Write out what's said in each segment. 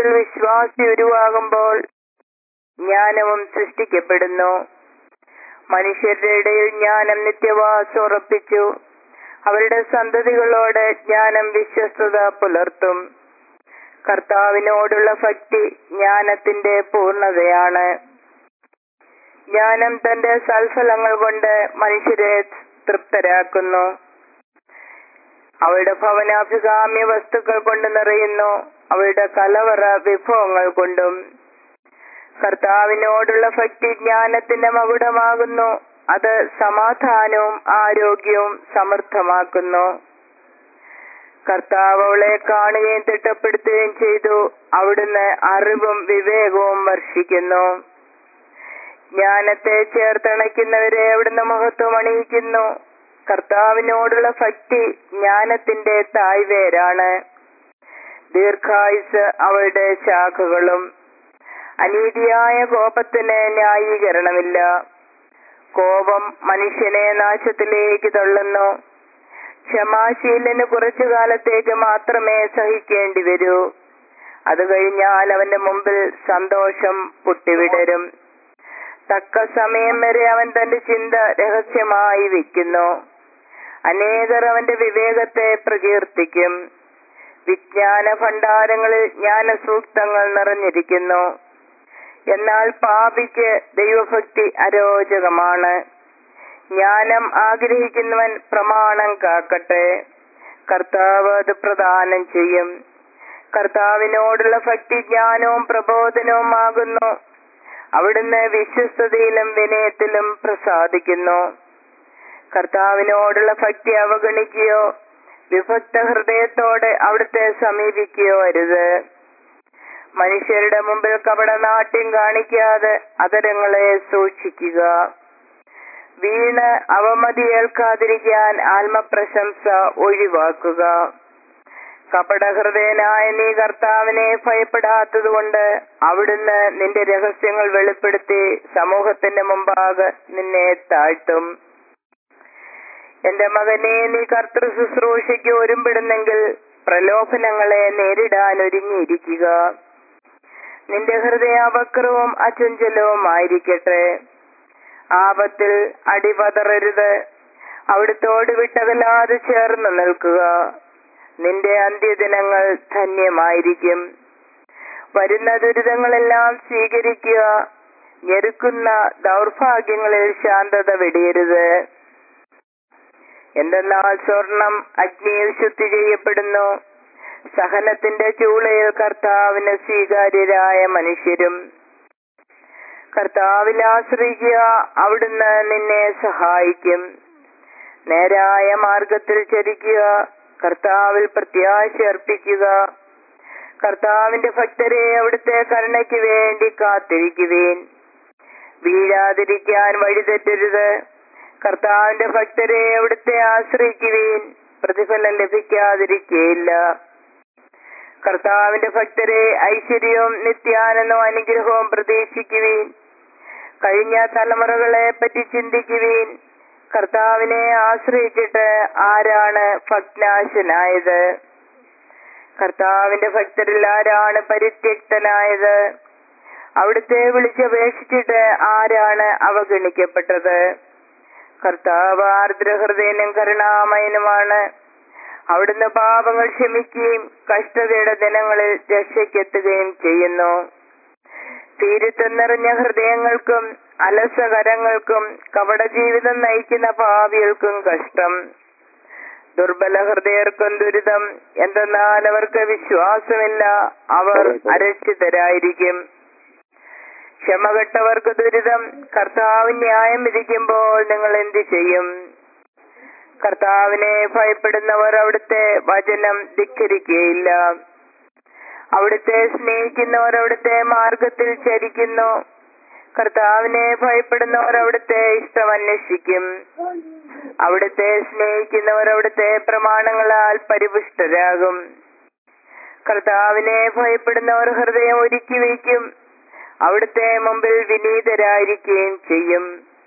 വിശ്വാസി ഉരുവാകുമ്പോൾ ജ്ഞാനവും സൃഷ്ടിക്കപ്പെടുന്നു മനുഷ്യരുടെ ഇടയിൽ ജ്ഞാനം നിത്യവാസം ഉറപ്പിച്ചു അവരുടെ സന്തതികളോട് ജ്ഞാനം വിശ്വസ്തത പുലർത്തും കർത്താവിനോടുള്ള ഭക്തി ജ്ഞാനത്തിന്റെ പൂർണ്ണതയാണ് ജ്ഞാനം തന്റെ സൽഫലങ്ങൾ കൊണ്ട് മനുഷ്യരെ തൃപ്തരാക്കുന്നു അവരുടെ ഭവനാഭികാമ്യ വസ്തുക്കൾ കൊണ്ട് നിറയുന്നു അവരുടെ കലവറ വിഭവങ്ങൾ കൊണ്ടും കർത്താവിനോടുള്ള ഭക്തി ജ്ഞാനത്തിന്റെ മകുടമാകുന്നു അത് സമാധാനവും ആരോഗ്യവും സമൃദ്ധമാക്കുന്നു കർത്താവ് അവളെ കാണുകയും തിട്ടപ്പെടുത്തുകയും ചെയ്തു അവിടുന്ന് അറിവും വിവേകവും വർഷിക്കുന്നു ജ്ഞാനത്തെ ചേർത്തണയ്ക്കുന്നവരെ അവിടുന്ന് മഹത്വം അണിയിക്കുന്നു കർത്താവിനോടുള്ള ഭക്തി ജ്ഞാനത്തിന്റെ തായ്വേരാണ് ദീർഘായുസ് അവളുടെ ശാഖകളും അനീതിയായ കോപത്തിന് ന്യായീകരണമില്ല കോപം മനുഷ്യനെ നാശത്തിലേക്ക് തള്ളുന്നു ക്ഷമാശീലന് കുറച്ചു കാലത്തേക്ക് മാത്രമേ സഹിക്കേണ്ടി വരൂ അത് കഴിഞ്ഞാൽ അവന്റെ മുമ്പിൽ സന്തോഷം പൊട്ടിവിടരും തക്ക സമയം വരെ അവൻ തന്റെ ചിന്ത രഹസ്യമായി വെക്കുന്നു അനേകർ അവന്റെ വിവേകത്തെ പ്രകീർത്തിക്കും വിജ്ഞാന ഭണ്ഡാരങ്ങളിൽ ജ്ഞാനസൂക്തങ്ങൾ നിറഞ്ഞിരിക്കുന്നു എന്നാൽ പാപിക്ക് ദൈവഭക്തി അരോചകമാണ് ജ്ഞാനം ആഗ്രഹിക്കുന്നവൻ പ്രമാണം കാക്കട്ടെ കർത്താവ് അത് പ്രദാനം ചെയ്യും കർത്താവിനോടുള്ള ഭക്തി ജ്ഞാനവും പ്രബോധനവും ആകുന്നു അവിടുന്ന് വിശ്വസ്തതയിലും വിനയത്തിലും പ്രസാദിക്കുന്നു കർത്താവിനോടുള്ള ഭക്തി അവഗണിക്കുകയോ വിഭക്ത ഹൃദയത്തോടെ അവിടുത്തെ സമീപിക്കുകയോ അരുത് മനുഷ്യരുടെ മുമ്പിൽ കപടനാട്യം കാണിക്കാതെ അതരങ്ങളെ സൂക്ഷിക്കുക വീണ് അവമതിയേൽക്കാതിരിക്കാൻ ആത്മപ്രശംസ ഒഴിവാക്കുക കപടഹൃദയനായ നീ കർത്താവിനെ ഭയപ്പെടാത്തതുകൊണ്ട് അവിടുന്ന് നിന്റെ രഹസ്യങ്ങൾ വെളിപ്പെടുത്തി സമൂഹത്തിന്റെ മുമ്പാകെ നിന്നെ താഴ്ത്തും എന്റെ മകനെ നീ കർത്തൃ ശുശ്രൂഷയ്ക്ക് ഒരുമ്പിടുന്നെങ്കിൽ പ്രലോഭനങ്ങളെ നേരിടാൻ ഒരുങ്ങിയിരിക്കുക നിന്റെ ഹൃദയാവക്രവും അചഞ്ചലവും ആയിരിക്കട്ടെ ആപത്തിൽ അടിപതറരുത് അവിടുത്തോട് വിട്ടകലാതെ ചേർന്ന് നിൽക്കുക നിന്റെ അന്ത്യദിനങ്ങൾ ധന്യമായിരിക്കും വരുന്ന ദുരിതങ്ങളെല്ലാം സ്വീകരിക്കുക ഞെരുക്കുന്ന ദൗർഭാഗ്യങ്ങളിൽ ശാന്തത വെടിയരുത് എന്തെന്നാൽ സ്വർണം അഗ്നിയിൽ ശുദ്ധി ചെയ്യപ്പെടുന്നു സഹനത്തിന്റെ ചൂളയിൽ കർത്താവിന് സ്വീകാര്യരായ മനുഷ്യരും കർത്താവിൽ ആശ്രയിക്കുക അവിടുന്ന് നിന്നെ സഹായിക്കും നേരായ മാർഗത്തിൽ ചരിക്കുക കർത്താവിൽ പ്രത്യാശ അർപ്പിക്കുക കർത്താവിന്റെ ഭക്തരെ അവിടുത്തെ കരുണയ്ക്ക് വേണ്ടി കാത്തിരിക്കുവേൻ വീഴാതിരിക്കാൻ വഴിതെറ്റരുത് കർത്താവിന്റെ ഭക്തരെ അവിടുത്തെ ആശ്രയിക്കുവേൻ പ്രതിഫലം ലഭിക്കാതിരിക്കുകയില്ല കർത്താവിന്റെ ഭക്തരെ ഐശ്വര്യവും നിത്യാനന്ദവും അനുഗ്രഹവും പ്രതീക്ഷിക്കുവീൻ കഴിഞ്ഞ തലമുറകളെ പറ്റി ചിന്തിക്കുവീൻ കർത്താവിനെ ആശ്രയിച്ചിട്ട് ആരാണ് ഭഗ്നാശനായത് കർത്താവിന്റെ ഭക്തരിൽ ആരാണ് പരിത്യക്തനായത് അവിടുത്തെ വിളിച്ചപേക്ഷിച്ചിട്ട് ആരാണ് അവഗണിക്കപ്പെട്ടത് കർത്താവ് ആർദ്രഹൃദയനും കരുണാമയനുമാണ് അവിടുന്ന് പാപങ്ങൾ ക്ഷമിക്കുകയും കഷ്ടതയുടെ ദിനങ്ങളിൽ രക്ഷയ്ക്കെത്തുകയും ചെയ്യുന്നു തീരുത്തം നിറഞ്ഞ ഹൃദയങ്ങൾക്കും അലസകരങ്ങൾക്കും കപട ജീവിതം നയിക്കുന്ന പാപികൾക്കും കഷ്ടം ദുർബല ഹൃദയർക്കും ദുരിതം എന്തെന്നാൽ അവർക്ക് വിശ്വാസമില്ല അവർ അരക്ഷിതരായിരിക്കും ക്ഷമകെട്ടവർക്ക് ദുരിതം കർത്താവ് ന്യായം വിധിക്കുമ്പോൾ നിങ്ങൾ എന്ത് ചെയ്യും കർത്താവിനെ ഭയപ്പെടുന്നവർ അവിടുത്തെ വചനം ധിക്കരിക്കുകയില്ല അവിടുത്തെ സ്നേഹിക്കുന്നവർ അവിടുത്തെ മാർഗത്തിൽ ചരിക്കുന്നു കർത്താവിനെ ഭയപ്പെടുന്നവർ അവിടുത്തെ ഇഷ്ടം അന്വേഷിക്കും അവിടുത്തെ സ്നേഹിക്കുന്നവർ അവിടുത്തെ പ്രമാണങ്ങളാൽ പരിപുഷ്ടരാകും കർത്താവിനെ ഭയപ്പെടുന്നവർ ഹൃദയം ഒരുക്കി വയ്ക്കും അവിടുത്തെ മുമ്പിൽ വിനീതരായിരിക്കുകയും ചെയ്യും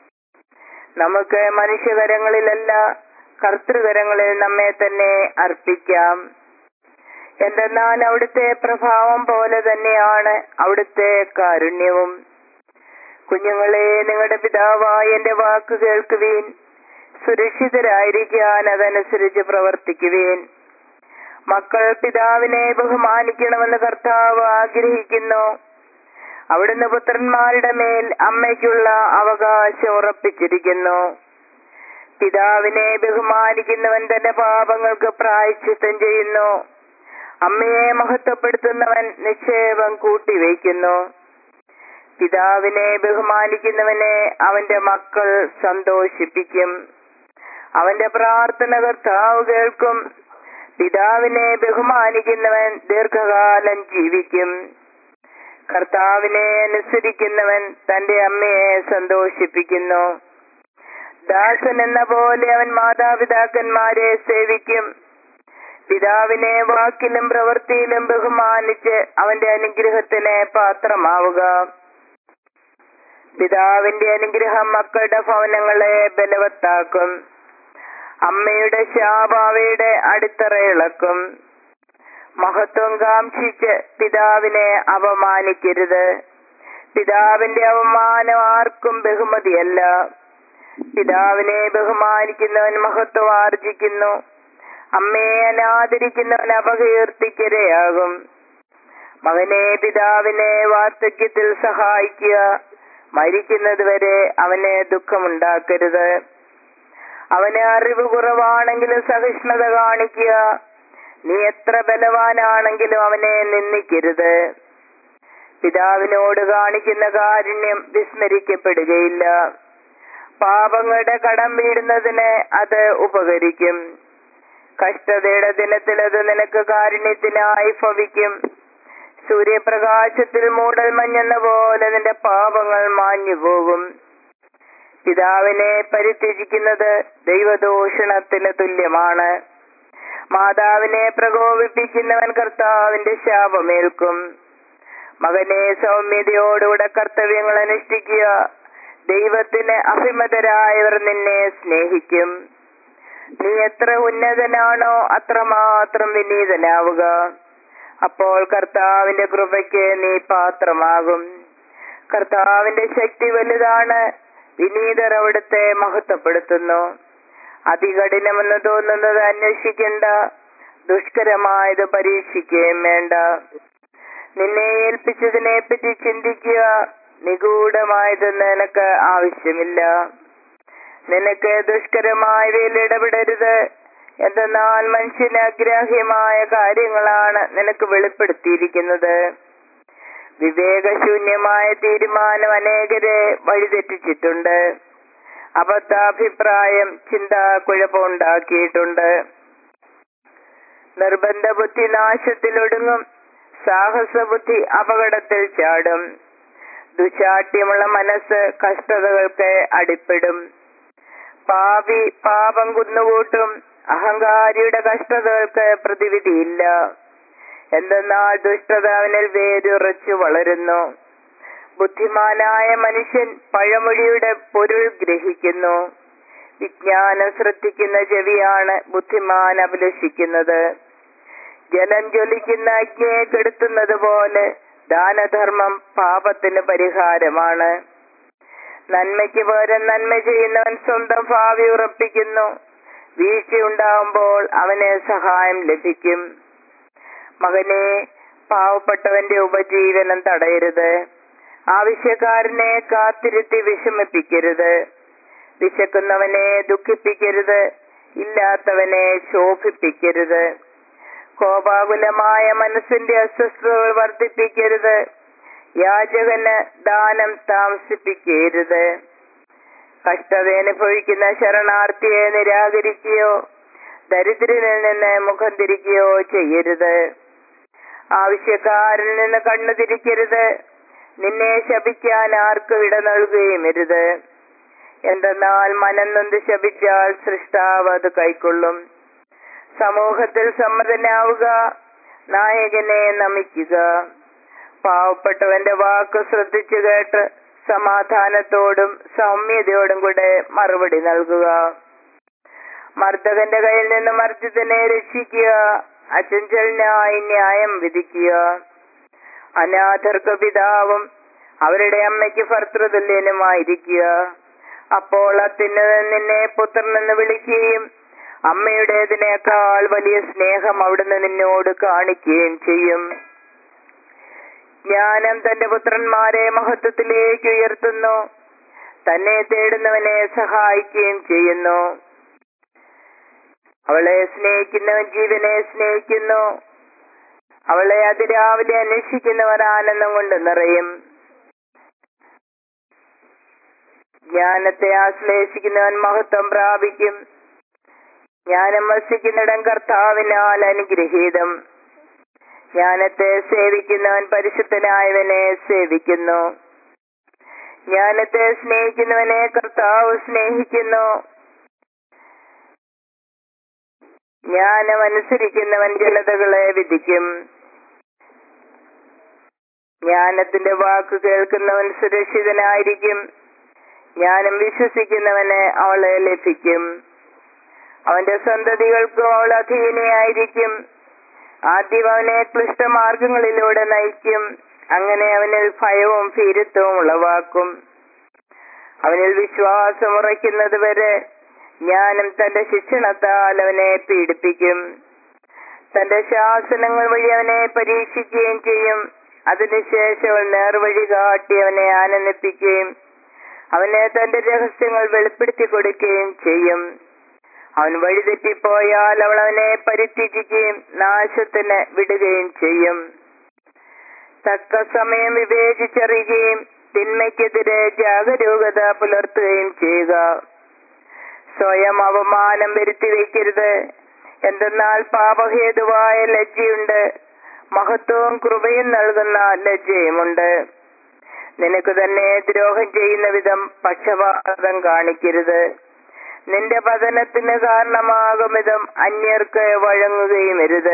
നമുക്ക് മനുഷ്യകരങ്ങളിലല്ല കർത്തൃകരങ്ങളിൽ നമ്മെ തന്നെ അർപ്പിക്കാം എന്തെന്നാൽ അവിടുത്തെ പ്രഭാവം പോലെ തന്നെയാണ് അവിടുത്തെ കാരുണ്യവും കുഞ്ഞുങ്ങളെ നിങ്ങളുടെ പിതാവായ എന്റെ വാക്ക് കേൾക്കുവീൻ സുരക്ഷിതരായിരിക്കാൻ അതനുസരിച്ച് പ്രവർത്തിക്കുവീൻ മക്കൾ പിതാവിനെ ബഹുമാനിക്കണമെന്ന് കർത്താവ് ആഗ്രഹിക്കുന്നു അവിടുന്ന് പുത്രന്മാരുടെ മേൽ അമ്മയ്ക്കുള്ള അവകാശം ഉറപ്പിച്ചിരിക്കുന്നു പിതാവിനെ ബഹുമാനിക്കുന്നവൻ തന്റെ പാപങ്ങൾക്ക് പ്രായച്ചിത്തം ചെയ്യുന്നു അമ്മയെ മഹത്വപ്പെടുത്തുന്നവൻ നിക്ഷേപം കൂട്ടിവയ്ക്കുന്നു പിതാവിനെ ബഹുമാനിക്കുന്നവനെ അവന്റെ മക്കൾ സന്തോഷിപ്പിക്കും അവന്റെ പ്രാർത്ഥന കർത്താവ് കേൾക്കും പിതാവിനെ ബഹുമാനിക്കുന്നവൻ ദീർഘകാലം ജീവിക്കും കർത്താവിനെ അനുസരിക്കുന്നവൻ തന്റെ അമ്മയെ സന്തോഷിപ്പിക്കുന്നു ദാസൻ എന്ന പോലെ അവൻ മാതാപിതാക്കന്മാരെ സേവിക്കും പിതാവിനെ വാക്കിലും പ്രവൃത്തിയിലും ബഹുമാനിച്ച് അവന്റെ അനുഗ്രഹത്തിന് പാത്രമാവുക പിതാവിന്റെ അനുഗ്രഹം മക്കളുടെ ഭവനങ്ങളെ ബലവത്താക്കും അമ്മയുടെ ശാപാവയുടെ അടിത്തറ ഇളക്കും മഹത്വം കാംക്ഷിച്ച് പിതാവിനെ അപമാനിക്കരുത് പിതാവിന്റെ അവമാനം ആർക്കും ബഹുമതിയല്ല പിതാവിനെ ബഹുമാനിക്കുന്നവൻ മഹത്വം ആർജിക്കുന്നു അമ്മയെ അനാദരിക്കുന്നവൻ അപകീർത്തിക്കരയാകും മകനെ പിതാവിനെ വാർദ്ധക്യത്തിൽ സഹായിക്കുക മരിക്കുന്നത് വരെ അവന് ദുഃഖമുണ്ടാക്കരുത് അവന് അറിവ് കുറവാണെങ്കിലും സഹിഷ്ണുത കാണിക്കുക നീ എത്ര ബലവാനാണെങ്കിലും അവനെ നിന്ദിക്കരുത് പിതാവിനോട് കാണിക്കുന്ന കാരുണ്യം വിസ്മരിക്കപ്പെടുകയില്ല പാപങ്ങളുടെ കടം വീടുന്നതിന് അത് ഉപകരിക്കും കഷ്ടതയുടെ ദിനത്തിൽ അത് നിനക്ക് കാരുണ്യത്തിനായി ഭവിക്കും സൂര്യപ്രകാശത്തിൽ മൂടൽ മഞ്ഞെന്ന പോലെ നിന്റെ പാപങ്ങൾ മാഞ്ഞു പോകും പിതാവിനെ പരിത്യജിക്കുന്നത് ദൈവദൂഷണത്തിന് തുല്യമാണ് മാതാവിനെ പ്രകോപിപ്പിക്കുന്നവൻ കർത്താവിന്റെ ശാപമേൽക്കും മകനെ സൗമ്യതയോടുകൂടെ കർത്തവ്യങ്ങൾ അനുഷ്ഠിക്കുക ദൈവത്തിന് അഭിമതരായവർ നിന്നെ സ്നേഹിക്കും നീ എത്ര ഉന്നതനാണോ അത്രമാത്രം വിനീതനാവുക അപ്പോൾ കർത്താവിന്റെ കൃപയ്ക്ക് നീ പാത്രമാകും കർത്താവിന്റെ ശക്തി വലുതാണ് വിനീതർ അവിടുത്തെ മഹത്വപ്പെടുത്തുന്നു അതികഠിനമെന്ന് തോന്നുന്നത് അന്വേഷിക്കണ്ട ദുഷ്കരമായത് പരീക്ഷിക്കുകയും വേണ്ട നിന്നെ ഏൽപ്പിച്ചതിനെ പറ്റി ചിന്തിക്കുക നിഗൂഢമായത് നിനക്ക് ആവശ്യമില്ല നിനക്ക് ദുഷ്കരമായവയിൽ ഇടപെടരുത് എന്തെന്നാൽ മനുഷ്യന് അഗ്രാഹ്യമായ കാര്യങ്ങളാണ് നിനക്ക് വെളിപ്പെടുത്തിയിരിക്കുന്നത് വിവേകശൂന്യമായ തീരുമാനം അനേകരെ വഴിതെറ്റിച്ചിട്ടുണ്ട് അബദ്ധാഭിപ്രായം ചിന്ത കുഴപ്പമുണ്ടാക്കിയിട്ടുണ്ട് നിർബന്ധ ബുദ്ധി നാശത്തിലൊടുങ്ങും സാഹസബുദ്ധി അപകടത്തിൽ ചാടും ദുശാഠ്യമുള്ള മനസ്സ് കഷ്ടതകൾക്ക് അടിപ്പെടും പാപി പാപം കുന്നുകൂട്ടും അഹങ്കാരിയുടെ കഷ്ടതകൾക്ക് പ്രതിവിധിയില്ല എന്തെന്നാൽ ദുഷ്ടത അവനിൽ വേരുറച്ചു വളരുന്നു ബുദ്ധിമാനായ മനുഷ്യൻ പഴമൊഴിയുടെ പൊരുൾ ഗ്രഹിക്കുന്നു വിജ്ഞാനം ശ്രദ്ധിക്കുന്ന ചെവിയാണ് ബുദ്ധിമാൻ അഭിലഷിക്കുന്നത് ജലം ജ്വലിക്കുന്ന അഗ്നിയെ കെടുത്തുന്നത് പോലെ ദാനധർമ്മം പാപത്തിന് പരിഹാരമാണ് നന്മയ്ക്ക് പകരം നന്മ ചെയ്യുന്നവൻ സ്വന്തം ഭാവി ഉറപ്പിക്കുന്നു വീഴ്ചയുണ്ടാവുമ്പോൾ അവന് സഹായം ലഭിക്കും മകനെ പാവപ്പെട്ടവന്റെ ഉപജീവനം തടയരുത് ആവശ്യക്കാരനെ കാത്തിരുത്തി വിഷമിപ്പിക്കരുത് വിശക്കുന്നവനെ ദുഃഖിപ്പിക്കരുത് ഇല്ലാത്തവനെ ശോഭിപ്പിക്കരുത് കോപാകുലമായ മനസ്സിന്റെ അസ്വസ്ഥതകൾ വർദ്ധിപ്പിക്കരുത് യാചകന് ദാനം താമസിപ്പിക്കരുത് കഷ്ടത അനുഭവിക്കുന്ന ശരണാർത്ഥിയെ നിരാകരിക്കുകയോ ദരിദ്രനിൽ നിന്ന് മുഖം തിരിക്കുകയോ ചെയ്യരുത് ആവശ്യക്കാരിൽ നിന്ന് കണ്ണു തിരിക്കരുത് നിന്നെ ശപിക്കാൻ ആർക്കും ഇട നൽകുകയും അരുത് എന്തെന്നാൽ മനം നൊന്ത് ശപിച്ചാൽ സൃഷ്ടാവ് അത് കൈക്കൊള്ളും സമൂഹത്തിൽ സമ്മതനാവുക നായകനെ നമിക്കുക പാവപ്പെട്ടവന്റെ വാക്ക് ശ്രദ്ധിച്ചു കേട്ട് സമാധാനത്തോടും സൗമ്യതയോടും കൂടെ മറുപടി നൽകുക മർദ്ദകന്റെ കയ്യിൽ നിന്ന് മർദ്ദിതനെ രക്ഷിക്കുക അചഞ്ചലനായി ന്യായം വിധിക്കുക അനാഥർക്ക് പിതാവും അവരുടെ അമ്മയ്ക്ക് ഭർത്തൃതുല്യനുമായിരിക്കുക അപ്പോൾ അത്യുന്നതൻ നിന്നെ പുത്രനെന്ന് വിളിക്കുകയും അമ്മയുടേതിനേക്കാൾ വലിയ സ്നേഹം അവിടുന്ന് നിന്നോട് കാണിക്കുകയും ചെയ്യും ജ്ഞാനം തന്റെ പുത്രന്മാരെ മഹത്വത്തിലേക്ക് ഉയർത്തുന്നു തന്നെ തേടുന്നവനെ സഹായിക്കുകയും ചെയ്യുന്നു അവളെ സ്നേഹിക്കുന്നവൻ ജീവനെ സ്നേഹിക്കുന്നു അവളെ അതിരാവിലെ അന്വേഷിക്കുന്നവർ ആനന്ദം കൊണ്ട് നിറയും ജ്ഞാനത്തെ ആശ്ലേഷിക്കുന്നവൻ മഹത്വം പ്രാപിക്കും ജ്ഞാനം വസിക്കുന്നിടം കർത്താവിനാൽ അനുഗ്രഹീതം ജ്ഞാനത്തെ സേവിക്കുന്നവൻ പരിശുദ്ധനായവനെ സേവിക്കുന്നു ജ്ഞാനത്തെ സ്നേഹിക്കുന്നവനെ കർത്താവ് സ്നേഹിക്കുന്നു ജ്ഞാനം അനുസരിക്കുന്നവൻ ജനതകളെ വിധിക്കും ജ്ഞാനത്തിന്റെ വാക്ക് കേൾക്കുന്നവൻ സുരക്ഷിതനായിരിക്കും ജ്ഞാനം വിശ്വസിക്കുന്നവന് അവളെ ലഭിക്കും അവന്റെ സന്തതികൾക്കും അവൾ അധീനയായിരിക്കും ആദ്യം അവനെ ക്ലിഷ്ടമാർഗങ്ങളിലൂടെ നയിക്കും അങ്ങനെ അവനിൽ ഭയവും ഭീരുത്വവും ഉളവാക്കും അവനിൽ വിശ്വാസം ഉറയ്ക്കുന്നത് വരെ ജ്ഞാനം തന്റെ ശിക്ഷണത്താൽ അവനെ പീഡിപ്പിക്കും തന്റെ ശാസനങ്ങൾ വഴി അവനെ പരീക്ഷിക്കുകയും ചെയ്യും അതിനുശേഷം അവൾ നേർവഴി കാട്ടി അവനെ ആനന്ദിപ്പിക്കുകയും അവന് തന്റെ രഹസ്യങ്ങൾ വെളിപ്പെടുത്തി കൊടുക്കുകയും ചെയ്യും അവൻ വഴിതെറ്റിപ്പോയാൽ അവൾ അവനെ പരിത്യജിക്കുകയും നാശത്തിന് വിടുകയും ചെയ്യും തക്ക സമയം വിവേചിച്ചറിയുകയും തിന്മയ്ക്കെതിരെ ജാഗരൂകത പുലർത്തുകയും ചെയ്യുക സ്വയം അവമാനം വരുത്തി വയ്ക്കരുത് എന്തെന്നാൽ പാപഹേതുവായ ലജ്ജയുണ്ട് മഹത്വവും കൃപയും നൽകുന്ന ലജ്ജയുമുണ്ട് നിനക്ക് തന്നെ ദ്രോഹം ചെയ്യുന്ന വിധം പക്ഷപാതം കാണിക്കരുത് നിന്റെ പതനത്തിന് കാരണമാകും വിധം അന്യർക്ക് വഴങ്ങുകയും അരുത്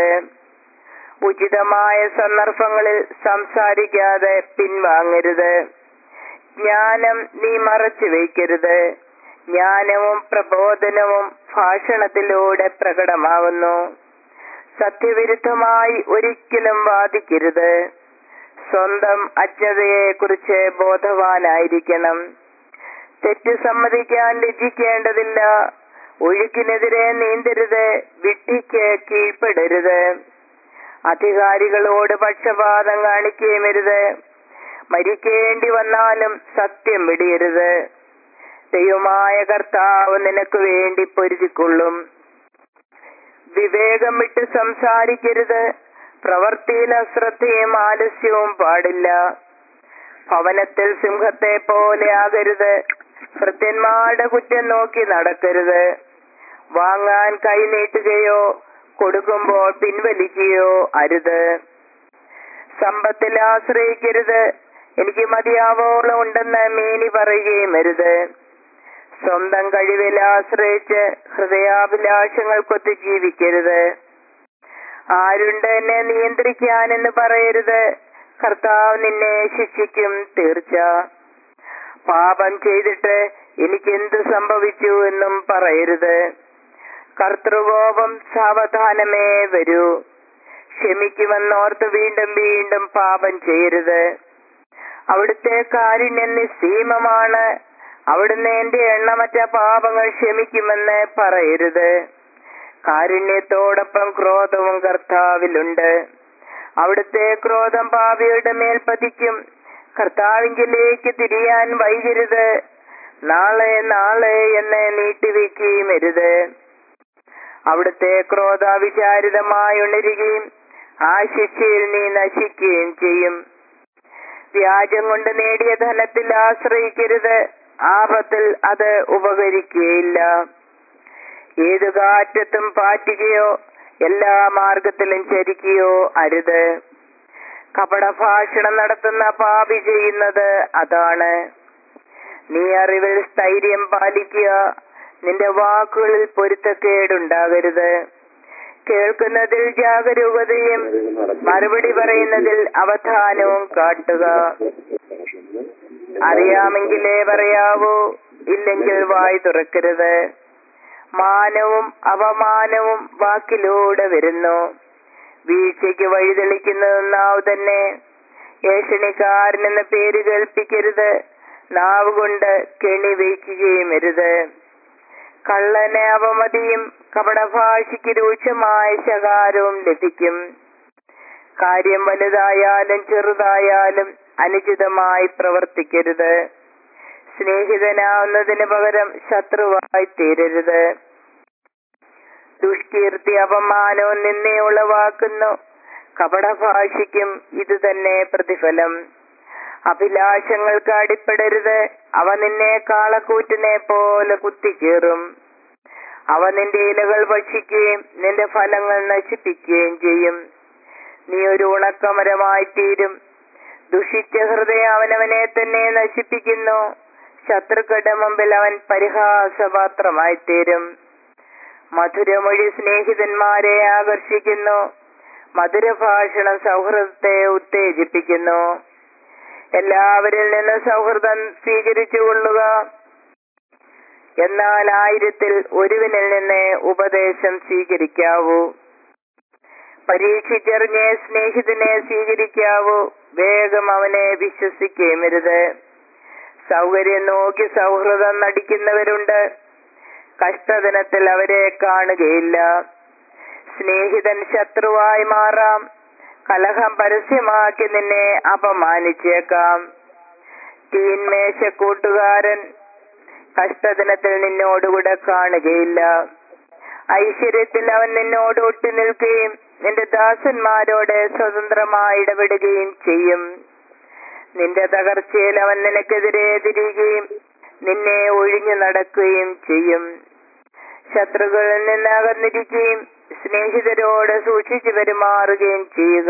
ഉചിതമായ സന്ദർഭങ്ങളിൽ സംസാരിക്കാതെ പിൻവാങ്ങരുത് ജ്ഞാനം നീ മറച്ചു വയ്ക്കരുത് ജ്ഞാനവും പ്രബോധനവും ഭാഷണത്തിലൂടെ പ്രകടമാകുന്നു സത്യവിരുദ്ധമായി ഒരിക്കലും വാദിക്കരുത് സ്വന്തം അജ്ഞതയെ കുറിച്ച് ബോധവാനായിരിക്കണം തെറ്റ് സമ്മതിക്കാൻ ലജ്ജിക്കേണ്ടതില്ല ഒഴുക്കിനെതിരെ നീന്തരുത് വിഡ്ഢിക്ക് കീഴ്പ്പെടരുത് അധികാരികളോട് പക്ഷപാതം കാണിക്കുകയും അരുത് മരിക്കേണ്ടി വന്നാലും സത്യം വെടിയരുത് ദൈവമായ കർത്താവ് നിനക്ക് വേണ്ടി പൊരുതിക്കൊള്ളും വിവേകം വിട്ട് സംസാരിക്കരുത് പ്രവൃത്തിയിൽ അശ്രദ്ധയും ആലസ്യവും പാടില്ല ഭവനത്തിൽ സിംഹത്തെ പോലെ ആകരുത് ഭൃത്യന്മാരുടെ കുറ്റം നോക്കി നടക്കരുത് വാങ്ങാൻ കൈ നീട്ടുകയോ കൊടുക്കുമ്പോൾ പിൻവലിക്കുകയോ അരുത് സമ്പത്തിൽ ആശ്രയിക്കരുത് എനിക്ക് മതിയാവോളം ഉണ്ടെന്ന് മേനി പറയുകയും അരുത് സ്വന്തം കഴിവിൽ ആശ്രയിച്ച് ഹൃദയാഭിലാഷങ്ങൾക്കൊത്ത് ജീവിക്കരുത് ആരുണ്ട് എന്നെ നിയന്ത്രിക്കാനെന്ന് പറയരുത് കർത്താവ് നിന്നെ ശിക്ഷിക്കും തീർച്ച പാപം ചെയ്തിട്ട് എനിക്കെന്ത് സംഭവിച്ചു എന്നും പറയരുത് കർത്തൃകോപം സാവധാനമേ വരൂ ക്ഷമിക്കുമെന്നോർത്ത് വീണ്ടും വീണ്ടും പാപം ചെയ്യരുത് അവിടുത്തെ കാരുണ്യം നിസ്സീമമാണ് അവിടുന്ന് എന്റെ എണ്ണമറ്റ പാപങ്ങൾ ക്ഷമിക്കുമെന്ന് പറയരുത് കാരുണ്യത്തോടൊപ്പം ക്രോധവും കർത്താവിലുണ്ട് അവിടുത്തെ ക്രോധം പാപിയുടെ മേൽ പതിക്കും കർത്താവിങ്കിലേക്ക് തിരിയാൻ വൈകരുത് നാളെ നാളെ എന്ന് നീട്ടിവെക്കുകയും അരുത് അവിടുത്തെ ക്രോധാവിചാരിതമായി ഉണരുകയും ആ ശിക്ഷയിൽ നീ നശിക്കുകയും ചെയ്യും വ്യാജം കൊണ്ട് നേടിയ ധനത്തിൽ ആശ്രയിക്കരുത് ആപത്തിൽ അത് ഉപകരിക്കുകയില്ല ഏതു കാറ്റത്തും പാറ്റുകയോ എല്ലാ മാർഗത്തിലും ചരിക്കുകയോ അരുത് കപടഭാഷണം നടത്തുന്ന പാപി ചെയ്യുന്നത് അതാണ് നീ അറിവിൽ സ്ഥൈര്യം പാലിക്കുക നിന്റെ വാക്കുകളിൽ പൊരുത്തക്കേടുണ്ടാകരുത് കേൾക്കുന്നതിൽ ജാഗരൂകതയും മറുപടി പറയുന്നതിൽ അവധാനവും കാട്ടുക അറിയാമെങ്കിലേ പറയാവൂ ഇല്ലെങ്കിൽ വായി തുറക്കരുത് മാനവും അപമാനവും വാക്കിലൂടെ വരുന്നു വീഴ്ചയ്ക്ക് വഴിതെളിക്കുന്നത് നാവ് തന്നെ ഏഷണിക്കാരൻ എന്ന പേര് കേൾപ്പിക്കരുത് നാവ് കൊണ്ട് കെണി വയ്ക്കുകയും അരുത് കള്ളന് അവമതിയും കപടഭാഷയ്ക്ക് രൂക്ഷമായ ശകാരവും ലഭിക്കും കാര്യം വലുതായാലും ചെറുതായാലും അനുചിതമായി പ്രവർത്തിക്കരുത് സ്നേഹിതനാവുന്നതിന് പകരം ശത്രുവായി തീരരുത് ദുഷ്കീർത്തി അപമാനവും നിന്നെ ഉളവാക്കുന്നു കപടഭാഷയ്ക്കും ഇത് തന്നെ പ്രതിഫലം അഭിലാഷങ്ങൾക്ക് അടിപ്പെടരുത് അവ നിന്നെ കാളക്കൂറ്റിനെ പോലെ കുത്തിക്കീറും അവ നിന്റെ ഇലകൾ ഭക്ഷിക്കുകയും നിന്റെ ഫലങ്ങൾ നശിപ്പിക്കുകയും ചെയ്യും നീ ഒരു ഉണക്കമരമായി തീരും ദുഷിച്ച ഹൃദയം അവനവനെ തന്നെ നശിപ്പിക്കുന്നു ശത്രുക്കളുടെ മുമ്പിൽ അവൻ പരിഹാസപാത്രമായി തീരും മധുരമൊഴി സ്നേഹിതന്മാരെ ആകർഷിക്കുന്നു മധുരഭാഷണം സൗഹൃദത്തെ ഉത്തേജിപ്പിക്കുന്നു എല്ലാവരിൽ നിന്ന് സൗഹൃദം സ്വീകരിച്ചു കൊള്ളുക എന്നാൽ ആയിരത്തിൽ ഒരുവിനിൽ നിന്ന് ഉപദേശം സ്വീകരിക്കാവൂ പരീക്ഷിച്ചറിഞ്ഞ് സ്നേഹിതനെ സ്വീകരിക്കാവൂ വേഗം അവനെ വിശ്വസിക്കുകയും അരുത് സൗകര്യം നോക്കി സൗഹൃദം നടിക്കുന്നവരുണ്ട് കഷ്ടദിനത്തിൽ അവരെ കാണുകയില്ല സ്നേഹിതൻ ശത്രുവായി മാറാം കലഹം പരസ്യമാക്കി നിന്നെ അപമാനിച്ചേക്കാം തീന്മേശ കൂട്ടുകാരൻ കഷ്ടദിനത്തിൽ നിന്നോടുകൂടെ കാണുകയില്ല ഐശ്വര്യത്തിൽ അവൻ നിന്നോട് ഒട്ടി നിൽക്കുകയും നിന്റെ ദാസന്മാരോട് സ്വതന്ത്രമായി ഇടപെടുകയും ചെയ്യും നിന്റെ തകർച്ചയിൽ അവൻ നിനക്കെതിരെ തിരികുകയും നിന്നെ ഒഴിഞ്ഞു നടക്കുകയും ചെയ്യും ശത്രുക്കളിൽ നിന്ന് അകന്നിരിക്കുകയും സ്നേഹിതരോട് സൂക്ഷിച്ചു പെരുമാറുകയും ചെയ്യുക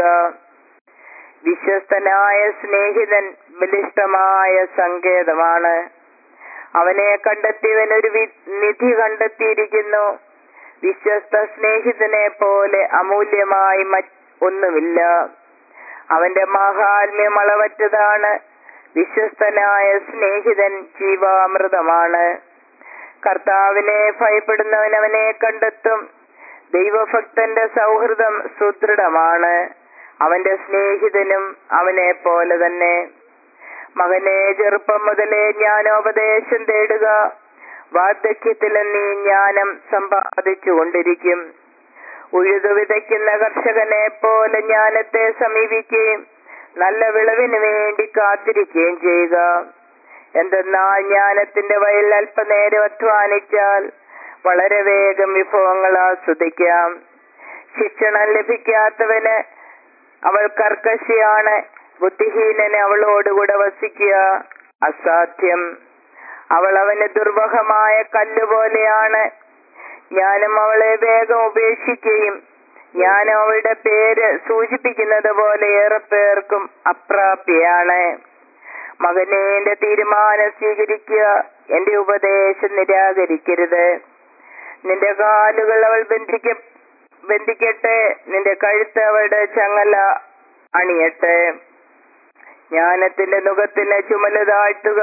വിശ്വസ്തനായ സ്നേഹിതൻ ബലിഷ്ടമായ സങ്കേതമാണ് അവനെ കണ്ടെത്തിയവൻ ഒരു വി- നിധി കണ്ടെത്തിയിരിക്കുന്നു വിശ്വസ്ത സ്നേഹിതനെ പോലെ അമൂല്യമായി മറ്റ് ഒന്നുമില്ല അവന്റെ മഹാത്മ്യം അളവറ്റതാണ് വിശ്വസ്തനായ സ്നേഹിതൻ ജീവാമൃതമാണ് കർത്താവിനെ ഭയപ്പെടുന്നവൻ അവനെ കണ്ടെത്തും ദൈവഭക്തന്റെ സൗഹൃദം സുദൃഢമാണ് അവന്റെ സ്നേഹിതനും അവനെ പോലെ തന്നെ മകനെ ചെറുപ്പം മുതലേ ജ്ഞാനോപദേശം തേടുക വാർദ്ധക്യത്തിൽ നീ ജ്ഞാനം സമ്പാദിച്ചു കൊണ്ടിരിക്കും ഉഴുതു വിതയ്ക്കുന്ന കർഷകനെ പോലെ ജ്ഞാനത്തെ സമീപിക്കുകയും നല്ല വിളവിന് വേണ്ടി കാത്തിരിക്കുകയും ചെയ്യുക എന്തെന്നാൽ ജ്ഞാനത്തിന്റെ വയൽ അല്പനേരം അധ്വാനിച്ചാൽ വളരെ വേഗം വിഭവങ്ങൾ ആസ്വദിക്കാം ശിക്ഷണം ലഭിക്കാത്തവന് അവൾ കർക്കശിയാണ് ബുദ്ധിഹീനന് അവളോടുകൂടെ വസിക്കുക അസാധ്യം അവൾ അവന് ദുർവഹമായ കല്ലുപോലെയാണ് ഞാനും അവളെ വേഗം ഉപേക്ഷിക്കുകയും ഞാൻ അവളുടെ പേര് സൂചിപ്പിക്കുന്നത് പോലെ ഏറെ പേർക്കും അപ്രാപ്യയാണ് മകനെ എന്റെ തീരുമാനം സ്വീകരിക്കുക എന്റെ ഉപദേശം നിരാകരിക്കരുത് നിന്റെ കാലുകൾ അവൾ ബന്ധിക്ക ബന്ധിക്കട്ടെ നിന്റെ കഴുത്ത് അവളുടെ ചങ്ങല അണിയട്ടെ ജ്ഞാനത്തിന്റെ മുഖത്തിന് ചുമല് താഴ്ത്തുക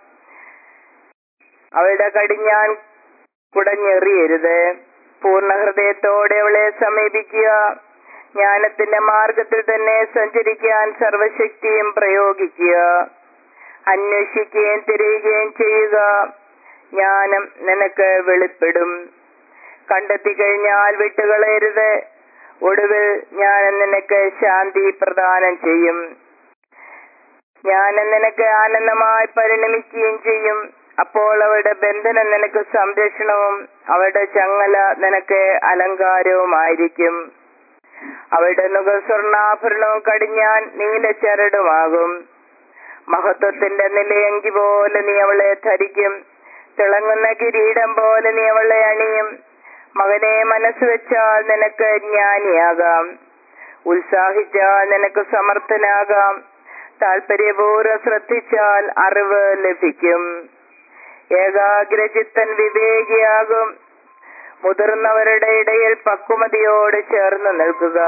അവളുടെ കടിഞ്ഞാൻ കുടഞ്ഞെറിയരുത് പൂർണ്ണ ഹൃദയത്തോടെ അവളെ സമീപിക്കുക ജ്ഞാനത്തിന്റെ മാർഗത്തിൽ തന്നെ സഞ്ചരിക്കാൻ സർവശക്തിയും പ്രയോഗിക്കുക അന്വേഷിക്കുകയും തിരയുകയും ചെയ്യുക ജ്ഞാനം നിനക്ക് വെളിപ്പെടും കണ്ടെത്തി കഴിഞ്ഞാൽ വിട്ടുകളയരുത് ഒടുവിൽ ഞാൻ നിനക്ക് ശാന്തി പ്രദാനം ചെയ്യും ഞാൻ നിനക്ക് ആനന്ദമായി പരിണമിക്കുകയും ചെയ്യും അപ്പോൾ അവളുടെ ബന്ധനം നിനക്ക് സംരക്ഷണവും അവളുടെ ചങ്ങല നിനക്ക് അലങ്കാരവുമായിരിക്കും അവളുടെ മുഖ സ്വർണ്ണാഭരണവും കടിഞ്ഞാൻ നീലച്ചരടുമാകും മഹത്വത്തിന്റെ നിലയങ്കി പോലെ നീ അവളെ ധരിക്കും തിളങ്ങുന്ന കിരീടം പോലെ നീ അവളെ അണിയും മകനെ മനസ്സ് വെച്ചാൽ നിനക്ക് ജ്ഞാനിയാകാം ഉത്സാഹിച്ചാൽ നിനക്ക് സമർത്ഥനാകാം താല്പര്യപൂർവ്വം ശ്രദ്ധിച്ചാൽ അറിവ് ലഭിക്കും ഏകാഗ്രചിത്തൻ വിവേകിയാകും മുതിർന്നവരുടെ ഇടയിൽ പക്വമതിയോട് ചേർന്ന് നിൽക്കുക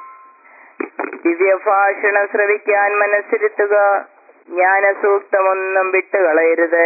ദിവ്യഭാഷണം ശ്രവിക്കാൻ മനസ്സിരുത്തുക ജ്ഞാനസൂക്തമൊന്നും വിട്ടുകളയരുത്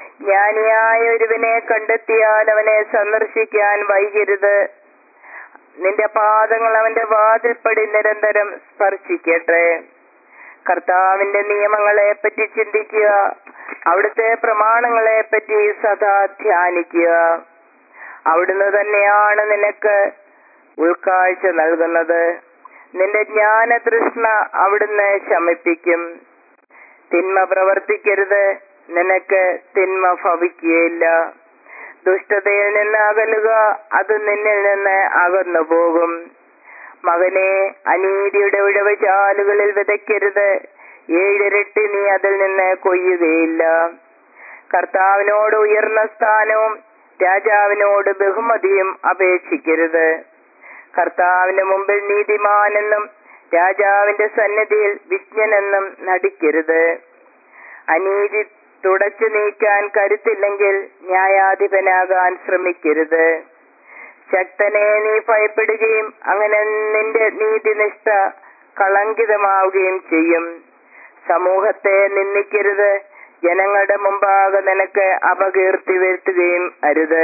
ജ്ഞാനിയായ ഒരുവനെ കണ്ടെത്തിയാൽ അവനെ സന്ദർശിക്കാൻ വൈകരുത് നിന്റെ പാദങ്ങൾ അവന്റെ വാതിൽപ്പടി നിരന്തരം സ്പർശിക്കട്ടെ കർത്താവിന്റെ നിയമങ്ങളെ പറ്റി ചിന്തിക്കുക അവിടുത്തെ പ്രമാണങ്ങളെ പറ്റി സദാ ധ്യാനിക്കുക അവിടുന്ന് തന്നെയാണ് നിനക്ക് ഉൾക്കാഴ്ച നൽകുന്നത് നിന്റെ ജ്ഞാന തൃഷ്ണ അവിടുന്ന് ശമിപ്പിക്കും തിന്മ പ്രവർത്തിക്കരുത് നിനക്ക് തിന്മ ഭവിക്കുകയില്ല ദുഷ്ടതയിൽ നിന്ന് അകലുക അത് നിന്നിൽ നിന്ന് അകന്നു പോകും മകനെ അനീതിയുടെ ഉഴവ് ചാലുകളിൽ വിതയ്ക്കരുത് ഏഴിരട്ടി നീ അതിൽ നിന്ന് കൊയ്യുകയില്ല കർത്താവിനോട് ഉയർന്ന സ്ഥാനവും രാജാവിനോട് ബഹുമതിയും അപേക്ഷിക്കരുത് കർത്താവിന്റെ മുമ്പിൽ നീതിമാനെന്നും രാജാവിന്റെ സന്നിധിയിൽ വിജ്ഞനെന്നും നടിക്കരുത് അനീതി തുടച്ചു നീക്കാൻ കരുത്തില്ലെങ്കിൽ ന്യായാധിപനാകാൻ ശ്രമിക്കരുത് ശക്തനെ നീ ഭയപ്പെടുകയും അങ്ങനെ നിന്റെ നീതിനിഷ്ഠ കളങ്കിതമാവുകയും ചെയ്യും സമൂഹത്തെ നിന്ദിക്കരുത് ജനങ്ങളുടെ മുമ്പാകെ നിനക്ക് അപകീർത്തി വരുത്തുകയും അരുത്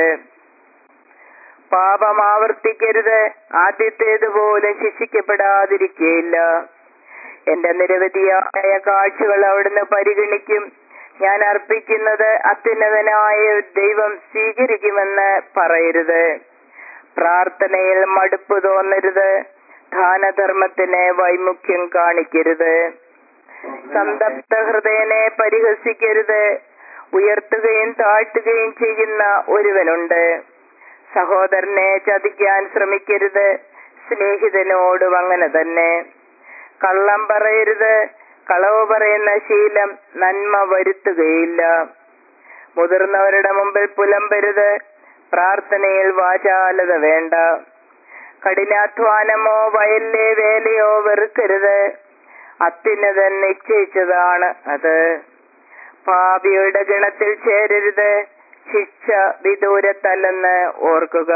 പാപം ആവർത്തിക്കരുത് ആദ്യത്തേതുപോലെ ശിക്ഷിക്കപ്പെടാതിരിക്കുകയില്ല എന്റെ നിരവധിയായ കാഴ്ചകൾ അവിടുന്ന് പരിഗണിക്കും ഞാൻ അർപ്പിക്കുന്നത് അത്യുന്നതനായ ദൈവം സ്വീകരിക്കുമെന്ന് പറയരുത് പ്രാർത്ഥനയിൽ മടുപ്പ് തോന്നരുത് ദാനധർമ്മത്തിന് വൈമുഖ്യം കാണിക്കരുത് സന്തപ്ത ഹൃദയനെ പരിഹസിക്കരുത് ഉയർത്തുകയും താഴ്ത്തുകയും ചെയ്യുന്ന ഒരുവനുണ്ട് സഹോദരനെ ചതിക്കാൻ ശ്രമിക്കരുത് സ്നേഹിതനോടും അങ്ങനെ തന്നെ കള്ളം പറയരുത് കളവ് പറയുന്ന ശീലം നന്മ വരുത്തുകയില്ല മുതിർന്നവരുടെ മുമ്പിൽ പുലമ്പരുത് പ്രാർത്ഥനയിൽ വാചാലത വേണ്ട കഠിനാധ്വാനമോ വയലിലെ വേലയോ വെറുക്കരുത് അത്യുന്നതൻ നിശ്ചയിച്ചതാണ് അത് പാപിയുടെ ഗണത്തിൽ ചേരരുത് ശിക്ഷ വിദൂരത്തല്ലെന്ന് ഓർക്കുക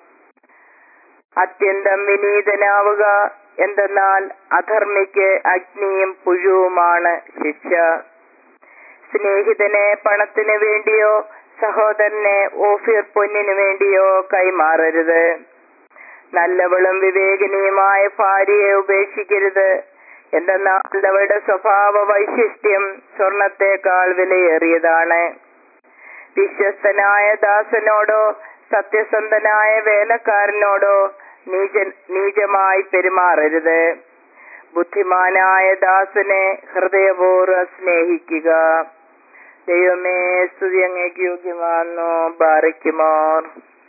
അത്യന്തം വിനീതനാവുക എന്തെന്നാൽ അധർമ്മിക്ക് അഗ്നിയും പുഴുവുമാണ് ശിക്ഷ സ്നേഹിതനെ പണത്തിനു വേണ്ടിയോ സഹോദരനെ ഓഫിർ പൊന്നിനു വേണ്ടിയോ കൈമാറരുത് നല്ലവളും വിവേകനീയമായ ഭാര്യയെ ഉപേക്ഷിക്കരുത് എന്തെന്നാൽ അവരുടെ സ്വഭാവ വൈശിഷ്ട്യം സ്വർണത്തേക്കാൾ വിലയേറിയതാണ് വിശ്വസ്തനായ ദാസനോടോ സത്യസന്ധനായ വേലക്കാരനോടോ നീച നീചമായി പെരുമാറരുത് ബുദ്ധിമാനായ ദാസനെ ഹൃദയപൂർവ്വം സ്നേഹിക്കുക ദൈവമേ സ്തുതി അങ്ങേക്ക് യോഗ്യമാണെന്നു ബാറിക്കുമാർ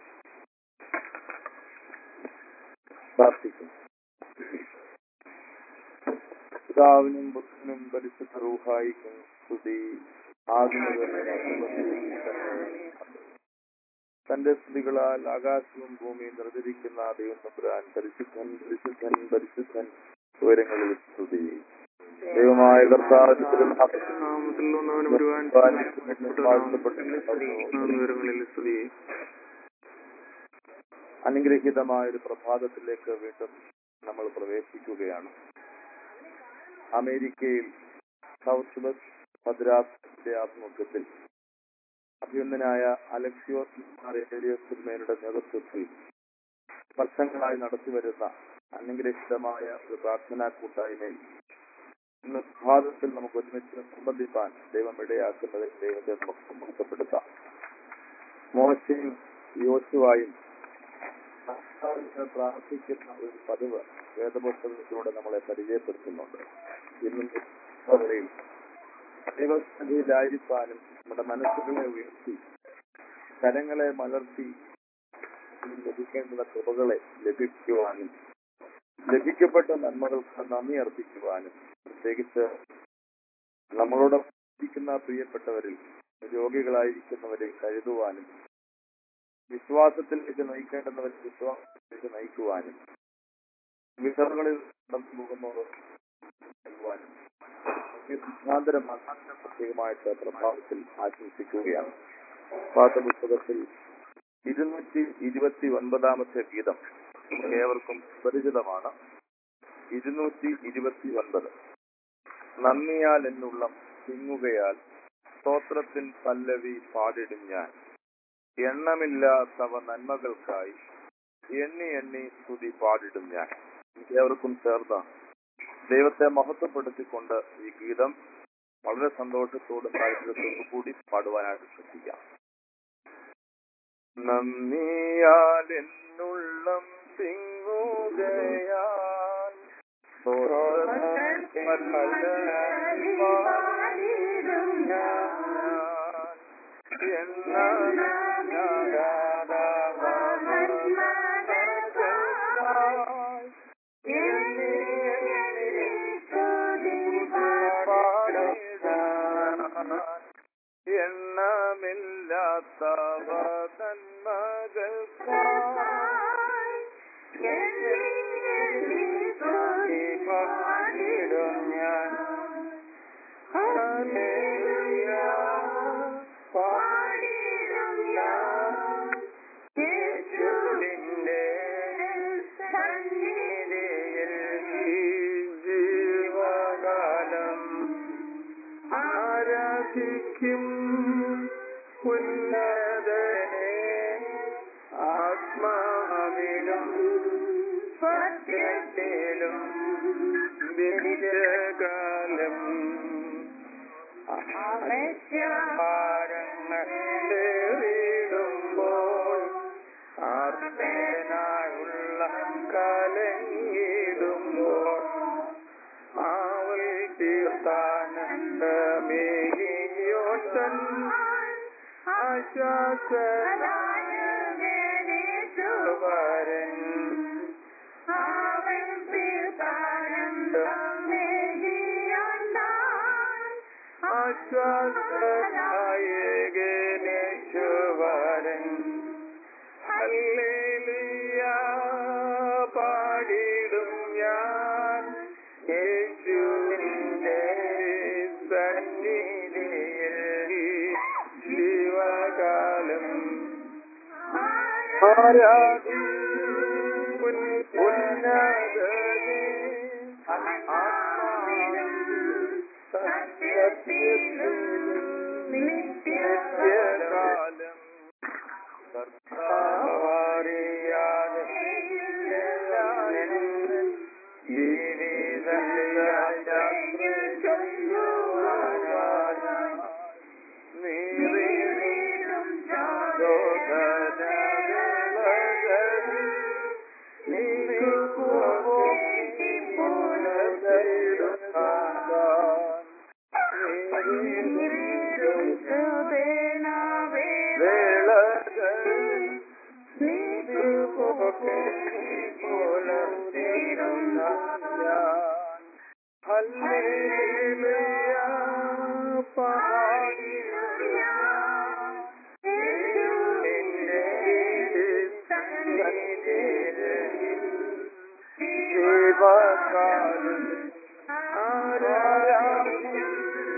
പ്രാർത്ഥിക്കും പിതാവിനും പുത്രനും പരിശുദ്ധ റൂഹായിക്കും സ്തുതി തന്റെ സ്തുതികളാൽ ആകാശവും ഭൂമിയും നിർജ്ജരിക്കുന്ന ദൈവം തമ്പുരാൻ പരിശുദ്ധൻ പരിശുദ്ധൻ പരിശുദ്ധൻ ഉയരങ്ങളിൽ സ്തുതി ദൈവമായ കർത്താവിന്റെ തിരുനാമത്തിൽ നാമത്തിലുള്ളവന് വരുവാൻ വിവരങ്ങളിൽ സ്തുതി അനുഗ്രഹീതമായ ഒരു പ്രഭാതത്തിലേക്ക് വീണ്ടും നമ്മൾ പ്രവേശിക്കുകയാണ് അമേരിക്കയിൽ സൗത്ത് വെസ്റ്റ് മദ്രാസിന്റെ ആഭിമുഖ്യത്തിൽ അഭ്യുന്നനായ അലക്സിയോസ് റേഡിയോസിന്മേരുടെ നേതൃത്വത്തിൽ വർഷങ്ങളായി നടത്തിവരുന്ന അനുഗ്രഹീതമായ ഒരു പ്രാർത്ഥനാ കൂട്ടായ്മയിൽ ഇന്ന് പ്രഭാതത്തിൽ നമുക്ക് ഒരുമിച്ച് സംബന്ധിപ്പാൻ ദൈവം ഇടയാക്കുന്നതിൽ ദൈവത്തെ നമുക്ക് മുഖപ്പെടുത്താം മോശയും യോശുവായും കർത്താവിന് പ്രാർത്ഥിക്കുന്ന ഒരു പതിവ് വേദപുസ്തകത്തിലൂടെ നമ്മളെ പരിചയപ്പെടുത്തുന്നുണ്ട് ഇന്നും സഭയിൽ ദൈവസന്നിധിയിലായിരിക്കാനും നമ്മുടെ മനസ്സുകളെ ഉയർത്തി കരങ്ങളെ മലർത്തി ലഭിക്കേണ്ടുന്ന കൃപകളെ ലഭിക്കുവാനും ലഭിക്കപ്പെട്ട നന്മകൾക്ക് നന്ദി അർപ്പിക്കുവാനും പ്രത്യേകിച്ച് നമ്മളോട് ഇരിക്കുന്ന പ്രിയപ്പെട്ടവരിൽ രോഗികളായിരിക്കുന്നവരെ കരുതുവാനും വിശ്വാസത്തിലേക്ക് നയിക്കേണ്ടുന്നവരെ വിശ്വാസത്തിലേക്ക് നയിക്കുവാനും വിതറുകളിൽ കടന്നു പോകുന്നവർ നൽകുവാനും സിദ്ധാന്തരമാക്കാൻ പ്രത്യേകമായിട്ട് പ്രഭാവത്തിൽ ആശംസിക്കുകയാണ് പാഠപുസ്തകത്തിൽ ഇരുന്നൂറ്റി ഇരുപത്തി ഒൻപതാമത്തെ ഗീതം നമുക്ക് ഏവർക്കും പരിചിതമാണ് ഇരുന്നൂറ്റി ഇരുപത്തി ഒൻപത് നന്ദിയാൽ എന്നുള്ള തിങ്ങുകയാൽ സ്തോത്രത്തിൻ പല്ലവി പാടിടും ഞാൻ എണ്ണമില്ലാത്തവ നന്മകൾക്കായി എണ്ണി എണ്ണി സ്തുതി പാടിടും ഞാൻ എനിക്ക് ഏവർക്കും ചേർന്ന ദൈവത്തെ മഹത്വപ്പെടുത്തിക്കൊണ്ട് ഈ ഗീതം വളരെ സന്തോഷത്തോടും താല്പര്യത്തോടും കൂടി പാടുവാനായിട്ട് ശ്രദ്ധിക്കാം നന്ദിയാൽ എന്നുള്ളം തിങ്ങുകയാൽ എണ്ണമില്ലാത്തവ പാടിടും ഞാൻ ഹല്ലേലൂയ പാടിടും ഞാൻ യേശുവിന്റെ സന്നിധിയിൽ ഈ ജീവകാലം ആരാധിക്കും ഉന്നതനെ ആത്മാവിലും സത്യത്തിലും നിത്യകാലം ഭാരങ്ങളേറിടുമ്പോൾ ആർത്തനായുള്ള കലങ്ങിടുമ്പോൾ ആവൽ തീർത്ഥാനന്ദമേകിയോട്ടൻ ആശ്വാസവരൻ ആശ്വാസനായകനേശ്വരൻ ഹല്ലേലൂയ പാടിടും ഞാൻ യേശുവിന്റെ സന്നിധിയിൽ ജീവകാലം ആരാധി ഉന്നതനെ ആത്മാവിലും സത്യത്തിലും നിത്യകാലം കർത്താവറിയാതെ ജീവകാലം ആരാധിക്കും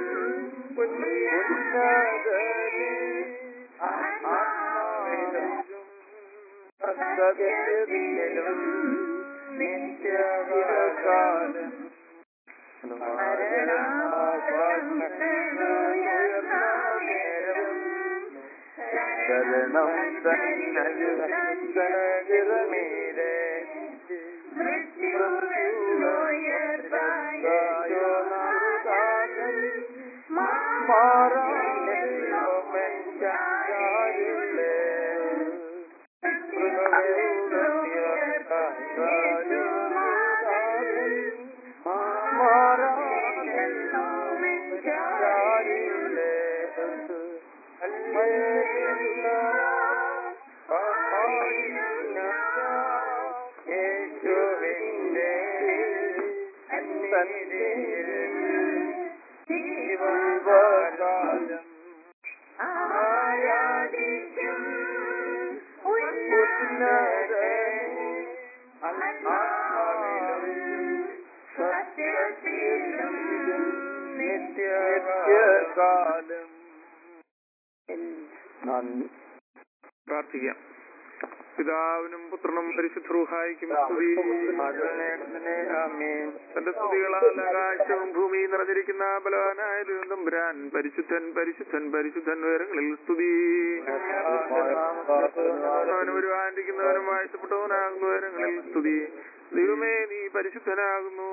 ഉന്നതനെ ആത്മാവിലും സത്യത്തിലും നിത്യകാലം ശരണം തന്നീരേ യേശുവിന്റെ സന്നിധിയിൽ ജീവകാലം ആരാധിക്കും ഉന്നതനെ ആത്മാവിലും സത്യത്തിലും നിത്യകാലം നന്ദി പ്രാർത്ഥിക്കാം പിതാവിനും പുത്രനും പരിശുദ്ധൂഹായിക്കും സ്തുതി തന്റെ സ്തുതികളാൽ ആകാശവും ഭൂമിയും നിറഞ്ഞിരിക്കുന്ന ബലവാനായ ദുരന്തംപുരാൻ പരിശുദ്ധൻ പരിശുദ്ധൻ പരിശുദ്ധൻ വേരങ്ങളിൽ സ്തുതി അവനും ഒരുവാണ്ടിരിക്കുന്നവനും വാഴ്ത്തപ്പെട്ടവനാകുന്ന വേരങ്ങളിൽ സ്തുതി ദൈവമേ നീ പരിശുദ്ധനാകുന്നു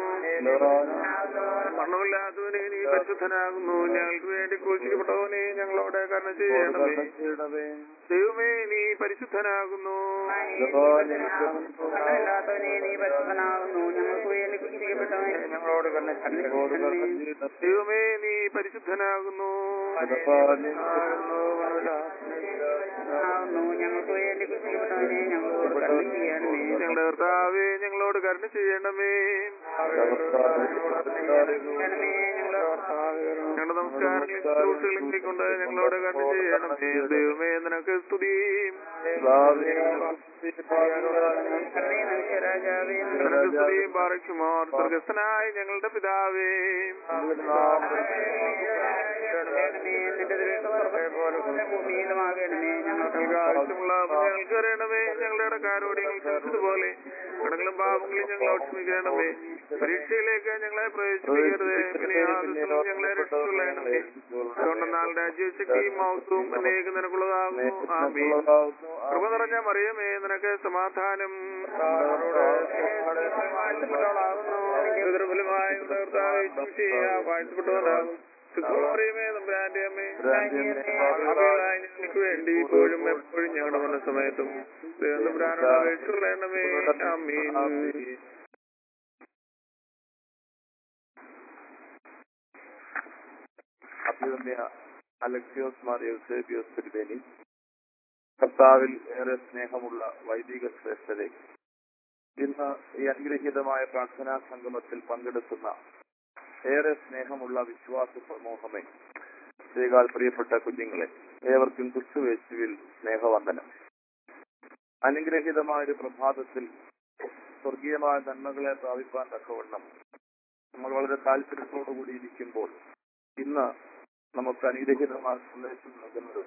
മരണമില്ലാത്തവനെ നീ പരിശുദ്ധനാകുന്നു ഞങ്ങൾക്ക് വേണ്ടി ക്രൂശിക്കപ്പെട്ടവനെ ഞങ്ങളോട് കരുണ ചെയ്യണമേ ദൈവമേ നീ പരിശുദ്ധനാകുന്നു ല്ലാത്തവനെ നീ പരിശുദ്ധനാകുന്നു ഞങ്ങൾക്ക് വേണ്ടി കുറിക്കപ്പെട്ടവനെ ഞങ്ങളോട് ദൈവമേ നീ പരിശുദ്ധനാകുന്നു ഞങ്ങൾക്ക് വേണ്ടി കുറിക്കപ്പെട്ടവനെ ഞങ്ങളോട് കരുണ ചെയ്യണമേ ഞങ്ങളുടെ കർത്താവേ ഞങ്ങളോട് കരുണ ചെയ്യണമേ ചെയ്യണമേ ഞങ്ങളുടെ ഞങ്ങളുടെ നമസ്കാരങ്ങളും ശുശ്രൂഷകളും കൈക്കൊണ്ട് ഞങ്ങളോട് കരുണ ചെയ്യണമേ ദൈവമേ നിനക്ക് സ്തുതിയും കരുണേ മനുഷ്യരാജാവേ നിനക്ക് സ്തുതിയും പാറയ്ക്കുമോ സ്വർഗസ്ഥനായ ഞങ്ങളുടെ പിതാവേ ചെയ്യണമേ നിന്റെ ദൃഷ്ട പോലെ ഭൂമിയിലുമാകണമേ ഞങ്ങൾക്ക് ഞങ്ങൾക്ക് ആവശ്യമുള്ള ഞങ്ങൾക്ക് അറിയണമേ ഞങ്ങളുടെ ഇടക്കാരോട് ഞങ്ങൾ ക്ഷമിച്ചതുപോലെ കടങ്ങളും പാപങ്ങളും ഞങ്ങളോട് ക്ഷമിക്കണമേ പരീക്ഷയിലേക്ക് ഞങ്ങളെ പ്രവേശിപ്പിക്കരുത് പിന്നെ ആദർശവും ഞങ്ങളെ രക്ഷിച്ചുകൊള്ളണമേ അതുകൊണ്ടെന്നാൽ രാജ്യശക്തിയും മൗസവും എന്നേക്ക് നിനക്കുള്ളതാകുന്നു ആമീൻ കൃപ നിറഞ്ഞ മറിയമേ നിനക്ക് സമാധാനം ഫലമായ വാഴ്ത്തപ്പെട്ടവനാകും മറിയമേ നമ്പുരാന്റെ അമ്മേ അഭികളായ ഞങ്ങൾക്ക് വേണ്ടി ഇപ്പോഴും എപ്പോഴും ഞങ്ങളുടെ മരണ സമയത്തും നമ്പുരാനോട് അപേക്ഷിച്ചുകൊള്ളണമേ ആമീൻ അഭിവന്യ അലക്സിയോസ് മാർ യൂസേബിയോസ് തിരുവേനി കർത്താവിൽ ഏറെ സ്നേഹമുള്ള വൈദിക ശ്രേഷ്ഠരെ ഇന്ന് ഈ അനുഗ്രഹീതമായ പ്രാർത്ഥനാ സംഗമത്തിൽ പങ്കെടുക്കുന്ന ഏറെ സ്നേഹമുള്ള വിശ്വാസ സമൂഹമേ ശ്രീകാൽ പ്രിയപ്പെട്ട കുഞ്ഞുങ്ങളെ ഏവർക്കും ക്രിസ്തുവേശുവിൽ സ്നേഹവന്ദനം അനുഗ്രഹീതമായ ഒരു പ്രഭാതത്തിൽ സ്വർഗീയമായ നന്മകളെ പ്രാപിപ്പാൻ തക്കവണ്ണം നമ്മൾ വളരെ താല്പര്യത്തോടുകൂടി ഇരിക്കുമ്പോൾ ഇന്ന് നമുക്ക് അനുഗ്രഹീതമായ സന്ദേശം നൽകുന്നത്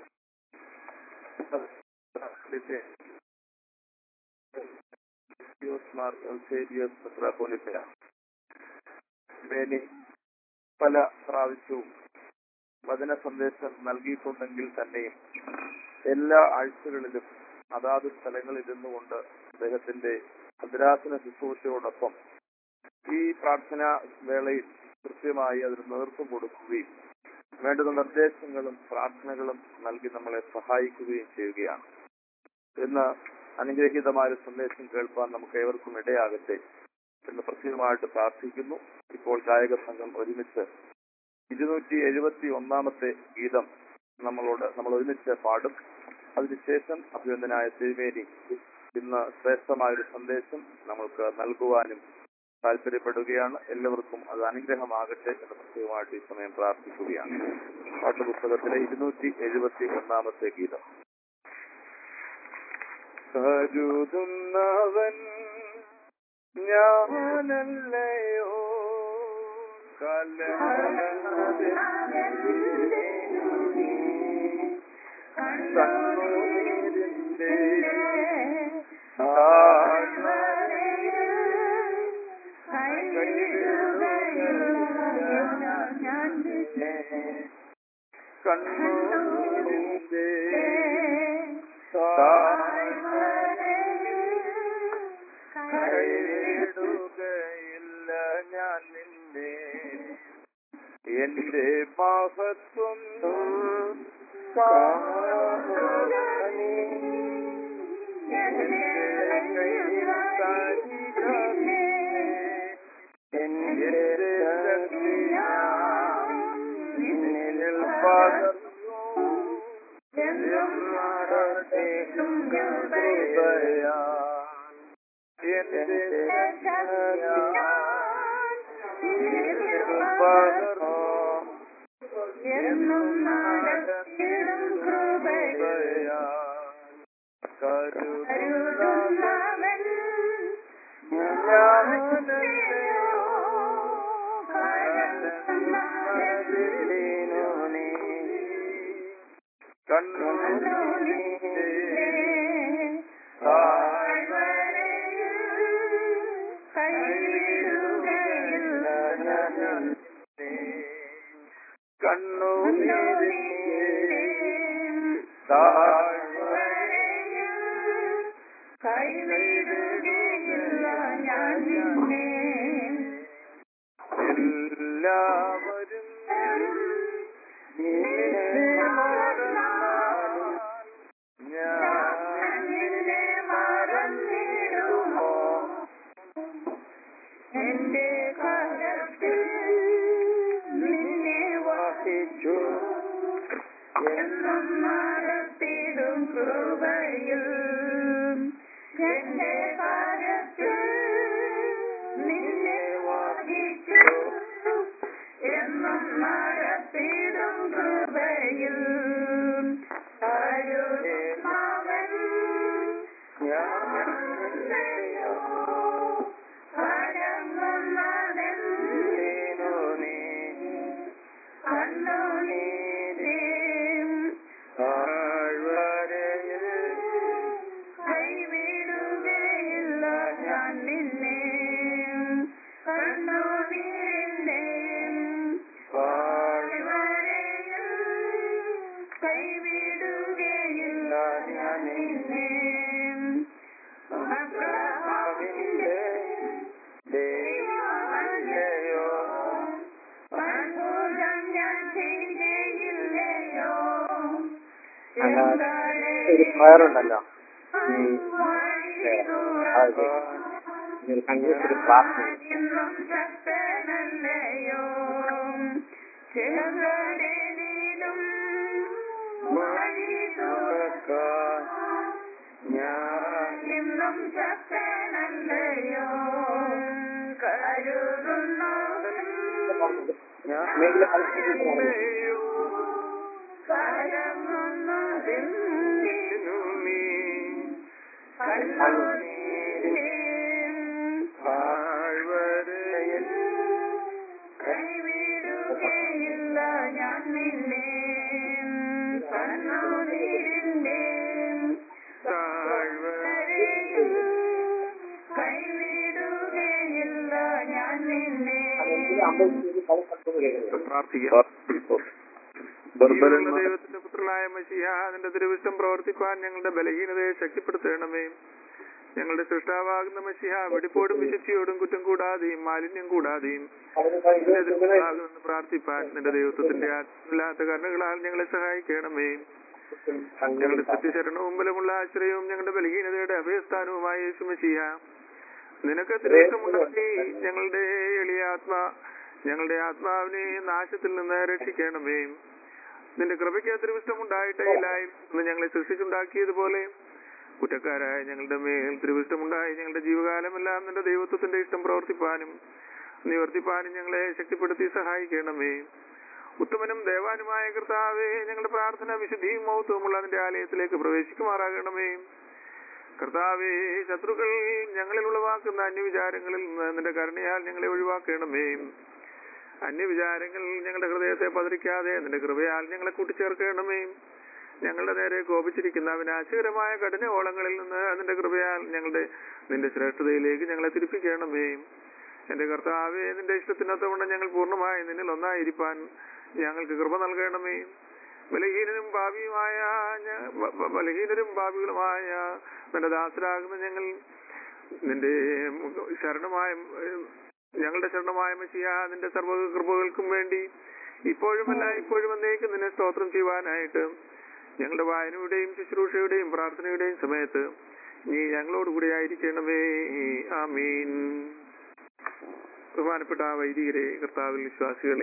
വേനി പല പ്രാവശ്യവും വചന സന്ദേശം നൽകിയിട്ടുണ്ടെങ്കിൽ തന്നെയും എല്ലാ ആഴ്ചകളിലും അതാത് സ്ഥലങ്ങളിൽ ഇരുന്നുകൊണ്ട് അദ്ദേഹത്തിന്റെ ഭദ്രാസന ശുശ്രൂഷയോടൊപ്പം ഈ പ്രാർത്ഥനാ വേളയിൽ കൃത്യമായി അതിന് നേതൃത്വം കൊടുക്കുകയും വേണ്ടുന്ന നിർദ്ദേശങ്ങളും പ്രാർത്ഥനകളും നൽകി നമ്മളെ സഹായിക്കുകയും ചെയ്യുകയാണ് ഇന്ന് അനുഗ്രഹീതമായ ഒരു സന്ദേശം കേൾപ്പാൻ നമുക്ക് ഏവർക്കും ഇടയാകട്ടെ എന്ന് പ്രത്യേകമായിട്ട് പ്രാർത്ഥിക്കുന്നു ഇപ്പോൾ ഗായക സംഘം ഒരുമിച്ച് ഇരുന്നൂറ്റി എഴുപത്തി ഒന്നാമത്തെ ഗീതം നമ്മളോട് നമ്മൾ ഒരുമിച്ച് പാടും അതിനുശേഷം അഭിനന്ദനായ തിരുമേനി ഇന്ന് ശ്രേഷ്ഠമായ ഒരു സന്ദേശം നമ്മൾക്ക് നൽകുവാനും താല്പര്യപ്പെടുകയാണ് എല്ലാവർക്കും അത് അനുഗ്രഹമാകട്ടെ എന്ന് പ്രത്യേകമായിട്ട് ഈ സമയം പ്രാർത്ഥിക്കുകയാണ് പാട്ടുപുസ്തകത്തിലെ ഇരുന്നൂറ്റി എഴുപത്തി ഒന്നാമത്തെ ഗീതം കരുതുന്നവൻ ഞാനല്ലയോ കണ്ണൂരിന്റെ കണ്ണൂരിന്റെ കൈവിടുകയില്ല ഞാൻ നിന്നെ എന്റെ മഹത്വം കാണുകനീ. എന്റെ കൈത്താരികമേ, എന്റെ ശക്തിയാം നിന്നിൽ പകർന്നു എന്നടത്തേക്കും കൃപയാൽ എന്റെ ശക്തിയാം നിന്നിൽ പകർന്നു എന്നും നടത്തിടും കൃപയാൽ കരുതുന്നവൻ ഞാനല്ലയോ കരുതുന്നതിനു നീ കണ്ണു എല്ലാവരും നിന്നെ മറന്നാലും ഞാൻ നിന്നെ മറന്നിടുമോ എന്റെ കരത്തിൽ നിന്നെ വഹിച്ചു എന്നും നടത്തിടും കൃപയിൽ എന്റെ കരത്തിൽ നിന്നെ വഹിച്ചു എന്നും നടത്തിടും കൃപയിൽ കരുണാവൻ ഞാനെയോ കരങ്ങുന്നതെന്തേനു നീ കണ്ണുനീരും താഴ്വരയിൽ കൈവിടുകയില്ല ഞാൻ നിന്നെ കണ്ണുനീരിന്റെയും താഴ്വരയിൽ കൈവിടുകയില്ല ഞാൻ നിന്നെ അബ്രഹാമിന്റെ ദൈവമല്ലയോ അത്ഭുതം ഞാൻ ചെയ്യുകയില്ലയോ ഒരു പ്രയറുണ്ടല്ലോ ഈ അതെ ഒരു സംഗീതത്തിൽ പ്രാർത്ഥന ഇന്നും ശക്തനല്ലയോ ചെറുകടലിലും വഴി തുറക്കാൻ ഞാൻ ഇന്നും ശക്തനല്ലയോ കരുതുന്നവൻ മേഖല കളിച്ചിട്ട് കരങ്ങുന്നതെന്തിനു നീ കണ്ണുനീരിൻ താഴ്വരയിൽ കൈവിടുകയില്ല ഞാൻ നിന്നെ കണ്ണുനീരിന്റെ താഴ്വരയിൽ കൈവിടുകയില്ല ഞാൻ നിന്നെ പ്രാർത്ഥിക്കാം ജീവനുള്ള ദൈവത്തിന്റെ പുത്രനായ മഷിയ നിന്റെ തിരുവിഷ്ടം പ്രവർത്തിപ്പാൻ ഞങ്ങളുടെ ബലഹീനതയെ ശക്തിപ്പെടുത്തണമേ ഞങ്ങളുടെ സൃഷ്ടാവാകുന്ന മഷിഹ വെടിപ്പോടും വിശുദ്ധിയോടും കുറ്റം കൂടാതെയും മാലിന്യം കൂടാതെയും നിന്റെ തിരുമുമ്പാകുമെന്ന് പ്രാർത്ഥിപ്പാൻ നിന്റെ ദൈവത്വത്തിന്റെ ആത്മില്ലാത്ത കരുണകളാൽ ഞങ്ങളെ സഹായിക്കണമേ ഞങ്ങളുടെ സത്യശരണവും ബലമുള്ള ആശ്രയവും ഞങ്ങളുടെ ബലഹീനതയുടെ അഭയസ്ഥാനവുമായ യേശു മഷിഹ നിനക്ക് തിരുവിഷ്ടമുണ്ടാക്കി ഞങ്ങളുടെ എളിയ ആത്മാ ഞങ്ങളുടെ ആത്മാവിനെ നാശത്തിൽ നിന്ന് രക്ഷിക്കണമേ നിന്റെ കൃപയ്ക്ക് തിരുവിഷ്ടമുണ്ടായിട്ടേ ഇല്ലായിരുന്നു ഞങ്ങളെ സൃഷ്ടിച്ചുണ്ടാക്കിയതുപോലെ കുറ്റക്കാരായ ഞങ്ങളുടെ മേൽ തിരുവിഷ്ടമുണ്ടായി ഞങ്ങളുടെ ജീവകാലമെല്ലാം നിന്റെ ദൈവത്വത്തിന്റെ ഇഷ്ടം പ്രവർത്തിപ്പാനും നിവർത്തിപ്പാനും ഞങ്ങളെ ശക്തിപ്പെടുത്തി സഹായിക്കണമേ ഉത്തമനും ദേവാനുമായ കർത്താവേ ഞങ്ങളുടെ പ്രാർത്ഥന വിശുദ്ധിയും മൗത്വമുള്ള നിന്റെ ആലയത്തിലേക്ക് പ്രവേശിക്കുമാറാകണമേ കർത്താവേ ശത്രുക്കൾ ഞങ്ങളിൽ ഉളവാക്കുന്ന അന്യവിചാരങ്ങളിൽ നിന്ന് നിന്റെ കരുണയാൽ ഞങ്ങളെ ഒഴിവാക്കണമേ അന്യവിചാരങ്ങൾ ഞങ്ങളുടെ ഹൃദയത്തെ പതറിക്കാതെ നിന്റെ കൃപയാൽ ഞങ്ങളെ കൂട്ടിച്ചേർക്കണമേ ഞങ്ങളുടെ നേരെ കോപിച്ചിരിക്കുന്ന വിനാശകരമായ കഠിന ഓളങ്ങളിൽ നിന്ന് നിന്റെ കൃപയാൽ ഞങ്ങളുടെ നിന്റെ ശ്രേഷ്ഠതയിലേക്ക് ഞങ്ങളെ തിരിപ്പിക്കണമേ എന്റെ കർത്താവേ നിന്റെ ഇഷ്ടത്തിനൊത്തവണ്ണം ഞങ്ങൾ പൂർണ്ണമായി നിന്നിൽ ഒന്നായിരിക്കാൻ ഞങ്ങൾക്ക് കൃപ നൽകണമേ ബലഹീനരും ഭാവിയുമായ ഞ- ബ- ബ- ബലഹീനരും ഭാവികളുമായ നിന്റെ ദാസരാകുന്ന ഞങ്ങൾ നിന്റെ ശരണമായ ഏഹ്, ഞങ്ങളുടെ ശരണമായ മസിയ നിന്റെ സർവ്വ കൃപകൾക്കും വേണ്ടി ഇപ്പോഴുമല്ല ഇപ്പോഴും എന്നേക്കും നിന്നെ സ്തോത്രം ചെയ്യുവാനായിട്ട് ഞങ്ങളുടെ വായനയുടെയും ശുശ്രൂഷയുടെയും പ്രാർത്ഥനയുടെയും സമയത്ത് നീ ഞങ്ങളോട് കൂടെ ആയിരിക്കണമേ ആമീൻ ബഹുമാനപ്പെട്ട ആ വൈദികരെ കർത്താവിൽ വിശ്വാസികളെ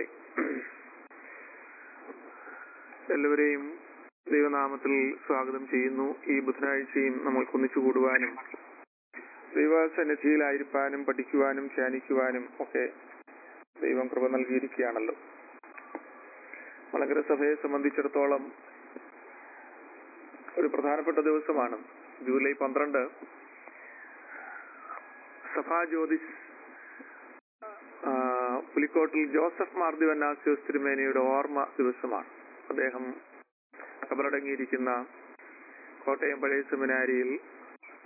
എല്ലാവരെയും ദൈവനാമത്തിൽ സ്വാഗതം ചെയ്യുന്നു ഈ ബുധനാഴ്ചയും നമ്മൾക്ക് ഒന്നിച്ചു കൂടുവാനും ദൈവസന്നിധിയിലായിരിക്കാനും പഠിക്കുവാനും ധ്യാനിക്കുവാനും ഒക്കെ ദൈവം കൃപ നൽകിയിരിക്കുകയാണല്ലോ മലങ്കര സഭയെ സംബന്ധിച്ചിടത്തോളം ഒരു പ്രധാനപ്പെട്ട ദിവസമാണ് ജൂലൈ പന്ത്രണ്ട് സഭാ ജ്യോതിഷ് ആ, പുലിക്കോട്ടിൽ ജോസഫ് മാർ ദിവന്നാസ്യോസ് തിരുമേനയുടെ ഓർമ്മ ദിവസമാണ് അദ്ദേഹം കബറടങ്ങിയിരിക്കുന്ന കോട്ടയം പഴയ സെമിനാരിയിൽ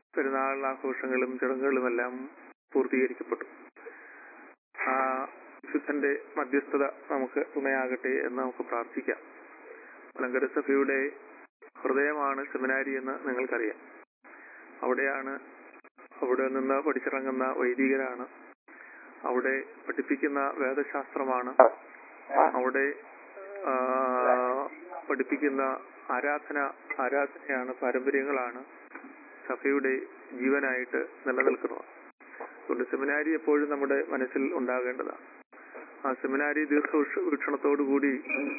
പെരുന്നാൾ ആഘോഷങ്ങളും ചടങ്ങുകളുമെല്ലാം പൂർത്തീകരിക്കപ്പെട്ടു ആ വിശുദ്ധന്റെ മധ്യസ്ഥത നമുക്ക് തുണയാകട്ടെ എന്ന് നമുക്ക് പ്രാർത്ഥിക്കാം മലങ്കര സഭയുടെ ഹൃദയമാണ് സെമിനാരി എന്ന് നിങ്ങൾക്കറിയാം അവിടെയാണ് അവിടെ നിന്ന് പഠിച്ചിറങ്ങുന്ന വൈദികരാണ് അവിടെ പഠിപ്പിക്കുന്ന വേദശാസ്ത്രമാണ് അവിടെ ആ, പഠിപ്പിക്കുന്ന ആരാധന ആരാധനയാണ് പാരമ്പര്യങ്ങളാണ് സഭയുടെ ജീവനായിട്ട് നിലനിൽക്കുന്നത് അതുകൊണ്ട് സെമിനാരി എപ്പോഴും നമ്മുടെ മനസ്സിൽ ഉണ്ടാകേണ്ടതാണ് ആ സെമിനാരി ദീർഘ വീക്ഷണത്തോടുകൂടി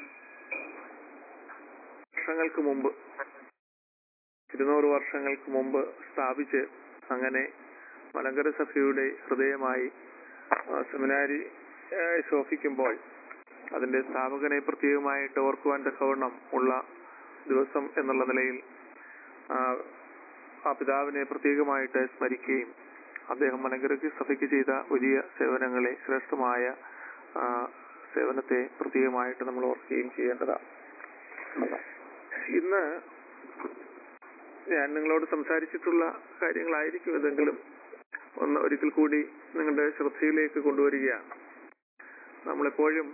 വർഷങ്ങൾക്ക് മുമ്പ് ഇരുന്നൂറ് വർഷങ്ങൾക്ക് മുമ്പ് സ്ഥാപിച്ച് അങ്ങനെ മലങ്കര സഭയുടെ ഹൃദയമായി ആ, സെമിനാരി ആ, ശോഭിക്കുമ്പോൾ അതിന്റെ സ്ഥാപകനെ പ്രത്യേകമായിട്ട് ഓർക്കുവാൻ തക്കവണ്ണം ഉള്ള ദിവസം എന്നുള്ള നിലയിൽ ആ, ആ പിതാവിനെ പ്രത്യേകമായിട്ട് സ്മരിക്കുകയും അദ്ദേഹം മലങ്കര സഭയ്ക്ക് ചെയ്ത വലിയ സേവനങ്ങളെ ശ്രേഷ്ഠമായ ആ, സേവനത്തെ പ്രത്യേകമായിട്ട് നമ്മൾ ഓർക്കുകയും ചെയ്യേണ്ടതാണ് ഇന്ന് ഞാൻ നിങ്ങളോട് സംസാരിച്ചിട്ടുള്ള കാര്യങ്ങളായിരിക്കും ഇതെങ്കിലും ഒന്ന് ഒരിക്കൽ കൂടി നിങ്ങളുടെ ശ്രദ്ധയിലേക്ക് കൊണ്ടുവരികയാണ് നമ്മളെപ്പോഴും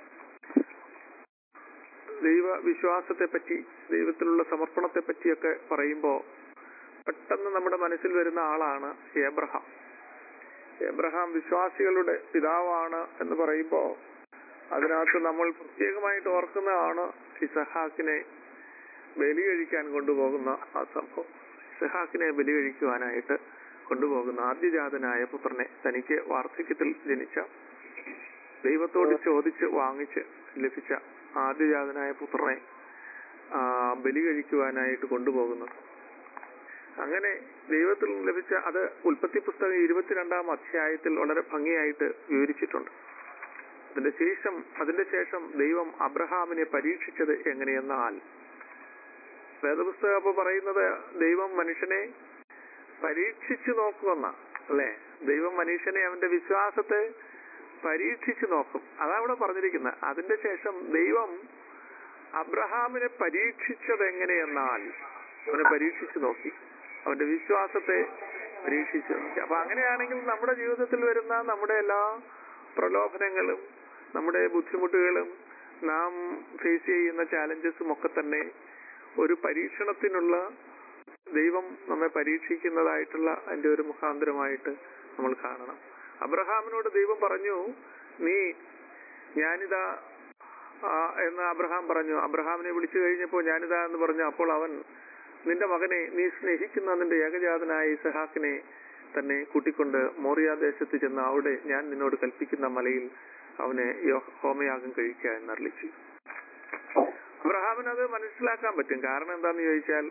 ദൈവ വിശ്വാസത്തെ പറ്റി ദൈവത്തിലുള്ള സമർപ്പണത്തെ പറ്റിയൊക്കെ പറയുമ്പോൾ പെട്ടെന്ന് നമ്മുടെ മനസ്സിൽ വരുന്ന ആളാണ് ഏബ്രഹാം ഏബ്രഹാം വിശ്വാസികളുടെ പിതാവാണ് എന്ന് പറയുമ്പോൾ അതിനകത്ത് നമ്മൾ പ്രത്യേകമായിട്ട് ഓർക്കുന്നതാണ് ഇസഹാക്കിനെ ബലി കഴിക്കാൻ കൊണ്ടുപോകുന്ന ആ സംഭവം ഇസഹാക്കിനെ ബലി കഴിക്കുവാനായിട്ട് കൊണ്ടുപോകുന്ന ആദ്യജാതനായ പുത്രനെ തനിക്ക് വാർദ്ധക്യത്തിൽ ജനിച്ച ദൈവത്തോട് ചോദിച്ച് വാങ്ങിച്ച് ലഭിച്ച ആദ്യജാതനായ പുത്രനെ ആ, ബലി കഴിക്കുവാനായിട്ട് കൊണ്ടുപോകുന്നത് അങ്ങനെ ദൈവത്തിൽ നിന്ന് ലഭിച്ച അത് ഉൽപ്പത്തി പുസ്തകം ഇരുപത്തിരണ്ടാം അധ്യായത്തിൽ വളരെ ഭംഗിയായിട്ട് വിവരിച്ചിട്ടുണ്ട് അതിന്റെ ശേഷം അതിന്റെ ശേഷം ദൈവം അബ്രഹാമിനെ പരീക്ഷിച്ചത് എങ്ങനെയെന്നാൽ വേദപുസ്തകം അപ്പൊ പറയുന്നത് ദൈവം മനുഷ്യനെ പരീക്ഷിച്ചു നോക്കുമെന്ന അല്ലെ ദൈവം മനുഷ്യനെ അവന്റെ വിശ്വാസത്തെ പരീക്ഷിച്ചു നോക്കും അതാ അവിടെ പറഞ്ഞിരിക്കുന്നത് അതിന്റെ ശേഷം ദൈവം അബ്രഹാമിനെ പരീക്ഷിച്ചത് എങ്ങനെയെന്നാൽ അവനെ പരീക്ഷിച്ചു നോക്കി അവന്റെ വിശ്വാസത്തെ പരീക്ഷിച്ചു നോക്കി അപ്പൊ അങ്ങനെയാണെങ്കിൽ നമ്മുടെ ജീവിതത്തിൽ വരുന്ന നമ്മുടെ എല്ലാ പ്രലോഭനങ്ങളും നമ്മുടെ ബുദ്ധിമുട്ടുകളും നാം ഫേസ് ചെയ്യുന്ന ചാലഞ്ചസും ഒക്കെ തന്നെ ഒരു പരീക്ഷണത്തിനുള്ള ദൈവം നമ്മെ പരീക്ഷിക്കുന്നതായിട്ടുള്ള അതിന്റെ ഒരു മുഖാന്തരമായിട്ട് നമ്മൾ കാണണം അബ്രഹാമിനോട് ദൈവം പറഞ്ഞു നീ ഞാനിതാ ആ, എന്ന് അബ്രഹാം പറഞ്ഞു അബ്രഹാമിനെ വിളിച്ചു കഴിഞ്ഞപ്പോൾ ഞാനിതാ എന്ന് പറഞ്ഞു അപ്പോൾ അവൻ നിന്റെ മകനെ നീ സ്നേഹിക്കുന്ന നിന്റെ ഏകജാതനായ ഇസഹാക്കിനെ തന്നെ കൂട്ടിക്കൊണ്ട് മോറിയ ദേശത്ത് ചെന്ന് അവിടെ ഞാൻ നിന്നോട് കൽപ്പിക്കുന്ന മലയിൽ അവനെ യോ- ഹോമയാഗം കഴിക്കുക എന്നറിയിച്ചു അബ്രഹാമിന് അത് മനസ്സിലാക്കാൻ പറ്റും കാരണം എന്താന്ന് ചോദിച്ചാൽ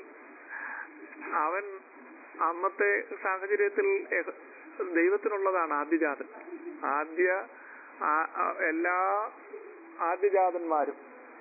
അവൻ അന്നത്തെ സാഹചര്യത്തിൽ എഹ്- ദൈവത്തിനുള്ളതാണ് ആദ്യജാതൻ ആദ്യ ആ- ആ- എല്ലാ ആദ്യജാതന്മാരും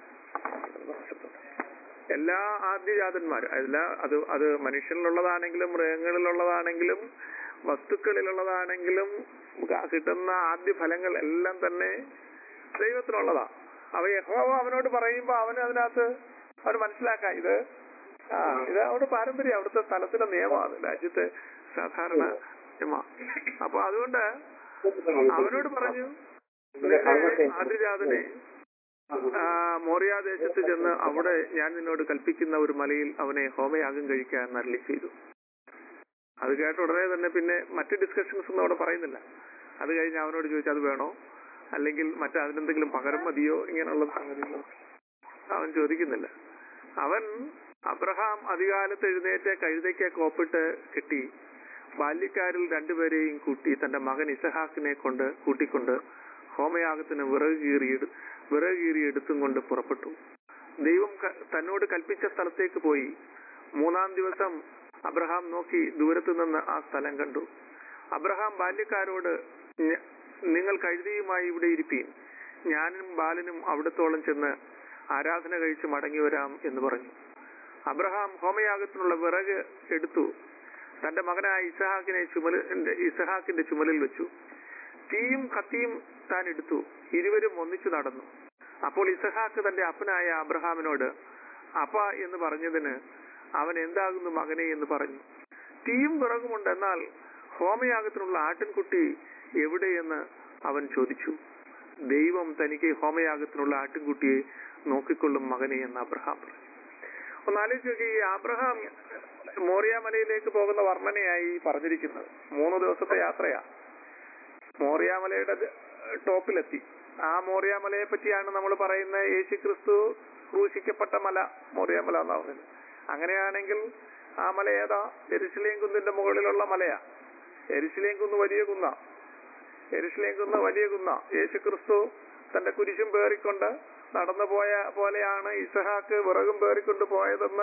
എല്ലാ ആദ്യജാതന്മാരും എല്ലാ അത് അത് മനുഷ്യനിലുള്ളതാണെങ്കിലും മൃഗങ്ങളിലുള്ളതാണെങ്കിലും വസ്തുക്കളിലുള്ളതാണെങ്കിലും ക- കിട്ടുന്ന ആദ്യ ഫലങ്ങൾ എല്ലാം തന്നെ ദൈവത്തിനുള്ളതാ അവ യഹോവ അവനോട് പറയുമ്പോ അവന് അതിനകത്ത് അവന് മനസ്സിലാക്കാം ഇത് ആ ഇത് അവിടെ പാരമ്പര്യം അവിടുത്തെ സ്ഥലത്തിലെ നിയമമാണ് രാജ്യത്തെ സാധാരണ നിയമ അപ്പൊ അതുകൊണ്ട് അവനോട് പറഞ്ഞു നിന്റെ ആദ്യജാതനെ ആ, മോറിയ ദേശത്ത് ചെന്ന് അവിടെ ഞാൻ നിന്നോട് കൽപ്പിക്കുന്ന ഒരു മലയിൽ അവനെ ഹോമയാഗം കഴിക്കാൻ നരളി ചെയ്തു അത് കേട്ട ഉടനെ തന്നെ പിന്നെ മറ്റ് ഡിസ്കഷൻസ് ഒന്നും അവിടെ പറയുന്നില്ല അത് കഴിഞ്ഞ് അവനോട് ചോദിച്ചു അത് വേണോ അല്ലെങ്കിൽ മറ്റു അതിനെന്തെങ്കിലും പകരം മതിയോ ഇങ്ങനെയുള്ള സംഗതികൾ അവൻ ചോദിക്കുന്നില്ല അവൻ അബ്രഹാം അധികാലത്ത് എഴുന്നേറ്റ് കഴുതയ്ക്ക് കോപ്പിട്ട് കെട്ടി ബാല്യക്കാരിൽ രണ്ടുപേരെയും കൂട്ടി തന്റെ മകൻ ഇസഹാക്കിനെ കൊണ്ട് കൂട്ടിക്കൊണ്ട് ഹോമയാഗത്തിന് വിറക് കീറിയെടു വിറക് കീറി എടുത്തും കൊണ്ട് പുറപ്പെട്ടു ദൈവം ക- തന്നോട് കൽപ്പിച്ച സ്ഥലത്തേക്ക് പോയി മൂന്നാം ദിവസം അബ്രഹാം നോക്കി ദൂരത്തു നിന്ന് ആ സ്ഥലം കണ്ടു അബ്രഹാം ബാല്യക്കാരോട് "ഞ- നിങ്ങൾ കഴുതിയുമായി ഇവിടെ ഇരിപ്പീൻ ഞാനും ബാലനും അവിടത്തോളം ചെന്ന് ആരാധന കഴിച്ച് മടങ്ങി വരാം എന്ന് പറഞ്ഞു അബ്രഹാം ഹോമയാഗത്തിനുള്ള വിറക് എടുത്തു തന്റെ മകനായ ഇസഹാക്കിനെ ചുമലിന്റെ ഇസഹാക്കിന്റെ ചുമലിൽ വെച്ചു തീയും കത്തിയും താൻ എടുത്തു ഇരുവരും ഒന്നിച്ചു നടന്നു അപ്പോൾ ഇസഹാക്ക് തന്റെ അപ്പനായ അബ്രഹാമിനോട് അപ്പ എന്ന് പറഞ്ഞതിന് അവൻ എന്താകുന്നു മകനെ എന്ന് പറഞ്ഞു തീയും വിറകുമുണ്ട് എന്നാൽ ഹോമയാഗത്തിനുള്ള ആട്ടിൻകുട്ടി എവിടെയെന്ന് അവൻ ചോദിച്ചു ദൈവം തനിക്ക് ഹോമയാഗത്തിനുള്ള ആട്ടിൻകുട്ടിയെ നോക്കിക്കൊള്ളും മകനെ എന്ന് അബ്രഹാം പറഞ്ഞു ഒന്നാലോചിച്ച് നോക്കി ഈ അബ്രഹാം മോറിയ മലയിലേക്ക് പോകുന്ന വർണ്ണനയായി പറഞ്ഞിരിക്കുന്നത് മൂന്ന് ദിവസത്തെ യാത്രയാ മോറിയ മലയുടെ ദ- ടോപ്പിലെത്തി ആ മോറിയ മലയെ പറ്റിയാണ് നമ്മൾ പറയുന്ന യേശു ക്രിസ്തു ക്രൂശിക്കപ്പെട്ട മല മോറിയ മല എന്നാ പറയുന്നത് അങ്ങനെയാണെങ്കിൽ ആ മല ഏതാ എരിശിലേം കുന്നിന്റെ മുകളിലുള്ള മലയാ എരിശിലേം കുന്ന് വലിയ കുന്ന എരിശിലേം കുന്ന് വലിയ കുന്ന യേശു ക്രിസ്തു തന്റെ കുരിശും പേറിക്കൊണ്ട് നടന്നു പോയ പോലെയാണ് ഇസഹാക്ക് വിറകും പേറിക്കൊണ്ട് പോയതെന്ന്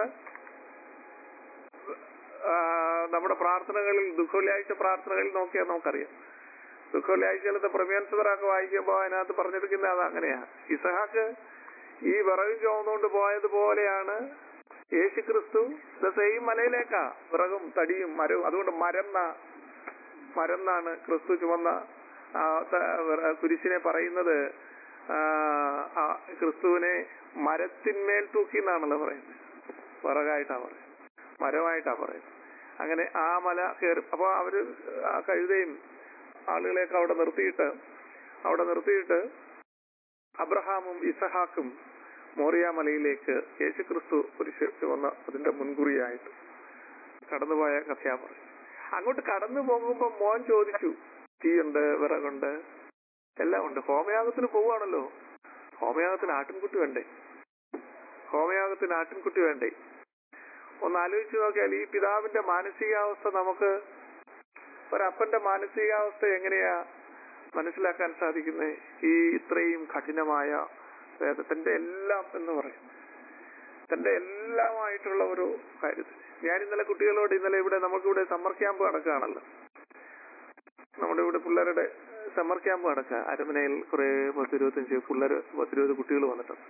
ആ, നമ്മുടെ പ്രാർത്ഥനകളിൽ ദുഃഖവെള്ളിയാഴ്ച പ്രാർത്ഥനകളിൽ നോക്കിയാൽ നമുക്കറിയാം ദുഃഖവെള്ളിയാഴ്ചയിലത്തെ പ്രമേൻസതറൊക്കെ വായിക്കുമ്പോൾ അതിനകത്ത് പറഞ്ഞിരിക്കുന്നത് അത് അങ്ങനെയാ ഇസഹാക്ക് ഈ വിറകും ചുവന്നുകൊണ്ട് പോയതുപോലെയാണ് യേശു ക്രിസ്തു സെയിം മലയിലേക്കാ വിറകും തടിയും മരവും അതുകൊണ്ട് മരന്ന മരന്നാണ് ക്രിസ്തു ചുമന്ന ആ, ത- വിറ- കുരിശിനെ പറയുന്നത് ആ, ആ, ക്രിസ്തുവിനെ മരത്തിന്മേൽ തൂക്കി എന്നാണല്ലോ പറയുന്നത് വിറകായിട്ടാ പറയുന്നത് മരമായിട്ടാ പറയുന്നത് അങ്ങനെ ആ മല കയറി അപ്പൊ അവര് ആ കഴുതയും ആളുകളെയൊക്കെ അവിടെ നിർത്തിയിട്ട് അവിടെ നിർത്തിയിട്ട് അബ്രഹാമും ഇസഹാക്കും മോറിയ മലയിലേക്ക് യേശുക്രിസ്തു കുരിശിച്ചു വന്ന അതിന്റെ മുൻകുറിയായിട്ട് കടന്നുപോയ കഥയാ പറയും അങ്ങോട്ട് കടന്നു പോകുമ്പോ മോൻ ചോദിച്ചു തീയുണ്ട് വിറകുണ്ട് എല്ലാം ഉണ്ട് ഹോമയാഗത്തിന് പോവാണല്ലോ ഹോമയാഗത്തിന് ആട്ടിൻകുട്ടി വേണ്ടേ ഹോമയാഗത്തിന് ആട്ടിൻകുട്ടി വേണ്ടേ ഒന്ന് ആലോചിച്ച് നോക്കിയാൽ ഈ പിതാവിന്റെ മാനസികാവസ്ഥ നമുക്ക് ഒരപ്പന്റെ മാനസികാവസ്ഥ എങ്ങനെയാ മനസ്സിലാക്കാൻ സാധിക്കുന്നത് ഈ ഇത്രയും കഠിനമായ വേദത്തിന്റെ എല്ലാം എന്ന് പറയും തന്റെ എല്ലാമായിട്ടുള്ള ഒരു കാര്യത്തിൽ ഞാൻ ഇന്നലെ കുട്ടികളോട് ഇന്നലെ ഇവിടെ നമുക്കിവിടെ സമ്മർ ക്യാമ്പ് നടക്കുകയാണല്ലോ നമ്മുടെ ഇവിടെ പിള്ളേരുടെ സമ്മർ ക്യാമ്പ് നടക്കുക അരമനയിൽ കുറെ പത്തിരുപത്തഞ്ച് പിള്ളേർ പത്തിരുപത് കുട്ടികൾ വന്നിട്ടുണ്ട്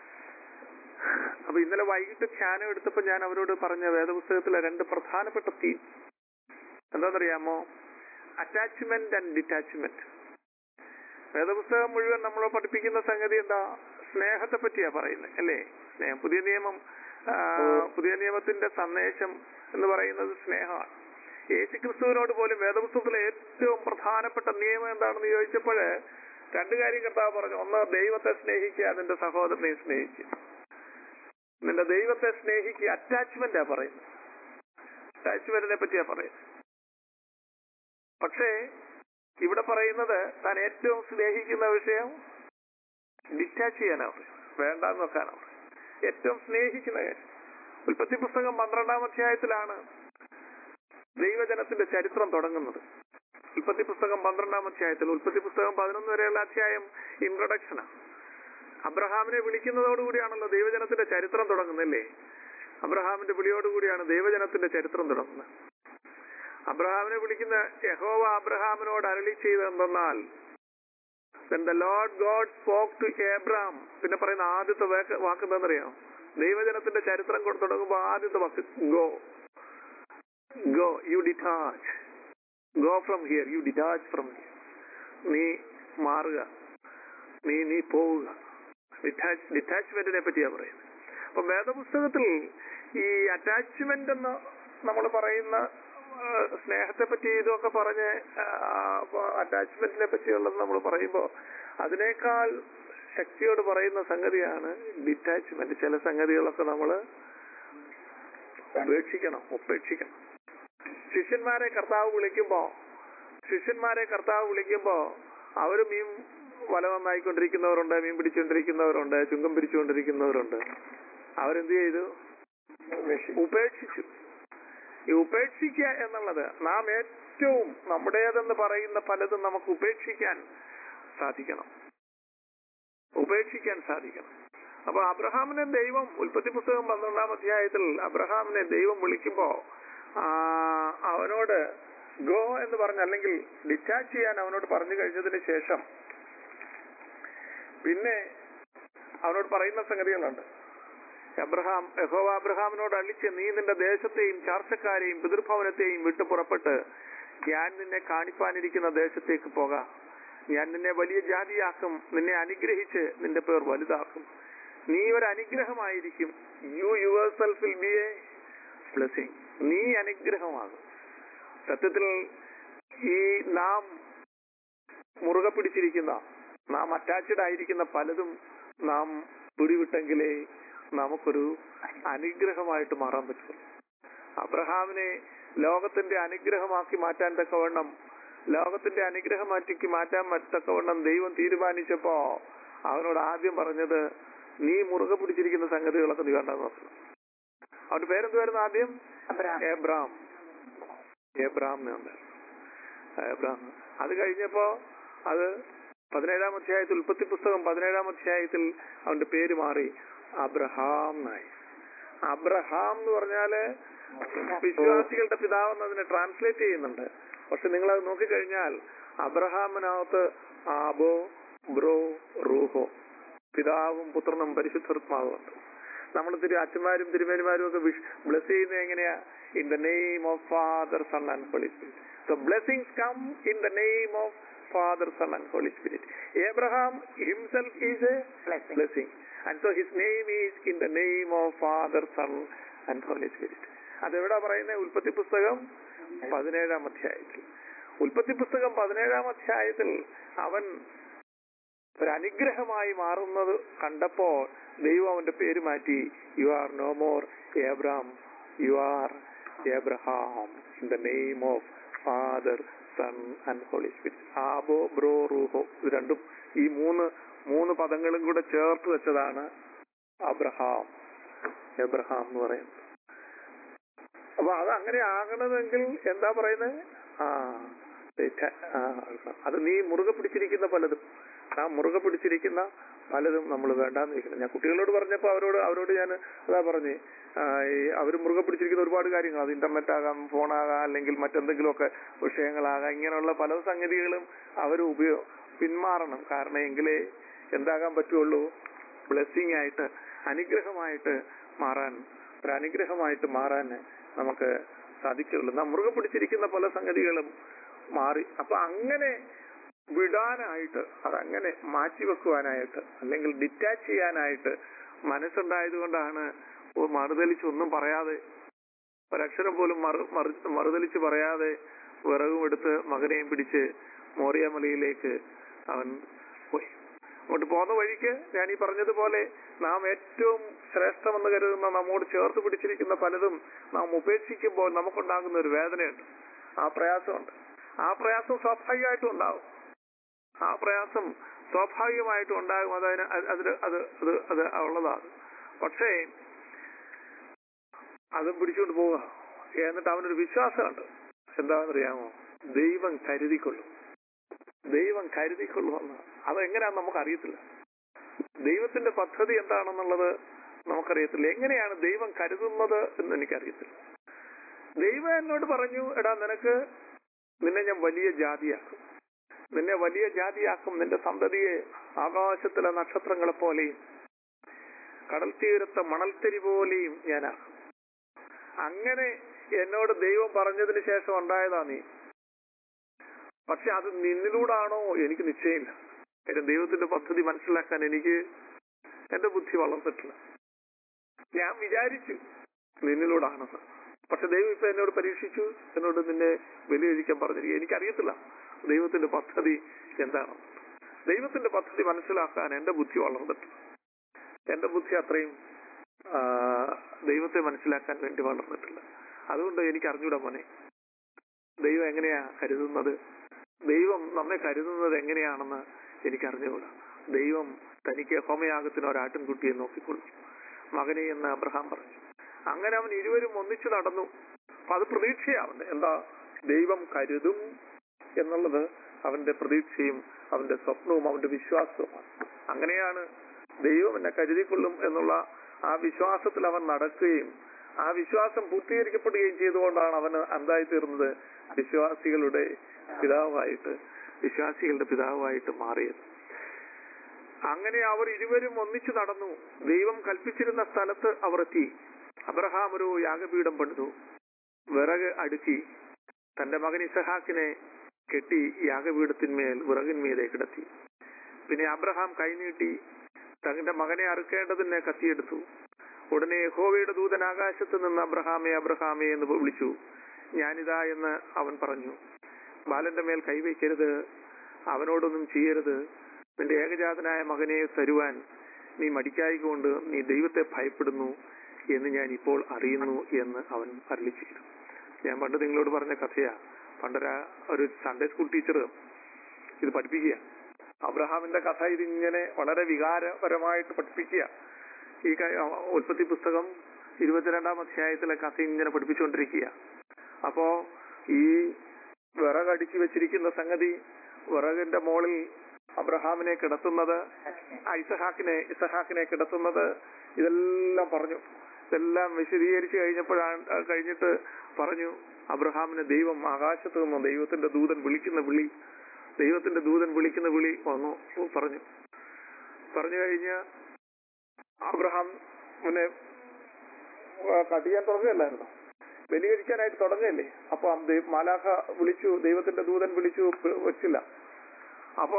അപ്പൊ ഇന്നലെ വൈകിട്ട് ധ്യാനം എടുത്തപ്പോ ഞാൻ അവരോട് പറഞ്ഞ വേദപുസ്തകത്തിലെ രണ്ട് പ്രധാനപ്പെട്ട തീം എന്താണെന്നറിയാമോ അറ്റാച്ച്മെന്റ് ആൻഡ് ഡിറ്റാച്ച്മെന്റ് വേദപുസ്തകം മുഴുവൻ നമ്മളെ പഠിപ്പിക്കുന്ന സംഗതി എന്താ സ്നേഹത്തെ പറ്റിയാ പറയുന്നത് അല്ലേ സ്നേഹം പുതിയ നിയമം ആ, പുതിയ നിയമത്തിന്റെ സന്ദേശം എന്ന് പറയുന്നത് സ്നേഹമാണ് യേശുക്രിസ്തുവിനോട് പോലും വേദപുസ്തകത്തിലെ ഏറ്റവും പ്രധാനപ്പെട്ട നിയമം എന്താണെന്ന് ചോദിച്ചപ്പോഴ് രണ്ടു കാര്യം കർത്താവ് പറഞ്ഞു ഒന്ന് ദൈവത്തെ സ്നേഹിക്കുക നിന്റെ സഹോദരനെ സ്നേഹിക്കുക നിന്റെ ദൈവത്തെ സ്നേഹിക്കുക അറ്റാച്ച്മെന്റാ പറയുന്നത് അറ്റാച്ച്മെന്റിനെ പറ്റിയാ പറയുന്നത് പക്ഷേ ഇവിടെ പറയുന്നത് താൻ ഏറ്റവും സ്നേഹിക്കുന്ന വിഷയം ഡിറ്റാച്ച് ചെയ്യാനാ പറയുന്നത് വേണ്ടാന്ന് വെക്കാനാ പറയുന്നത് ഏറ്റവും സ്നേഹിക്കുന്ന കാര്യം ഉൽപ്പത്തി പുസ്തകം പന്ത്രണ്ടാം അധ്യായത്തിലാണ് ദൈവജനത്തിന്റെ ചരിത്രം തുടങ്ങുന്നത് ഉൽപ്പത്തി പുസ്തകം പന്ത്രണ്ടാം അധ്യായത്തിൽ ഉൽപ്പത്തി പുസ്തകം പതിനൊന്ന് വരെയുള്ള അധ്യായം ഇൻട്രൊഡക്ഷനാണ് അബ്രഹാമിനെ വിളിക്കുന്നതോടുകൂടിയാണല്ലോ ദൈവജനത്തിന്റെ ചരിത്രം തുടങ്ങുന്നല്ലേ അബ്രഹാമിന്റെ വിളിയോടുകൂടിയാണ് ദൈവജനത്തിന്റെ ചരിത്രം തുടങ്ങുന്നത് അബ്രഹാമിനെ വിളിക്കുന്ന യഹോവ അബ്രഹാമിനോട് അരളി ചെയ്തെന്തെന്നാൽ When the Lord God spoke to Abraham പിന്നെ പറയുന്ന ആദ്യത്തെ വാക്ക് വാക്ക് എന്താണെന്നറിയാം ദൈവജനത്തിന്റെ ചരിത്രം കൊണ്ട് തുടങ്ങുമ്പോൾ ആദ്യത്തെ വാക്ക് go go you detach go from here you detach from here നീ മാറുക നീ നീ പോവുക ഡിറ്റാച്ച് ഡിറ്റാച്ച്മെന്റിനെ പറ്റിയാ പറയുന്നത് അപ്പൊ വേദപുസ്തകത്തിൽ ഈ അറ്റാച്ച്മെന്റ് എന്ന് നമ്മൾ പറയുന്ന ആ, സ്നേഹത്തെ പറ്റി ഇതൊക്കെ പറഞ്ഞ് അറ്റാച്ച്മെന്റിനെ പറ്റിയുള്ളത് നമ്മൾ പറയുമ്പോൾ അതിനേക്കാൾ ശക്തിയോട് പറയുന്ന സംഗതിയാണ് ഡിറ്റാച്ച്മെന്റ് ചില സംഗതികളൊക്കെ നമ്മൾ ഉപേക്ഷിക്കണം ഉപേക്ഷിക്കണം ശിഷ്യന്മാരെ കർത്താവ് വിളിക്കുമ്പോ ശിഷ്യന്മാരെ കർത്താവ് വിളിക്കുമ്പോ അവര് മീൻ വല നന്നായിക്കൊണ്ടിരിക്കുന്നവരുണ്ട് മീൻ പിടിച്ചുകൊണ്ടിരിക്കുന്നവരുണ്ട് ചുങ്കം പിടിച്ചുകൊണ്ടിരിക്കുന്നവരുണ്ട് അവരെന്ത് ചെയ്തു ഉപേക്ഷിച്ചു ഈ ഉപേക്ഷിക്കുക എന്നുള്ളത് നാം ഏറ്റവും നമ്മുടേതെന്ന് പറയുന്ന പലതും നമുക്ക് ഉപേക്ഷിക്കാൻ സാധിക്കണം ഉപേക്ഷിക്കാൻ സാധിക്കണം അപ്പൊ അബ്രഹാമിനെ ദൈവം ഉൽപ്പത്തി പുസ്തകം പന്ത്രണ്ടാം അധ്യായത്തിൽ അബ്രഹാമിനെ ദൈവം വിളിക്കുമ്പോ ആ, അവനോട് ഗോ എന്ന് പറഞ്ഞ അല്ലെങ്കിൽ ഡിറ്റാച്ച് ചെയ്യാൻ അവനോട് പറഞ്ഞു കഴിഞ്ഞതിന് ശേഷം പിന്നെ അവനോട് പറയുന്ന സംഗതികളുണ്ട് അബ്രഹാം യഹോവ അബ്രഹാമിനോട് അളിച്ച് നീ നിന്റെ ദേശത്തെയും ചാർച്ചക്കാരെയും പിതൃഭവനത്തെയും വിട്ടു പുറപ്പെട്ട് ഞാൻ നിന്നെ കാണിപ്പാനിരിക്കുന്ന ദേശത്തേക്ക് പോകാം ഞാൻ നിന്നെ വലിയ ജാതിയാക്കും നിന്നെ അനുഗ്രഹിച്ച് നിന്റെ പേർ വലുതാക്കും നീ ഒരു അനുഗ്രഹമായിരിക്കും you yourself will be a blessing നീ അനുഗ്രഹമാകും സത്യത്തിൽ ഈ നാം മുറുകെ പിടിച്ചിരിക്കുന്ന നാം അറ്റാച്ച്ഡ് ആയിരിക്കുന്ന പലതും നാം പിടിവിട്ടെങ്കിലേ നമുക്കൊരു അനുഗ്രഹമായിട്ട് മാറാൻ പറ്റുള്ളൂ അബ്രഹാമിനെ ലോകത്തിന്റെ അനുഗ്രഹമാക്കി മാറ്റാൻ തക്കവണ്ണം ലോകത്തിന്റെ അനുഗ്രഹമാക്കി മാറ്റാൻ തക്കവണ്ണം ദൈവം തീരുമാനിച്ചപ്പോ അവനോട് ആദ്യം പറഞ്ഞത് നീ മുറുകെ പിടിച്ചിരിക്കുന്ന സംഗതികളൊക്കെ നീ കണ്ടെന്ന് പറഞ്ഞു അവന്റെ പേരെന്തുവായിരുന്നു ആദ്യം അബ്രഹാം എബ്രാം എബ്രാം എന്നുണ്ടായിരുന്നു എബ്രാം അത് കഴിഞ്ഞപ്പോ അത് പതിനേഴാം അധ്യായത്തിൽ ഉൽപ്പത്തി പുസ്തകം പതിനേഴാം അധ്യായത്തിൽ അവന്റെ പേര് മാറി അബ്രഹാം എന്നായി അബ്രഹാം എന്ന് പറഞ്ഞാല് വിശ്വാസികളുടെ പിതാവ് എന്നതിനെ ട്രാൻസ്ലേറ്റ് ചെയ്യുന്നുണ്ട് പക്ഷെ നിങ്ങൾ അത് നോക്കിക്കഴിഞ്ഞാൽ അബ്രഹാമിനകത്ത് ആബോ ബ്രോ റൂഹോ പിതാവും പുത്രനും പരിശുദ്ധാത്മാവും ഉണ്ട് നമ്മൾ തിരു അച്ഛന്മാരും തിരുമേനിമാരും ഒക്കെ ബ്ലസ് ചെയ്യുന്നത് എങ്ങനെയാ in the name of Father Son and Holy Spirit so blessings come in the name of Father Son and Holy Spirit Abraham himself is a Blessing. blessing. And so his name is in the name of Father, Son and Holy Spirit. അതെവിടാ പറയുന്നത് ഉൽപ്പത്തി പുസ്തകം പതിനേഴാം അധ്യായത്തിൽ ഉൽപ്പത്തി പുസ്തകം പതിനേഴാം അധ്യായത്തിൽ അവൻ ഒരു അനുഗ്രഹമായി മാറുന്നത് കണ്ടപ്പോൾ ദൈവം അവന്റെ പേര് മാറ്റി you are no more Abram you are Abraham in the name of Father Son and Holy Spirit ആബോ ബ്രോ റൂഹോ ഇത് രണ്ടും ഈ മൂന്ന് മൂന്ന് പദങ്ങളും കൂടെ ചേർത്ത് വെച്ചതാണ് അബ്രഹാം എബ്രഹാം എന്ന് പറയുന്നത് അപ്പൊ അത് അങ്ങനെ ആകണമെങ്കിൽ എന്താ പറയുന്നത് ആ തെറ്റ ആ, അത് നീ മുറുകെ പിടിച്ചിരിക്കുന്ന പലതും ആ മുറുകെ പിടിച്ചിരിക്കുന്ന പലതും നമ്മൾ വേണ്ടാന്ന് വെക്കണം ഞാൻ കുട്ടികളോട് പറഞ്ഞപ്പോ അവരോട് അവരോട് ഞാൻ അതാ പറഞ്ഞേ അവർ മുറുകെ പിടിച്ചിരിക്കുന്ന ഒരുപാട് കാര്യങ്ങൾ അത് ഇന്റർനെറ്റ് ആകാം ഫോണാകാം അല്ലെങ്കിൽ മറ്റെന്തെങ്കിലുമൊക്കെ വിഷയങ്ങളാകാം ഇങ്ങനെയുള്ള പല സംഗതികളും അവർ ഉപയോ പിന്മാറണം കാരണം എങ്കിലേ എന്താകാൻ പറ്റുള്ളൂ ബ്ലെസ്സിങ് ആയിട്ട് അനുഗ്രഹമായിട്ട് മാറാൻ ഒരു അനുഗ്രഹമായിട്ട് മാറാൻ നമുക്ക് സാധിക്കുള്ളൂ നാം മുറുകെ പിടിച്ചിരിക്കുന്ന പല സംഗതികളും മാറി അപ്പൊ അങ്ങനെ വിടാനായിട്ട് അതങ്ങനെ മാറ്റിവെക്കുവാനായിട്ട് അല്ലെങ്കിൽ ഡിറ്റാച്ച് ചെയ്യാനായിട്ട് മനസ്സുണ്ടായത് കൊണ്ടാണ് മറുതലിച്ച് ഒന്നും പറയാതെ ഒരക്ഷരം പോലും മറു മറു- മറുതലിച്ച് പറയാതെ വിറകും എടുത്ത് മകനെയും പിടിച്ച് മോറിയ മലയിലേക്ക് അവൻ പോയി അങ്ങോട്ട് പോകുന്ന വഴിക്ക് ഞാൻ ഈ പറഞ്ഞതുപോലെ നാം ഏറ്റവും ശ്രേഷ്ഠമെന്ന് കരുതുന്ന നമ്മോട് ചേർത്ത് പിടിച്ചിരിക്കുന്ന പലതും നാം ഉപേക്ഷിക്കുമ്പോൾ നമുക്കുണ്ടാകുന്ന ഒരു വേദനയുണ്ട് ആ പ്രയാസമുണ്ട് ആ പ്രയാസം സ്വാഭാവികമായിട്ടും ഉണ്ടാവും ആ പ്രയാസം സ്വാഭാവികമായിട്ടും ഉണ്ടാകും അതിന് അതിന് അത് അത് അത് ഉള്ളതാണ് പക്ഷേ അതും പിടിച്ചുകൊണ്ട് പോവുക എന്നിട്ട് അവനൊരു വിശ്വാസമുണ്ട് എന്താണെന്നറിയാമോ ദൈവം കരുതിക്കൊള്ളും ദൈവം കരുതിക്കൊള്ളുമെന്ന് അതെങ്ങനെയാണെന്ന് നമുക്ക് അറിയത്തില്ല ദൈവത്തിന്റെ പദ്ധതി എന്താണെന്നുള്ളത് നമുക്കറിയത്തില്ല എങ്ങനെയാണ് ദൈവം കരുതുന്നത് എന്ന് എനിക്കറിയത്തില്ല ദൈവം എന്നോട് പറഞ്ഞു എടാ നിനക്ക് നിന്നെ ഞാൻ വലിയ ജാതിയാക്കും നിന്നെ വലിയ ജാതിയാക്കും നിന്റെ സന്തതിയെ ആകാശത്തിലെ നക്ഷത്രങ്ങളെ പോലെയും കടൽ തീരത്തെ മണൽത്തരി പോലെയും ഞാനാക്കും അങ്ങനെ എന്നോട് ദൈവം പറഞ്ഞതിന് ശേഷം ഉണ്ടായതാ നീ പക്ഷെ അത് നിന്നിലൂടാണോ എനിക്ക് നിശ്ചയമില്ല കാര്യം ദൈവത്തിന്റെ പദ്ധതി മനസ്സിലാക്കാൻ എനിക്ക് എന്റെ ബുദ്ധി വളർന്നിട്ടില്ല ഞാൻ വിചാരിച്ചു നിന്നിലൂടാണെന്ന് പക്ഷെ ദൈവം ഇപ്പൊ എന്നോട് പരീക്ഷിച്ചു എന്നോട് നിന്നെ ബലികഴിക്കാൻ പറഞ്ഞിരിക്കുക എനിക്കറിയത്തില്ല ദൈവത്തിന്റെ പദ്ധതി എന്താണ് ദൈവത്തിന്റെ പദ്ധതി മനസ്സിലാക്കാൻ എന്റെ ബുദ്ധി വളർന്നിട്ടില്ല എന്റെ ബുദ്ധി അത്രയും ആ, ദൈവത്തെ മനസ്സിലാക്കാൻ വേണ്ടി വളർന്നിട്ടില്ല അതുകൊണ്ട് എനിക്ക് അറിഞ്ഞൂടാ മോനെ ദൈവം എങ്ങനെയാ കരുതുന്നത് ദൈവം നമ്മെ കരുതുന്നത് എങ്ങനെയാണെന്ന് എനിക്ക് അറിഞ്ഞുകൂടാ ദൈവം തനിക്ക് ഹോമയാഗത്തിന് ഒരാട്ടിൻകുട്ടിയെ നോക്കിക്കൊള്ളു മകനെ എന്ന് അബ്രഹാം പറഞ്ഞു അങ്ങനെ അവൻ ഇരുവരും ഒന്നിച്ചു നടന്നു അപ്പൊ അത് പ്രതീക്ഷയാവുന്നത് എന്താ ദൈവം കരുതും എന്നുള്ളത് അവന്റെ പ്രതീക്ഷയും അവന്റെ സ്വപ്നവും അവന്റെ വിശ്വാസവുമാണ് അങ്ങനെയാണ് ദൈവം എന്നെ കരുതിക്കൊള്ളും എന്നുള്ള ആ വിശ്വാസത്തിൽ അവൻ നടക്കുകയും ആ വിശ്വാസം പൂർത്തീകരിക്കപ്പെടുകയും ചെയ്തുകൊണ്ടാണ് അവന് എന്തായി തീർന്നത് വിശ്വാസികളുടെ പിതാവായിട്ട് വിശ്വാസികളുടെ പിതാവായിട്ട് മാറിയത് അങ്ങനെ അവർ ഇരുവരും ഒന്നിച്ചു നടന്നു ദൈവം കൽപ്പിച്ചിരുന്ന സ്ഥലത്ത് അവർ എത്തി അബ്രഹാം ഒരു യാഗപീഠം പണിതു വിറക് അടുക്കി തന്റെ മകൻ ഇസഹാക്കിനെ കെട്ടി യാഗപീഠത്തിന്മേൽ വിറകിന്മീതെ കിടത്തി പിന്നെ അബ്രഹാം കൈനീട്ടി തന്റെ മകനെ അറുക്കേണ്ടതിനെ കത്തിയെടുത്തു ഉടനെ യഹോവയുടെ ദൂതൻ ആകാശത്ത് നിന്ന് അബ്രഹാമേ അബ്രഹാമേ എന്ന് വിളിച്ചു ഞാനിതാ എന്ന് അവൻ പറഞ്ഞു ബാലന്റെ മേൽ കൈവയ്ക്കരുത് അവനോടൊന്നും ചെയ്യരുത് നിന്റെ ഏകജാതനായ മകനെ തരുവാൻ നീ മടിക്കായികൊണ്ട് നീ ദൈവത്തെ ഭയപ്പെടുന്നു എന്ന് ഞാൻ ഇപ്പോൾ അറിയുന്നു എന്ന് അവൻ അരളി ചെയ്തു ഞാൻ പണ്ട് നിങ്ങളോട് പറഞ്ഞ കഥയാ പണ്ടൊരു ഒരു സൺഡേ സ്കൂൾ ടീച്ചർ ഇത് പഠിപ്പിക്കുക അബ്രഹാമിന്റെ കഥ ഇതിങ്ങനെ വളരെ വികാരപരമായിട്ട് പഠിപ്പിക്കുക ഈ ക- ഉൽപ്പത്തി പുസ്തകം ഇരുപത്തിരണ്ടാം അധ്യായത്തിലെ കഥ ഇങ്ങനെ പഠിപ്പിച്ചുകൊണ്ടിരിക്കുക അപ്പോ ഈ വിറകടിച്ചു വെച്ചിരിക്കുന്ന സംഗതി വിറകിന്റെ മുകളിൽ അബ്രഹാമിനെ കിടത്തുന്നത് ഇസഹാക്കിനെ ഇസഹാക്കിനെ കിടത്തുന്നത് ഇതെല്ലാം പറഞ്ഞു ഇതെല്ലാം വിശദീകരിച്ചു കഴിഞ്ഞപ്പോഴാണ് ആ, കഴിഞ്ഞിട്ട് പറഞ്ഞു അബ്രഹാമിന് ദൈവം ആകാശത്ത് നിന്ന് ദൈവത്തിന്റെ ദൂതൻ വിളിക്കുന്ന വിളി ദൈവത്തിന്റെ ദൂതൻ വിളിക്കുന്ന വിളി വന്നു പറഞ്ഞു പറഞ്ഞു കഴിഞ്ഞ് അബ്രഹാം പിന്നെ കടിയാൻ തുടങ്ങുകയല്ലായിരുന്നു ബലി കഴിക്കാനായിട്ട് തുടങ്ങുകയല്ലേ അപ്പൊ ആ ദൈ- മാലാഖ വിളിച്ചു ദൈവത്തിന്റെ ദൂതൻ വിളിച്ചു പ് വെച്ചില്ല അപ്പോ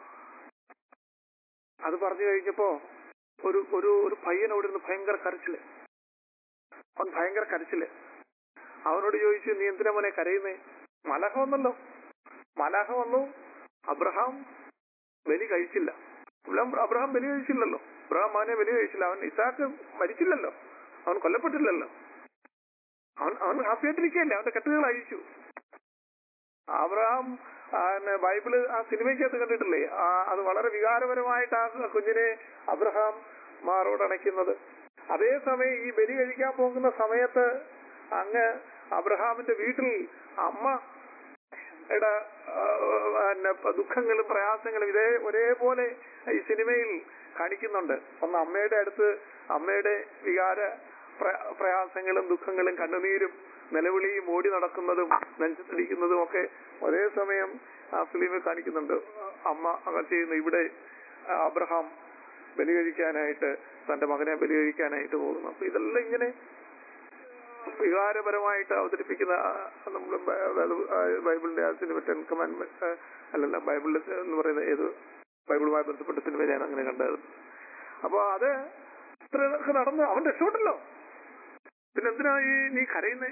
അത് പറഞ്ഞു കഴിഞ്ഞപ്പോ ഒരു ഒരു ഒരു പയ്യൻ അവിടെ ഇരുന്ന് ഭയങ്കര കരച്ചില് അവൻ ഭയങ്കര കരച്ചില് അവനോട് ചോദിച്ചു നീ എന്തിനാ മോനെ കരയുന്നേ മലഹ വന്നല്ലോ മലാഹ വന്നു അബ്രഹാം ബലി കഴിച്ചില്ല അബ്രഹാം- അബ്രഹാം ബലി കഴിച്ചില്ലല്ലോ അബ്രഹാം മോനെ ബലി കഴിച്ചില്ല അവൻ ഇസാക്ക് മരിച്ചില്ലല്ലോ അവൻ കൊല്ലപ്പെട്ടില്ലല്ലോ അവൻ അവൻ ഹാപ്പി ആയിട്ടിരിക്കുകയല്ലേ അവന്റെ കെട്ടുകൾ അഴിച്ചു അബ്രഹാം ആ, പിന്നെ ബൈബിള് ആ സിനിമയ്ക്കകത്ത് കണ്ടിട്ടില്ലേ ആ, അത് വളരെ വികാരപരമായിട്ട് ആ കുഞ്ഞിനെ അബ്രഹാം മാറോട് അണയ്ക്കുന്നത് അതേസമയം ഈ ബലി കഴിക്കാൻ പോകുന്ന സമയത്ത് അങ്ങ് അബ്രഹാമിന്റെ വീട്ടിൽ അമ്മ യുടെ ആ, പിന്നെ ദുഃഖങ്ങളും പ്രയാസങ്ങളും ഇതേ ഒരേപോലെ ഈ സിനിമയിൽ കാണിക്കുന്നുണ്ട് ഒന്ന് അമ്മയുടെ അടുത്ത് അമ്മയുടെ വികാര പ്ര- പ്രയാസങ്ങളും ദുഃഖങ്ങളും കണ്ണുനീരും നിലവിളിയും ഓടി നടക്കുന്നതും നെഞ്ചത്തിരിക്കുന്നതും ഒക്കെ ഒരേ സമയം ആ ഫിലിമിൽ കാണിക്കുന്നുണ്ട് അമ്മ അങ്ങനെ ചെയ്യുന്ന ഇവിടെ ആ, അബ്രഹാം ബലി കഴിക്കാനായിട്ട് തന്റെ മകനെ ബലി കഴിക്കാനായിട്ട് പോകുന്നു അപ്പൊ ഇതെല്ലാം ഇങ്ങനെ വികാരപരമായിട്ട് അവതരിപ്പിക്കുന്ന നമ്മൾ ബൈബിളിന്റെ ആ സിനിമ ടെൻ കമാൻഡ്മെന്റ് അല്ലല്ല ബൈബിളിൽ എന്ന് പറയുന്ന ഏത് ബൈബിളുമായി ബന്ധപ്പെട്ട സിനിമ ഞാൻ അങ്ങനെ കണ്ടത് അപ്പൊ അത് ഇത്രയൊക്കെ നടന്ന് അവൻ രക്ഷപ്പെട്ടല്ലോ പിന്നെ എന്തിനാ ഈ നീ കരയുന്നേ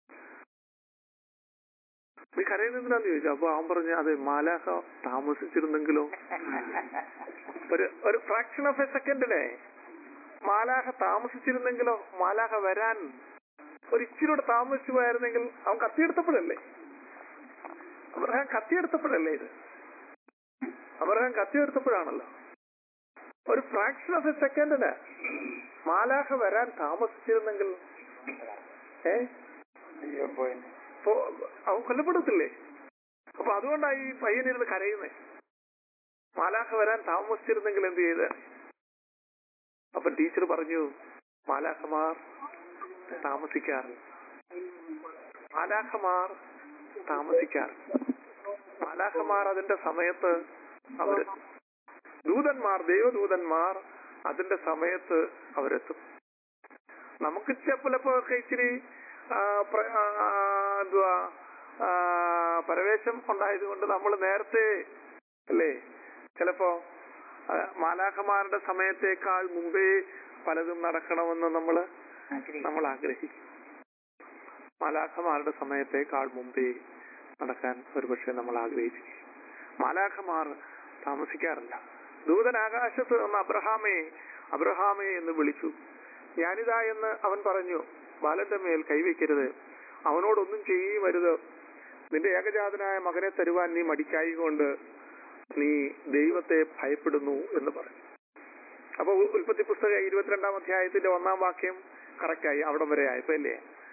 നീ കരയുന്ന എന്തിനാന്ന് ചോദിച്ചു അപ്പൊ അവൻ പറഞ്ഞു അതെ മാലാഹ താമസിച്ചിരുന്നെങ്കിലോ ഒരു ഒരു ഫ്രാക്ഷൻ ഓഫ് എ സെക്കൻഡിനെ മാലാഹ താമസിച്ചിരുന്നെങ്കിലോ മാലാഹ വരാൻ ഒരു ഇച്ചിരൂടെ താമസിച്ചു പോയായിരുന്നെങ്കിൽ അവൻ കത്തിയെടുത്തപ്പോഴല്ലേ അബ്രഹാം കത്തിയെടുത്തപ്പോഴല്ലേ ഇത് അബ്രഹാം കത്തിയെടുത്തപ്പോഴാണല്ലോ ഒരു ഫ്രാക്ഷൻ ഓഫ് എ സെക്കൻഡിന് മാലാഖ വരാൻ താമസിച്ചിരുന്നെങ്കിൽ ഏ അപ്പോ അവൻ കൊല്ലപ്പെടത്തില്ലേ അപ്പൊ അതുകൊണ്ടാണ് ഈ പയ്യനിരുന്ന് കരയുന്നേ മാലാഖ വരാൻ താമസിച്ചിരുന്നെങ്കിൽ എന്ത് ചെയ്ത് അപ്പൊ ടീച്ചർ പറഞ്ഞു മാലാഖമാർ താമസിക്കാറില്ല മാലാഖമാർ താമസിക്കാറില്ല മാലാഖമാർ അതിന്റെ സമയത്ത് അവരെത്തും ദൂതന്മാർ ദൈവദൂതന്മാർ അതിന്റെ സമയത്ത് അവരെത്തും നമുക്ക് ചിലപ്പോ ഒക്കെ ഇച്ചിരി ആ, പ്ര- ആ, എന്തുവാ ആ, പരവേശം ഉണ്ടായതുകൊണ്ട് നമ്മൾ നേരത്തെ അല്ലേ ചിലപ്പോ ആ, മാലാഖമാരുടെ സമയത്തേക്കാൾ മുമ്പേ പലതും നടക്കണമെന്ന് നമ്മൾ നമ്മൾ ആഗ്രഹിക്കും മാലാഖമാരുടെ സമയത്തേക്കാൾ മുമ്പേ നടക്കാൻ ഒരുപക്ഷെ നമ്മൾ ആഗ്രഹിച്ചിരിക്കും മാലാഖമാർ താമസിക്കാറില്ല ദൂതൻ ആകാശത്ത് നിന്ന് അബ്രഹാമേ അബ്രഹാമേ എന്ന് വിളിച്ചു ഞാനിതാ എന്ന് അവൻ പറഞ്ഞു ബാലന്റെ മേൽ കൈവയ്ക്കരുത് അവനോടൊന്നും ചെയ്യുമരുത് നിന്റെ ഏകജാതനായ മകനെ തരുവാൻ നീ മടിക്കായികൊണ്ട് നീ ദൈവത്തെ ഭയപ്പെടുന്നു എന്ന് പറഞ്ഞു അപ്പൊ ഉ- ഉൽപ്പത്തി പുസ്തകം ഇരുപത്തിരണ്ടാം അധ്യായത്തിന്റെ ഒന്നാം വാക്യം കറക്റ്റായി അവിടം വരെ ആയപ്പോ അല്ലേ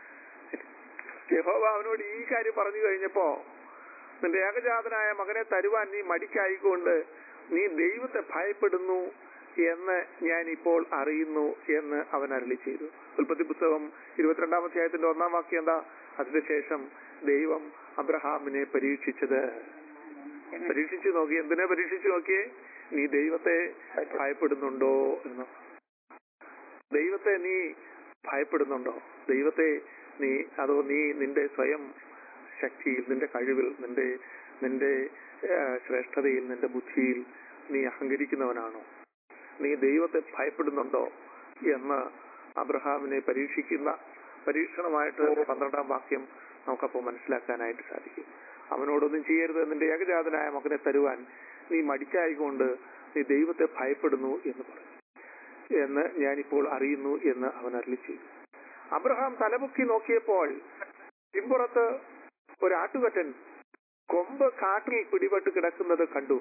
യഹോവ അവനോട് ഈ കാര്യം പറഞ്ഞു കഴിഞ്ഞപ്പോ നിന്റെ ഏകജാതനായ മകനെ തരുവാൻ നീ മടിക്കായിക്കൊണ്ട് നീ ദൈവത്തെ ഭയപ്പെടുന്നു എന്ന് ഞാൻ ഇപ്പോൾ അറിയുന്നു എന്ന് അവൻ അരളി ചെയ്തു ഉൽപ്പത്തി പുസ്തകം ഇരുപത്തിരണ്ടാം അധ്യായത്തിന്റെ ഒന്നാം വാക്യം എന്താ അതിനുശേഷം ദൈവം അബ്രഹാമിനെ പരീക്ഷിച്ചത് പരീക്ഷിച്ചു നോക്കി എന്തിനെ പരീക്ഷിച്ചു നോക്കിയേ നീ ദൈവത്തെ ഭയപ്പെടുന്നുണ്ടോ എന്ന് ദൈവത്തെ നീ ഭയപ്പെടുന്നുണ്ടോ ദൈവത്തെ നീ അതോ നീ നിന്റെ സ്വയം ശക്തിയിൽ നിന്റെ കഴിവിൽ നിന്റെ നിന്റെ ആ, ശ്രേഷ്ഠതയിൽ നിന്റെ ബുദ്ധിയിൽ നീ അഹങ്കരിക്കുന്നവനാണോ നീ ദൈവത്തെ ഭയപ്പെടുന്നുണ്ടോ എന്ന് അബ്രഹാമിനെ പരീക്ഷിക്കുന്ന പരീക്ഷണമായിട്ട് പന്ത്രണ്ടാം വാക്യം നമുക്കപ്പോൾ മനസ്സിലാക്കാനായിട്ട് സാധിക്കും അവനോടൊന്നും ചെയ്യരുത് നിന്റെ ഏകജാതനായ മകനെ തരുവാൻ നീ മടിക്കായിക്കൊണ്ട് നീ ദൈവത്തെ ഭയപ്പെടുന്നു എന്ന് പറഞ്ഞു എന്ന് ഞാനിപ്പോൾ അറിയുന്നു എന്ന് അവൻ അരളി ചെയ്തു അബ്രഹാം തലപൊക്കി നോക്കിയപ്പോൾ പിമ്പുറത്ത് ഒരു ആട്ടുകറ്റൻ കൊമ്പ് കാട്ടിൽ പിടിപെട്ട് കിടക്കുന്നത് കണ്ടു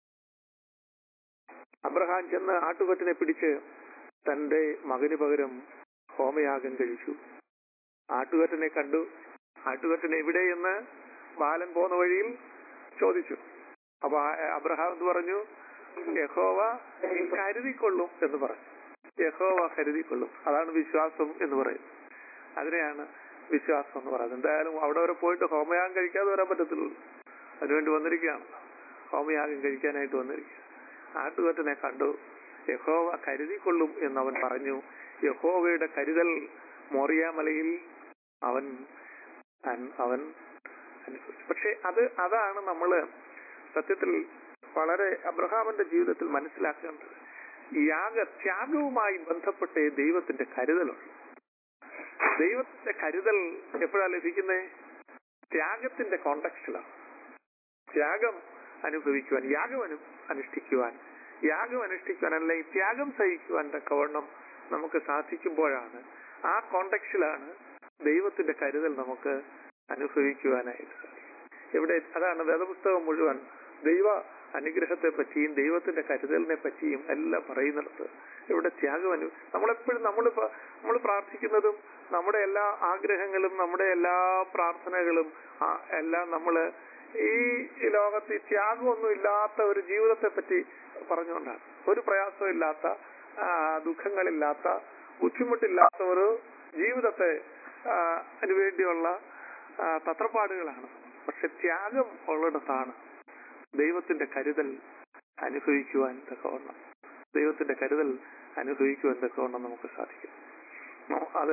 അബ്രഹാം ചെന്ന് ആട്ടുകറ്റനെ പിടിച്ച് തന്റെ മകന് പകരം ഹോമയാഗം കഴിച്ചു ആട്ടുകറ്റനെ കണ്ടു ആട്ടുകറ്റൻ എവിടെയെന്ന് ബാലൻ പോന്ന വഴിയിൽ ചോദിച്ചു അപ്പൊ ആ- അബ്രഹാം എന്ന് പറഞ്ഞു യഹോവ കരുതിക്കൊള്ളും എന്ന് പറഞ്ഞു യഹോവ കരുതിക്കൊള്ളും അതാണ് വിശ്വാസം എന്ന് പറയുന്നത് അതിനെയാണ് വിശ്വാസം എന്ന് പറയുന്നത് എന്തായാലും അവിടെ വരെ പോയിട്ട് ഹോമയാഗം കഴിക്കാതെ വരാൻ പറ്റത്തുള്ളൂ അതിനുവേണ്ടി വന്നിരിക്കുകയാണ് ഹോമയാഗം കഴിക്കാനായിട്ട് വന്നിരിക്കുക ആട്ടുകൊറ്റനെ കണ്ടു യഹോവ കരുതിക്കൊള്ളും എന്നവൻ പറഞ്ഞു യഹോവയുടെ കരുതൽ മോറിയാമലയിൽ അവൻ അൻ- അവൻ അനുഭവിച്ചു പക്ഷെ അത് അതാണ് നമ്മള് സത്യത്തിൽ വളരെ അബ്രഹാമിന്റെ ജീവിതത്തിൽ മനസ്സിലാക്കേണ്ടത് യാഗ ത്യാഗവുമായി ബന്ധപ്പെട്ട ദൈവത്തിന്റെ കരുതലുണ്ട് ദൈവത്തിന്റെ കരുതൽ എപ്പോഴാണ് ലഭിക്കുന്നത് ത്യാഗത്തിന്റെ കോണ്ടക്സ്റ്റിലാണ് ത്യാഗം അനുഭവിക്കുവാൻ യാഗം അനു അനുഷ്ഠിക്കുവാൻ യാഗം അനുഷ്ഠിക്കുവാൻ അല്ലെങ്കിൽ ത്യാഗം സഹിക്കുവാൻ തക്കവണ്ണം നമുക്ക് സാധിക്കുമ്പോഴാണ് ആ കോണ്ടക്സ്റ്റിലാണ് ദൈവത്തിന്റെ കരുതൽ നമുക്ക് അനുഭവിക്കുവാനായിട്ട് സാധിക്കും ഇവിടെ അതാണ് വേദപുസ്തകം മുഴുവൻ ദൈവ അനുഗ്രഹത്തെ പറ്റിയും ദൈവത്തിന്റെ കരുതലിനെ പറ്റിയും എല്ലാം പറയുന്നിടത്ത് ഇവിടെ ത്യാഗം അനു നമ്മളെപ്പോഴും നമ്മൾ നമ്മൾ പ്രാർത്ഥിക്കുന്നതും നമ്മുടെ എല്ലാ ആഗ്രഹങ്ങളും നമ്മുടെ എല്ലാ പ്രാർത്ഥനകളും ആ, എല്ലാം നമ്മള് ഈ ലോകത്ത് ഈ ത്യാഗമൊന്നും ഇല്ലാത്ത ഒരു ജീവിതത്തെ പറ്റി പറഞ്ഞുകൊണ്ടാണ് ഒരു പ്രയാസവും ഇല്ലാത്ത ആ, ദുഃഖങ്ങളില്ലാത്ത ബുദ്ധിമുട്ടില്ലാത്ത ഒരു ജീവിതത്തെ ആ, അതിനു വേണ്ടിയുള്ള ആ, തത്രപ്പാടുകളാണ് പക്ഷെ ത്യാഗം ഉള്ളിടത്താണ് ദൈവത്തിന്റെ കരുതൽ അനുഭവിക്കുവാൻ തക്കവണ്ണം ദൈവത്തിന്റെ കരുതൽ അനുഭവിക്കുവാൻ തക്കവണ്ണം നമുക്ക് സാധിക്കും നോ- അത്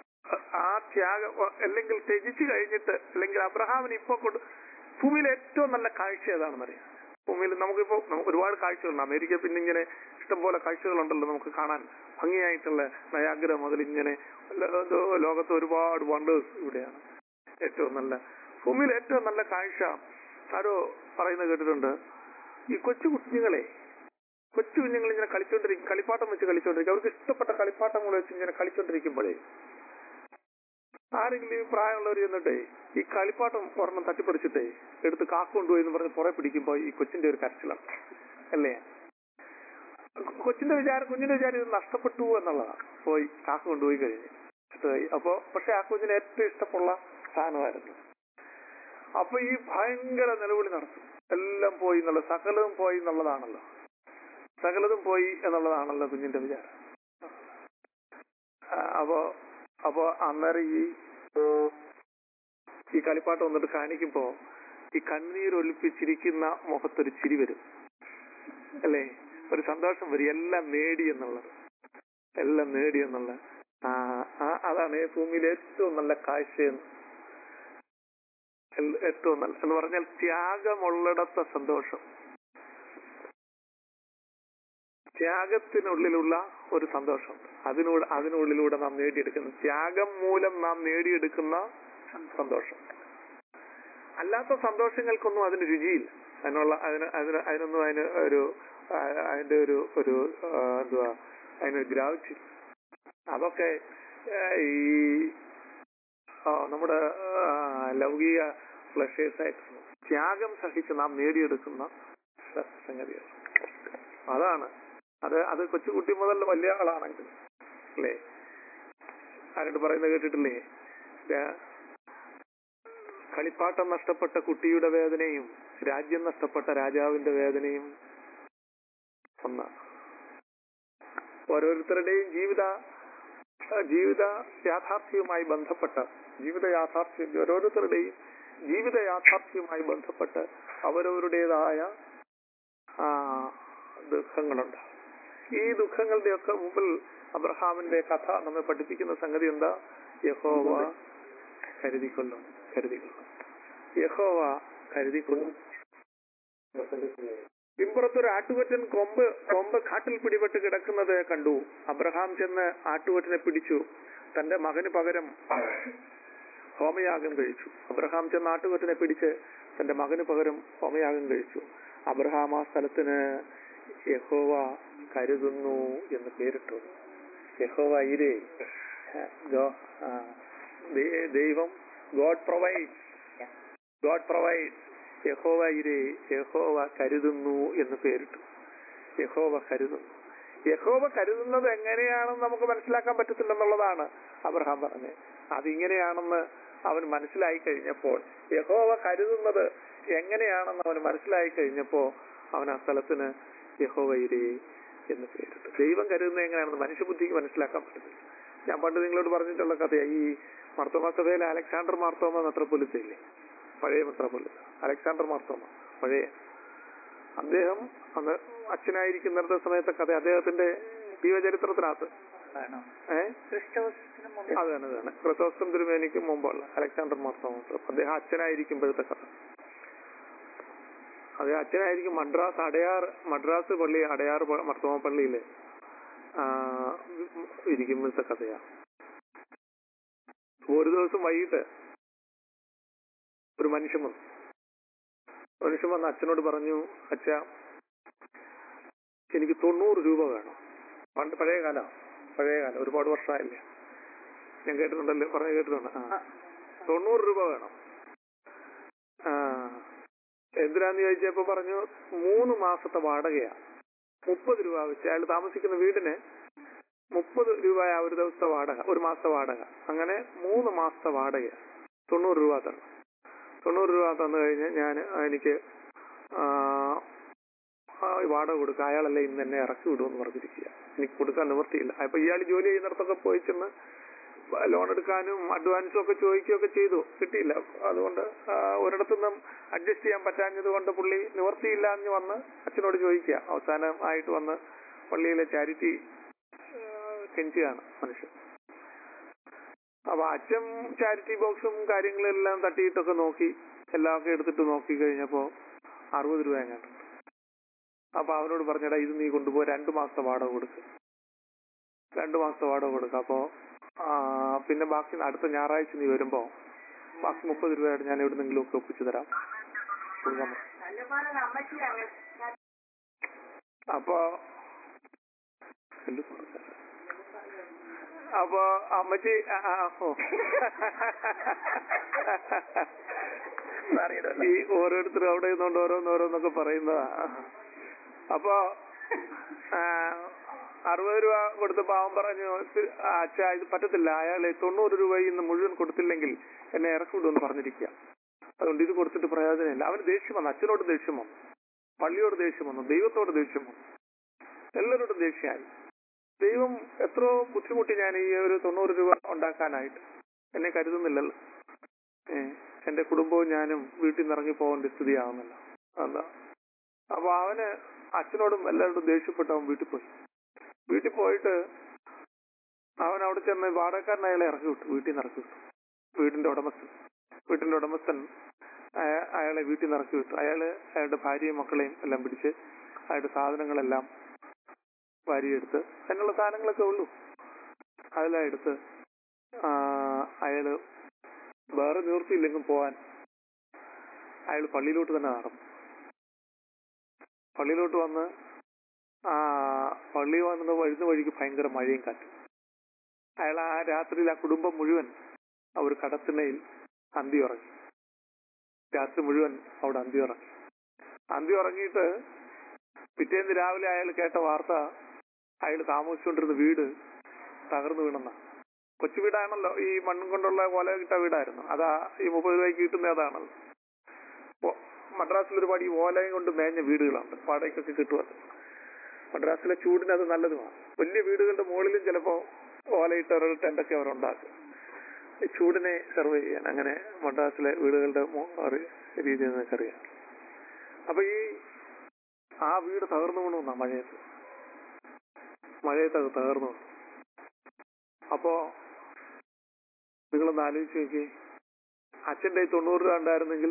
ആ ത്യാഗം അല്ലെങ്കിൽ ത്യജിച്ചു കഴിഞ്ഞിട്ട് അല്ലെങ്കിൽ അബ്രഹാമിന് ഇപ്പൊ കൊണ്ട് ഭൂമിയിലെ ഏറ്റവും നല്ല കാഴ്ച ഏതാണെന്നറിയാം ഭൂമിയിൽ നമുക്കിപ്പോ നമുക്ക് ഒരുപാട് കാഴ്ചകളുണ്ട് അമേരിക്ക പിന്നെ ഇങ്ങനെ ഇഷ്ടംപോലെ കാഴ്ചകളുണ്ടല്ലോ നമുക്ക് കാണാൻ ഭംഗിയായിട്ടുള്ള നയാഗ്ര മുതൽ ഇങ്ങനെ ലോ- ലോകത്ത് ഒരുപാട് വണ്ടേഴ്സ് ഇവിടെയാണ് ഏറ്റവും നല്ല ഭൂമിയിൽ ഏറ്റവും നല്ല കാഴ്ച ആരോ പറയുന്നത് കേട്ടിട്ടുണ്ട് ഈ കൊച്ചു കുഞ്ഞുങ്ങളെ കൊച്ചു കുഞ്ഞുങ്ങൾ ഇങ്ങനെ കളിച്ചോണ്ടിരിക്കും കളിപ്പാട്ടം വെച്ച് കളിച്ചോണ്ടിരിക്കും അവർക്ക് ഇഷ്ടപ്പെട്ട കളിപ്പാട്ടങ്ങൾ വെച്ച് ഇങ്ങനെ കളിച്ചോണ്ടിരിക്കുമ്പോഴേ ആരെങ്കിലും ഈ പ്രായമുള്ളവർ ചെന്നിട്ടേ ഈ കളിപ്പാട്ടം ഒരെണ്ണം തട്ടിപ്പറിച്ചിട്ടേ എടുത്ത് കാക്കൊണ്ടുപോയി എന്ന് പറഞ്ഞ് പുറേ പിടിക്കുമ്പോ ഈ കൊച്ചിന്റെ ഒരു കരച്ചിലാണ് അല്ലേ കൊച്ചിന്റെ വിചാരം കുഞ്ഞിന്റെ വിചാരം ഇത് നഷ്ടപ്പെട്ടു എന്നുള്ളതാണ് പോയി കാക്ക കൊണ്ടുപോയി കഴിഞ്ഞ് ഇഷ്ടമായി. അപ്പൊ പക്ഷെ ആ കുഞ്ഞിന് ഏറ്റവും ഇഷ്ടമുള്ള സാധനമായിരുന്നു അപ്പൊ ഈ ഭയങ്കര നിലവിളി നടത്തും എല്ലാം പോയി എന്നുള്ള സകലതും പോയി എന്നുള്ളതാണല്ലോ സകലതും പോയി എന്നുള്ളതാണല്ലോ കുഞ്ഞിന്റെ വിചാരം ആ, അപ്പോ അപ്പോ അന്നേരം ഈ ഈ കളിപ്പാട്ടം വന്നിട്ട് കാണിക്കുമ്പോ ഈ കണ്ണീരൊലിപ്പിച്ചിരിക്കുന്ന മുഖത്തൊരു ചിരി വരും അല്ലേ ഒരു സന്തോഷം വരും എല്ലാം നേടി എന്നുള്ളത് എല്ലാം നേടി എന്നുള്ള ആ ആ- അതാണ് ഈ ഭൂമിയിലെ ഏറ്റവും നല്ല കാഴ്ചയെന്ന് എൽ- ഏറ്റവും നല്ല എന്ന് പറഞ്ഞാൽ ത്യാഗമുള്ളിടത്ത സന്തോഷം ത്യാഗത്തിനുള്ളിലുള്ള ഒരു സന്തോഷം അതിനൂടെ അതിനുള്ളിലൂടെ നാം നേടിയെടുക്കുന്ന ത്യാഗം മൂലം നാം നേടിയെടുക്കുന്ന സന്തോഷം അല്ലാത്ത സന്തോഷങ്ങൾക്കൊന്നും അതിന് രുചിയില്ല അതിനുള്ള അതിന് അതിന് അതിനൊന്നും അതിന് ഒരു ആ, അതിന്റെ ഒരു ഒരു ആ, എന്തുവാ അതിനൊരു ഗ്രാവിറ്റി അതൊക്കെ ആ, ഈ ആ, നമ്മുടെ ആ, ലൗകിക ഫ്ലഷേഴ്സായിട്ട് ത്യാഗം സഹിച്ച് നാം നേടിയെടുക്കുന്ന സ- സംഗതികൾ അതാണ് അത് അത് കൊച്ചുകുട്ടി മുതൽ വലിയ ആളാണെങ്കിൽ അല്ലേ ആരോട് പറയുന്നത് കേട്ടിട്ടില്ലേ രാ- കളിപ്പാട്ടം നഷ്ടപ്പെട്ട കുട്ടിയുടെ വേദനയും രാജ്യം നഷ്ടപ്പെട്ട രാജാവിന്റെ വേദനയും ഒന്നാണ് ഓരോരുത്തരുടെയും ജീവിത ആ, ജീവിത യാഥാർത്ഥ്യവുമായി ബന്ധപ്പെട്ട ജീവിത യാഥാർത്ഥ്യം ഓരോരുത്തരുടെയും ജീവിത യാഥാർത്ഥ്യവുമായി ബന്ധപ്പെട്ട് അവരവരുടേതായ ആ, ദുഃഖങ്ങളുണ്ട് ഈ ദുഃഖങ്ങളുടെയൊക്കെ മുമ്പിൽ അബ്രഹാമിന്റെ കഥ നമ്മെ പഠിപ്പിക്കുന്ന സംഗതി എന്താ യഹോവ കരുതിക്കൊള്ളും കരുതിക്കൊള്ളും യഹോവ കരുതിക്കൊള്ളും പിമ്പുറത്തൊരു ആട്ടുകൊറ്റൻ കൊമ്പ് കൊമ്പ് കാട്ടിൽ പിടിപെട്ട് കിടക്കുന്നത് കണ്ടു അബ്രഹാം ചെന്ന് ആട്ടുകൊറ്റനെ പിടിച്ചു തന്റെ മകന് പകരം ഹോമയാഗം കഴിച്ചു അബ്രഹാം ചെന്ന് ആട്ടുകൊറ്റനെ പിടിച്ച് തന്റെ മകന് പകരം ഹോമയാഗം കഴിച്ചു അബ്രഹാം ആ സ്ഥലത്തിന് യഹോവ കരുതുന്നു എന്ന് പേരിട്ടു യഹോവ ഇരേ ഗോ- ആ, ദൈ- ദൈവം ഗോഡ് പ്രൊവൈഡ് ഗോഡ് പ്രൊവൈഡ് യഹോവ ഇരേ യഹോവ കരുതുന്നു എന്ന് പേരിട്ടു യഹോവ കരുതുന്നു യഹോവ കരുതുന്നത് എങ്ങനെയാണെന്ന് നമുക്ക് മനസ്സിലാക്കാൻ പറ്റത്തില്ലെന്നുള്ളതാണ് അബ്രഹാം പറഞ്ഞത് അതിങ്ങനെയാണെന്ന് അവൻ മനസ്സിലായി കഴിഞ്ഞപ്പോൾ യഹോവ കരുതുന്നത് എങ്ങനെയാണെന്ന് അവൻ മനസ്സിലായി കഴിഞ്ഞപ്പോ അവൻ ആ സ്ഥലത്തിന് യഹോവ ഇരേ എന്ന് പേരിട്ടു ദൈവം കരുതുന്നത് എങ്ങനെയാണെന്ന് മനുഷ്യബുദ്ധിക്ക് മനസ്സിലാക്കാൻ പറ്റത്തില്ല ഞാൻ പണ്ട് നിങ്ങളോട് പറഞ്ഞിട്ടുള്ള കഥയാ ഈ മർത്തോമ സഭയിലെ അലക്സാണ്ടർ മാർത്തോമ മെത്രപ്പൊലിത്തയില്ലേ പഴയ മെത്രപ്പൊലിത്ത അലക്സാണ്ടർ മാർത്തോമ പഴയ അദ്ദേഹം അന്ന് അച്ഛനായിരിക്കുന്നിടത്ത സമയത്തെ കഥ അദ്ദേഹത്തിന്റെ ജീവചരിത്രത്തിനകത്ത് ഏഹ് ക്രിസ്തോസിന് മുമ്പ് അത് തന്നെ അത് തന്നെ ക്രിസോസ്റ്റം തിരുമേനിക്ക് മുമ്പുള്ള അലക്സാണ്ടർ മാർത്തോമ അദ്ദേഹം അച്ഛനായിരിക്കുമ്പോഴത്തെ കഥ അദ്ദേഹം അച്ഛനായിരിക്കും മദ്രാസ് അടയാർ മദ്രാസ് പള്ളി അടയാർ പ- മർത്തോമ പള്ളിയില് ആ, ഇരിക്കുമ്പോഴത്തെ കഥയാ ഒരു ദിവസം വൈകിട്ട് ഒരു മനുഷ്യൻ വന്നു മനുഷ്യൻ വന്ന് അച്ഛനോട് പറഞ്ഞു അച്ഛ എനിക്ക് തൊണ്ണൂറ് രൂപ വേണം പണ്ട് പഴയ കാലം പഴയ കാലം ഒരുപാട് വർഷമായില്ലേ ഞാൻ കേട്ടിട്ടുണ്ടല്ലോ പറഞ്ഞു കേട്ടിട്ടുണ്ട് ആ തൊണ്ണൂറ് രൂപ വേണം ആ എന്തിനാന്ന് ചോദിച്ചപ്പോ പറഞ്ഞു മൂന്ന് മാസത്തെ വാടകയാ മുപ്പത് രൂപ വെച്ച് അയാൾ താമസിക്കുന്ന വീടിന് മുപ്പത് രൂപയാ ഒരു ദിവസത്തെ വാടക ഒരു മാസത്തെ വാടക അങ്ങനെ മൂന്ന് മാസത്തെ വാടക തൊണ്ണൂറ് രൂപ തരണം തൊണ്ണൂറ് രൂപ തന്നു കഴിഞ്ഞ് ഞാൻ എനിക്ക് ആ, ആ, വാടക കൊടുക്കുക അയാളല്ലേ ഇന്ന് എന്നെ ഇറക്കി വിടുമെന്ന് പറഞ്ഞിരിക്കുക എനിക്ക് കൊടുക്കാൻ നിവൃത്തിയില്ല അപ്പൊ ഇയാൾ ജോലി ചെയ്യുന്നിടത്തൊക്കെ പോയി ചെന്ന് ലോൺ എടുക്കാനും അഡ്വാൻസും ഒക്കെ ചോദിക്കുകയൊക്കെ ചെയ്തു കിട്ടിയില്ല അതുകൊണ്ട് ആ, ഒരിടത്തുനിന്നും അഡ്ജസ്റ്റ് ചെയ്യാൻ പറ്റാഞ്ഞത് കൊണ്ട് പുള്ളി നിവർത്തിയില്ല എന്ന് വന്ന് അച്ഛനോട് ചോദിക്കുക അവസാനം ആയിട്ട് വന്ന് പള്ളിയിലെ ചാരിറ്റി കെഞ്ചുകയാണ് മനുഷ്യൻ അപ്പൊ അച്ഛൻ ചാരിറ്റി ബോക്സും കാര്യങ്ങളെല്ലാം തട്ടിയിട്ടൊക്കെ നോക്കി എല്ലാം ഒക്കെ എടുത്തിട്ട് നോക്കി കഴിഞ്ഞപ്പോ അറുപത് രൂപ എങ്ങാണ്ട് അപ്പൊ അവനോട് പറഞ്ഞടാ ഇത് നീ കൊണ്ടുപോയി രണ്ടു മാസത്തെ വാടക കൊടുക്ക് രണ്ടു മാസത്തെ വാടക കൊടുക്ക അപ്പോ ആ, പിന്നെ ബാക്കി അടുത്ത ഞായറാഴ്ച നീ വരുമ്പോ ബാക്കി മുപ്പത് രൂപയായിട്ട് ഞാൻ എവിടുന്നെങ്കിലും ഒക്കെ ഒപ്പിച്ചു തരാം കൊടുക്കാൻ പറഞ്ഞു. അപ്പൊ എന്ത് കൊടുക്കാൻ? അപ്പൊ അമ്മച്ചി ആ, ആ, ഓ. ഈ ഓരോരുത്തരും അവിടെ നിന്നുകൊണ്ട് ഓരോന്നോരോന്നൊക്കെ പറയുന്നതാ അപ്പൊ ആ, അറുപത് രൂപ കൊടുത്തപ്പോ അവൻ പറഞ്ഞു "ആ, അച്ഛാ ഇത് പറ്റത്തില്ല അയാളെ തൊണ്ണൂറ് രൂപ ഇന്ന് മുഴുവൻ കൊടുത്തില്ലെങ്കിൽ എന്നെ ഇറക്കി വിടുമെന്ന് പറഞ്ഞിരിക്കുക അതുകൊണ്ട് ഇത് കൊടുത്തിട്ട് പ്രയോജനമില്ല അവന് ദേഷ്യം വന്നു അച്ഛനോട് ദേഷ്യം വന്നു പള്ളിയോട് ദേഷ്യം വന്നു ദൈവത്തോട് ദേഷ്യം വന്നു എല്ലാവരോടും ദേഷ്യമായി ദൈവം എത്രയോ ബുദ്ധിമുട്ടി ഞാൻ ഈ ഒരു തൊണ്ണൂറ് രൂപ ഉണ്ടാക്കാനായിട്ട് എന്നെ കരുതുന്നില്ലല്ലോ ഏ, എന്റെ കുടുംബവും ഞാനും വീട്ടിൽ നിന്ന് ഇറങ്ങി പോകേണ്ട സ്ഥിതിയാവുന്നല്ലോ എന്താ അപ്പൊ അവന് അച്ഛനോടും എല്ലാവരോടും ദേഷ്യപ്പെട്ട് അവൻ വീട്ടിൽ പോയി വീട്ടിൽ പോയിട്ട് അവൻ അവിടെ ചെന്ന് വാടകക്കാരൻ അയാളെ ഇറക്കി വിട്ടു വീട്ടിൽ നിന്ന് ഇറക്കി വിട്ടു വീടിന്റെ ഉടമസ്ഥൻ വീട്ടിന്റെ ഉടമസ്ഥൻ അയ- അയാളെ വീട്ടിൽ നിന്ന് ഇറക്കി വിട്ടു അയാള് അയാളുടെ ഭാര്യയും മക്കളെയും എല്ലാം പിടിച്ച് അയാളുടെ സാധനങ്ങളെല്ലാം വാരിയെടുത്ത് അതിനുള്ള സാധനങ്ങളൊക്കെ ഉള്ളൂ അതെല്ലാം എടുത്ത് ആ, അയാള് വേറെ നിവൃത്തിയില്ലെങ്കിലും പോവാൻ അയാൾ പള്ളിയിലോട്ട് തന്നെ നടന്നു പള്ളിയിലോട്ട് വന്ന് ആ പള്ളി വന്ന വഴുന്ന വഴിക്ക് ഭയങ്കര മഴയും കാറ്റും അയാൾ ആ രാത്രിയിൽ ആ കുടുംബം മുഴുവൻ ആ ഒരു കടത്തിണയിൽ അന്തി ഉറങ്ങി രാത്രി മുഴുവൻ അവിടെ അന്തി ഉറങ്ങി അന്തി ഉറങ്ങിയിട്ട് പിറ്റേന്ന് രാവിലെ അയാൾ കേട്ട വാർത്ത അയാൾ താമസിച്ചുകൊണ്ടിരുന്ന വീട് തകർന്നു വീണെന്ന കൊച്ചു വീടാണല്ലോ ഈ മണ്ണും കൊണ്ടുള്ള ഓല കിട്ട വീടായിരുന്നു അതാ ഈ മുപ്പത് രൂപയ്ക്ക് കിട്ടുന്ന അതാണല്ലോ ഓ- മദ്രാസിൽ ഒരുപാട് ഈ ഓലയും കൊണ്ട് മേഞ്ഞ വീടുകളുണ്ട് വാടകയ്ക്കൊക്കെ കിട്ടുമത് മദ്രാസിലെ ചൂടിന് അത് നല്ലതുമാണ് വലിയ വീടുകളുടെ മുകളിലും ചിലപ്പോ ഓലയിട്ട ഒരു ടെന്റൊക്കെ അവരുണ്ടാക്കും ഈ ചൂടിനെ സെർവ് ചെയ്യാൻ അങ്ങനെ മദ്രാസിലെ വീടുകളുടെ മോ- ഒരു രീതി നിങ്ങൾക്കറിയാം അപ്പൊ ഈ ആ വീട് തകർന്നു വീണു മഴയത്ത് മഴയത്ത് അത് തകർന്നു വീണു. അപ്പോ നിങ്ങളൊന്ന് ആലോചിച്ച് നോക്കി അച്ഛന്റെ കയ്യിൽ തൊണ്ണൂറ് രൂപ ഉണ്ടായിരുന്നെങ്കിൽ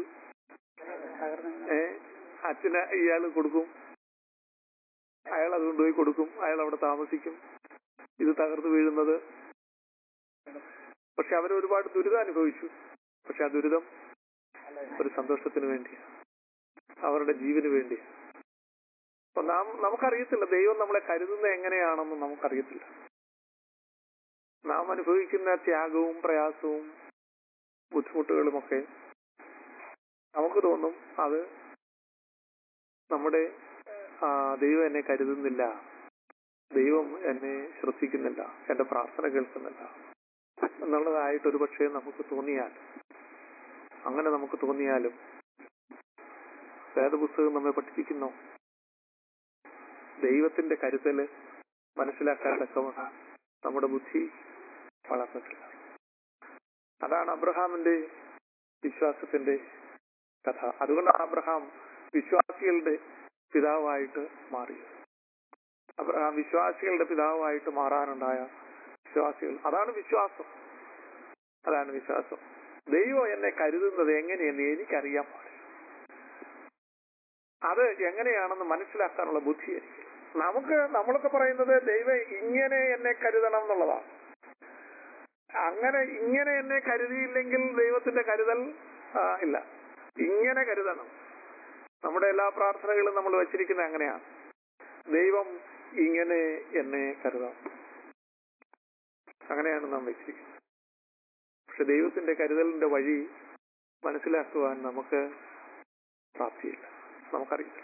ഏ അച്ഛന് ഇയാൾ കൊടുക്കും അയാൾ അത് കൊണ്ടുപോയി കൊടുക്കും അയാൾ അവിടെ താമസിക്കും ഇത് തകർന്നു വീഴുന്നത് പക്ഷെ അവർ ഒരുപാട് ദുരിതം അനുഭവിച്ചു പക്ഷെ ആ ദുരിതം ഒരു സന്തോഷത്തിന് വേണ്ടിയാണ് അവരുടെ ജീവന് വേണ്ടിയാണ് അപ്പൊ നാം നമുക്കറിയത്തില്ല ദൈവം നമ്മളെ കരുതുന്നത് എങ്ങനെയാണെന്ന് നമുക്കറിയത്തില്ല നാം അനുഭവിക്കുന്ന ത്യാഗവും പ്രയാസവും ബുദ്ധിമുട്ടുകളുമൊക്കെ നമുക്ക് തോന്നും അത് നമ്മുടെ ആ, ദൈവം എന്നെ കരുതുന്നില്ല ദൈവം എന്നെ ശ്രദ്ധിക്കുന്നില്ല എന്റെ പ്രാർത്ഥന കേൾക്കുന്നില്ല എന്നുള്ളതായിട്ട് ഒരു പക്ഷേ നമുക്ക് തോന്നിയാൽ അങ്ങനെ നമുക്ക് തോന്നിയാലും വേദപുസ്തകം നമ്മെ പഠിപ്പിക്കുന്നു ദൈവത്തിന്റെ കരുതല് മനസ്സിലാക്കാൻ തക്കവണ്ണം നമ്മുടെ ബുദ്ധി വളർന്നിട്ടില്ല അതാണ് അബ്രഹാമിന്റെ വിശ്വാസത്തിന്റെ കഥ അതുകൊണ്ടാണ് അബ്രഹാം വിശ്വാസികളുടെ പിതാവായിട്ട് മാറിയത് അബ്രഹാം വിശ്വാസികളുടെ പിതാവായിട്ട് മാറാനുണ്ടായ വിശ്വാസികൾ അതാണ് വിശ്വാസം അതാണ് വിശ്വാസം ദൈവം എന്നെ കരുതുന്നത് എങ്ങനെയെന്ന് എനിക്കറിയാൻ പാടില്ല അത് എങ്ങനെയാണെന്ന് മനസ്സിലാക്കാനുള്ള ബുദ്ധി എനിക്ക് നമുക്ക് നമ്മളൊക്കെ പറയുന്നത് ദൈവം ഇങ്ങനെ എന്നെ കരുതണം എന്നുള്ളതാണ് അങ്ങനെ ഇങ്ങനെ എന്നെ കരുതിയില്ലെങ്കിൽ ദൈവത്തിന്റെ കരുതൽ ആ, ഇല്ല ഇങ്ങനെ കരുതണം നമ്മുടെ എല്ലാ പ്രാർത്ഥനകളും നമ്മൾ വെച്ചിരിക്കുന്നത് അങ്ങനെയാണ് ദൈവം ഇങ്ങനെ എന്നെ കരുതാം അങ്ങനെയാണ് നാം വെച്ചിരിക്കുന്നത് പക്ഷെ ദൈവത്തിന്റെ കരുതലിന്റെ വഴി മനസ്സിലാക്കുവാൻ നമുക്ക് പ്രാപ്തിയില്ല നമുക്കറിയില്ല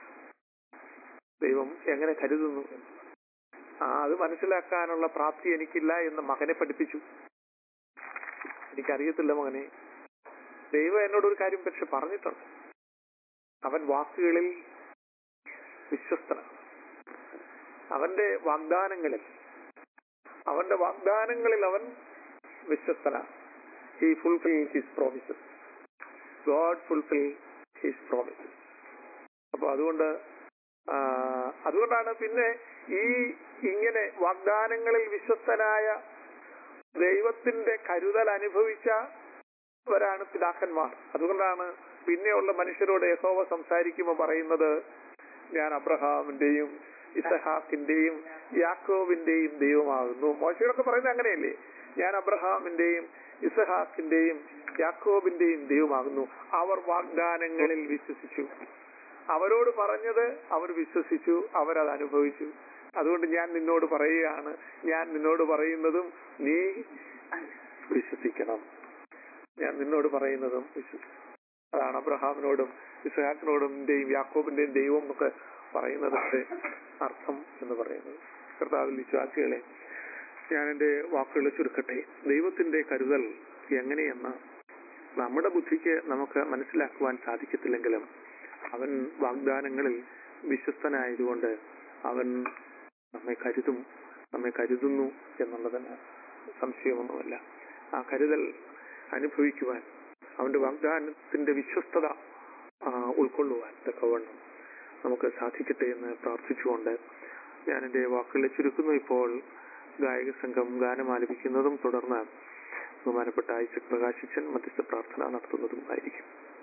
ദൈവം എങ്ങനെ കരുതുന്നു എന്ന്. ആ അത് മനസ്സിലാക്കാനുള്ള പ്രാപ്തി എനിക്കില്ല എന്ന് മകനെ പഠിപ്പിച്ചു എനിക്കറിയത്തില്ല മകനെ ദൈവം എന്നോട് ഒരു കാര്യം പക്ഷെ പറഞ്ഞിട്ടുണ്ട് അവൻ വാക്കുകളിൽ വിശ്വസ്തനാണ് അവന്റെ വാഗ്ദാനങ്ങളിൽ അവന്റെ വാഗ്ദാനങ്ങളിൽ അവൻ വിശ്വസ്തനാണ് he fulfil his promises God fulfil his promises അപ്പൊ അതുകൊണ്ട് ആ, അതുകൊണ്ടാണ് പിന്നെ ഈ ഇങ്ങനെ വാഗ്ദാനങ്ങളിൽ വിശ്വസ്തനായ ദൈവത്തിന്റെ കരുതൽ അനുഭവിച്ചവരാണ് പിതാക്കന്മാർ അതുകൊണ്ടാണ് പിന്നെയുള്ള മനുഷ്യരോട് യഹോവ സംസാരിക്കുമ്പോൾ പറയുന്നത് ഞാൻ അബ്രഹാമിന്റെയും ഇസഹാക്കിന്റെയും യാക്കോവിന്റെയും ദൈവമാകുന്നു മോശയോടൊക്കെ പറയുന്നത് അങ്ങനെയല്ലേ ഞാൻ അബ്രഹാമിന്റെയും ഇസഹാക്കിന്റെയും യാക്കോബിന്റെയും ദൈവമാകുന്നു അവർ വാഗ്ദാനങ്ങളിൽ വിശ്വസിച്ചു അവരോട് പറഞ്ഞത് അവർ വിശ്വസിച്ചു അവരത് അനുഭവിച്ചു അതുകൊണ്ട് ഞാൻ നിന്നോട് പറയുകയാണ് ഞാൻ നിന്നോട് പറയുന്നതും നീ വിശ്വസിക്കണം ഞാൻ നിന്നോട് പറയുന്നതും വിശ്വസിക്കണം അതാണ് അബ്രഹാമിനോടും ഇസ്ഹാക്കിനോടും യാക്കോബിന്റെയും ദൈവം എന്നൊക്കെ പറയുന്നതിന്റെ അർത്ഥം എന്ന് പറയുന്നത് കർത്താവിൽ വിശ്വാസികളെ ഞാൻ എന്റെ വാക്കുകൾ ചുരുക്കട്ടെ ദൈവത്തിന്റെ കരുതൽ എങ്ങനെയെന്ന് നമ്മുടെ ബുദ്ധിക്ക് നമുക്ക് മനസ്സിലാക്കുവാൻ സാധിക്കത്തില്ലെങ്കിലും അവൻ വാഗ്ദാനങ്ങളിൽ വിശ്വസ്തനായതുകൊണ്ട് അവൻ നമ്മെ കരുതും നമ്മെ കരുതുന്നു എന്നുള്ളതിന് സംശയമൊന്നുമല്ല ആ കരുതൽ അനുഭവിക്കുവാൻ അവന്റെ വാഗ്ദാനത്തിന്റെ വിശ്വസ്തത ആ, ഉൾക്കൊള്ളുവാൻ തക്കവണ്ണം നമുക്ക് സാധിക്കട്ടെ എന്ന് പ്രാർത്ഥിച്ചുകൊണ്ട് ഞാൻ എന്റെ വാക്കുകളെ ചുരുക്കുന്നു ഇപ്പോൾ ഗായക സംഘം ഗാനം ആലപിക്കുന്നതും തുടർന്ന് ബഹുമാനപ്പെട്ട ഐസക് പ്രകാശിച്ചൻ മധ്യസ്ഥ പ്രാർത്ഥന നടത്തുന്നതും ആയിരിക്കും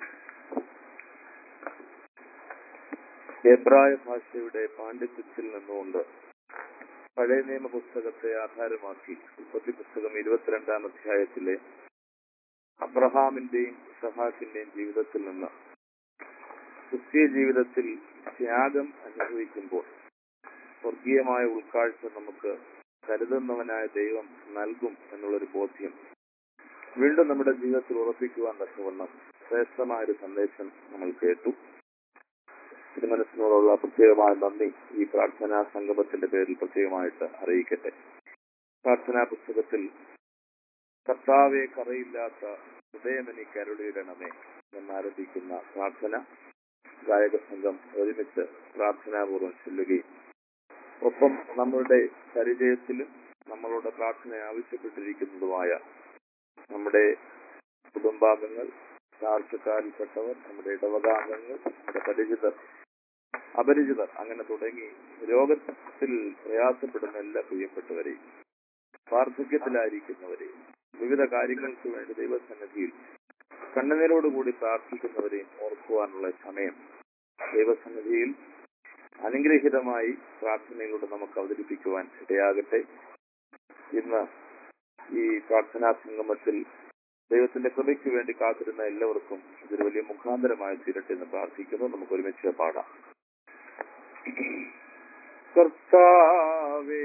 എബ്രായ ഭാഷയുടെ പാണ്ഡിത്യത്തിൽ നിന്നുകൊണ്ട് പഴയ നിയമ പുസ്തകത്തെ ആധാരമാക്കി ഉൽപ്പത്തി പുസ്തകം ഇരുപത്തിരണ്ടാം അധ്യായത്തിലെ അബ്രഹാമിന്റെയും സഹാക്കിന്റെയും ജീവിതത്തിൽ നിന്ന് ക്രിസ്തീയ ജീവിതത്തിൽ ത്യാഗം അനുഭവിക്കുമ്പോൾ സ്വർഗീയമായ ഉൾക്കാഴ്ച നമുക്ക് കരുതുന്നവനായ ദൈവം നൽകും എന്നുള്ളൊരു ബോധ്യം വീണ്ടും നമ്മുടെ ജീവിതത്തിൽ ഉറപ്പിക്കുവാൻ തക്കവണ്ണം ശ്രേഷ്ഠമായ ഒരു സന്ദേശം നമ്മൾ കേട്ടു തിരുമനസിനോടുള്ള പ്രത്യേകമായ നന്ദി ഈ പ്രാർത്ഥനാ സംഗമത്തിന്റെ പേരിൽ പ്രത്യേകമായിട്ട് അറിയിക്കട്ടെ പ്രാർത്ഥനാ പുസ്തകത്തിൽ കർത്താവെ കറയില്ലാത്ത ഹൃദയം എനിക്ക് അരുളിയിടണമേ എന്നാരംഭിക്കുന്ന പ്രാർത്ഥന ഗായക സംഘം ഒരുമിച്ച് പ്രാർത്ഥനാപൂർവ്വം ചൊല്ലുകയും ഒപ്പം നമ്മളുടെ പരിചയത്തിലും നമ്മളോട് പ്രാർത്ഥന ആവശ്യപ്പെട്ടിരിക്കുന്നതുമായ നമ്മുടെ കുടുംബാംഗങ്ങൾ ചാർച്ചക്കാരിൽപ്പെട്ടവർ നമ്മുടെ ഇടവകാംഗങ്ങൾ നമ്മുടെ പരിചിതർ അപരിചിതർ അങ്ങനെ തുടങ്ങി രോഗത്തിൽ പ്രയാസപ്പെടുന്ന എല്ലാ പ്രിയപ്പെട്ടവരെയും വാർദ്ധക്യത്തിലായിരിക്കുന്നവരെയും വിവിധ കാര്യങ്ങൾക്ക് വേണ്ടി ദൈവസന്നിധിയിൽ കണ്ണുനീരോടുകൂടി പ്രാർത്ഥിക്കുന്നവരെയും ഓർക്കുവാനുള്ള സമയം ദൈവസന്നിധിയിൽ അനുഗ്രഹീതമായി പ്രാർത്ഥനയിലൂടെ നമുക്ക് അവതരിപ്പിക്കുവാൻ ഇടയാകട്ടെ ഇന്ന് ഈ പ്രാർത്ഥനാ സംഗമത്തിൽ ദൈവത്തിന്റെ കൃപയ്ക്ക് വേണ്ടി കാത്തിരുന്ന എല്ലാവർക്കും ഇതൊരു വലിയ മുഖാന്തരമായി തീരട്ടെ എന്ന് പ്രാർത്ഥിക്കുന്നു നമുക്ക് ഒരുമിച്ച് പാടാം കർത്താവേ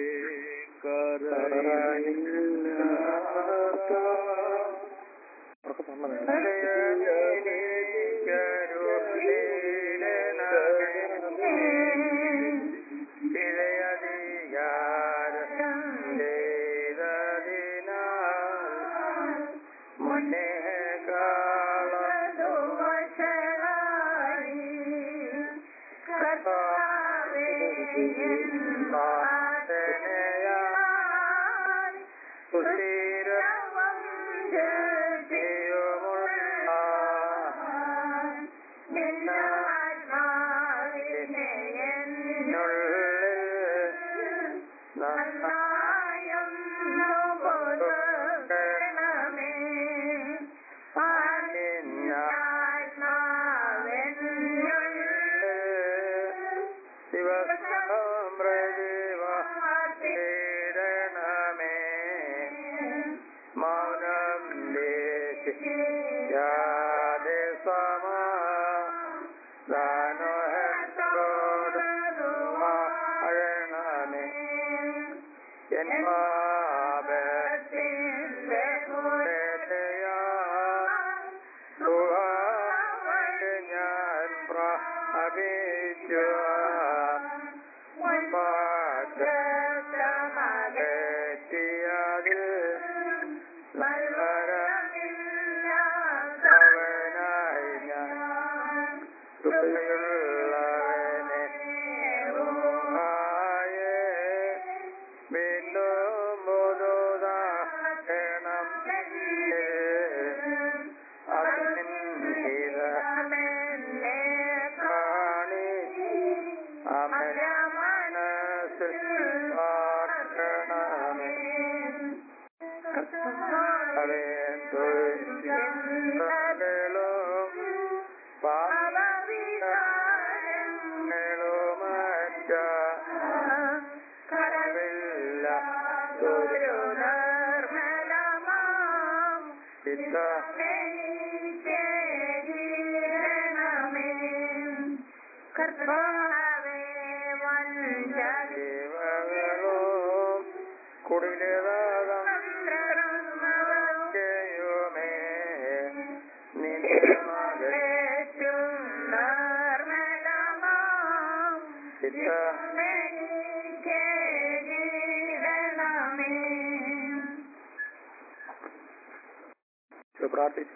പ്രാർത്ഥിച്ചു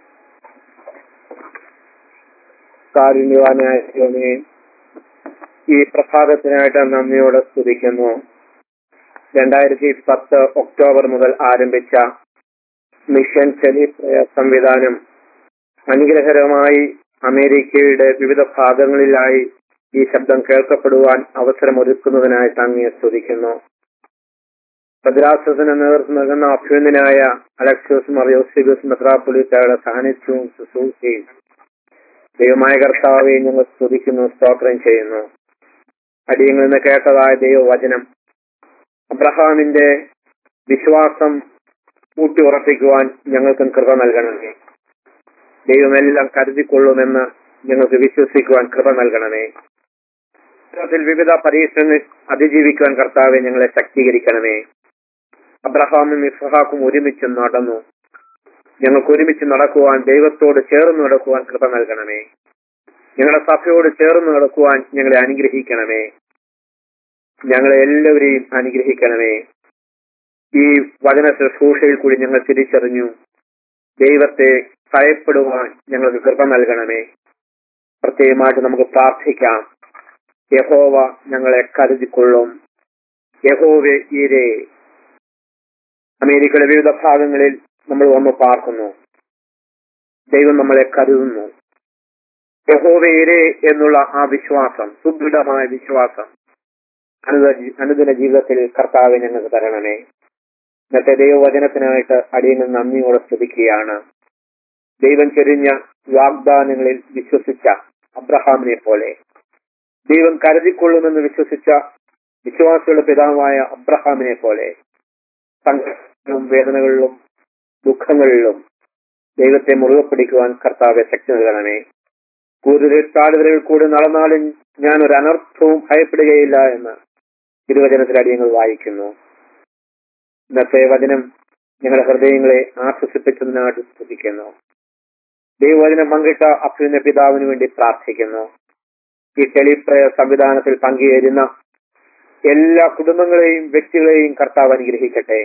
കാരുണ്യവാനായ ദൈവമേ ഈ പ്രഭാതത്തിനായിട്ട് നന്ദിയോടെ സ്തുതിക്കുന്നു രണ്ടായിരത്തി പത്ത് ഒക്ടോബർ മുതൽ ആരംഭിച്ച മിഷൻ ടെലിപ്രയ സംവിധാനം അനുഗ്രഹകരമായി അമേരിക്കയുടെ വിവിധ ഭാഗങ്ങളിലായി ഈ ശബ്ദം കേൾക്കപ്പെടുവാൻ അവസരമൊരുക്കുന്നതിനായിട്ട് അങ്ങയെ സ്തുതിക്കുന്നു ഭദ്രാസനത്തിന് നേതൃത്വം നൽകുന്ന അഭ്യുന്നനായ അലക്സോസ് മറിയോസിബസ് മെത്രാപ്പൊലിത്തയുടെ സാന്നിധ്യവും ശുശ്രൂഷയും ദൈവമായ കർത്താവെ ഞങ്ങൾ സ്തുതിക്കുന്നു സ്തോത്രം ചെയ്യുന്നു അടിയങ്ങളിൽ നിന്ന് കേട്ടതായ ദൈവവചനം അബ്രഹാമിന്റെ വിശ്വാസം ഊട്ടി ഉറപ്പിക്കുവാൻ ഞങ്ങൾക്കും കൃപ നൽകണമേ ദൈവമെല്ലാം കരുതിക്കൊള്ളുമെന്ന് ഞങ്ങൾക്ക് വിശ്വസിക്കുവാൻ കൃപ നൽകണമേ ജീവിതത്തിൽ വിവിധ പരീക്ഷണങ്ങൾ അതിജീവിക്കുവാൻ കർത്താവെ ഞങ്ങളെ ശക്തീകരിക്കണമേ അബ്രഹാമും ഇസ്ഹാക്കും ഒരുമിച്ച് നടന്നു ഞങ്ങൾക്ക് ഒരുമിച്ച് നടക്കുവാൻ ദൈവത്തോട് ചേർന്ന് നടക്കുവാൻ കൃപ നൽകണമേ ഞങ്ങളുടെ സഭയോട് ചേർന്ന് നടക്കുവാൻ ഞങ്ങളെ അനുഗ്രഹിക്കണമേ ഞങ്ങളെ എല്ലാവരെയും അനുഗ്രഹിക്കണമേ ഈ വചന ശുശ്രൂഷയിൽ കൂടി ഞങ്ങൾ തിരിച്ചറിഞ്ഞു ദൈവത്തെ ഭയപ്പെടുവാൻ ഞങ്ങൾക്ക് കൃപ നൽകണമേ പ്രത്യേകമായിട്ട് നമുക്ക് പ്രാർത്ഥിക്കാം യഹോവ ഞങ്ങളെ കരുതിക്കൊള്ളും യഹോവെ ഈരെ അമേരിക്കയുടെ വിവിധ ഭാഗങ്ങളിൽ നമ്മൾ വന്ന് പാർക്കുന്നു ദൈവം നമ്മളെ കരുതുന്നു യഹോവയിരെ എന്നുള്ള ആ വിശ്വാസം സുദൃഢമായ വിശ്വാസം അനുദിന അനുദിന ജീവിതത്തിൽ കർത്താവ് ഞങ്ങൾക്ക് തരണമേ ഇന്നത്തെ ദൈവവചനത്തിനായിട്ട് അടിയങ്ങൾ നന്ദിയോടെ സ്തുതിക്കുകയാണ് ദൈവം ചെരിഞ്ഞ വാഗ്ദാനങ്ങളിൽ വിശ്വസിച്ച അബ്രഹാമിനെ പോലെ ദൈവം കരുതിക്കൊള്ളുമെന്ന് വിശ്വസിച്ച വിശ്വാസികളുടെ പിതാവായ അബ്രഹാമിനെ പോലെ സംഘർഷങ്ങളിലും വേദനകളിലും ദുഃഖങ്ങളിലും ദൈവത്തെ മുറുകെ പിടിക്കുവാൻ കർത്താവെ ശക്തി നൽകണമേ കൂടുതൽ താഴ്വരകൾ കൂടി നടന്നാലും ഞാൻ ഒരു അനർത്ഥവും ഭയപ്പെടുകയില്ല എന്ന് തിരുവചനത്തിൽ അടിയങ്ങൾ വായിക്കുന്നു ഇന്നത്തെ വചനം ഞങ്ങളുടെ ഹൃദയങ്ങളെ ആശ്വസിപ്പിച്ചതിനായിട്ട് സ്തുതിക്കുന്നു ദൈവവചനം പങ്കിട്ട അഭ്യുന്ന പിതാവിന് വേണ്ടി പ്രാർത്ഥിക്കുന്നു ഈ ടെലിപ്രയ സംവിധാനത്തിൽ പങ്കുചേരുന്ന എല്ലാ കുടുംബങ്ങളെയും വ്യക്തികളെയും കർത്താവ് അനുഗ്രഹിക്കട്ടെ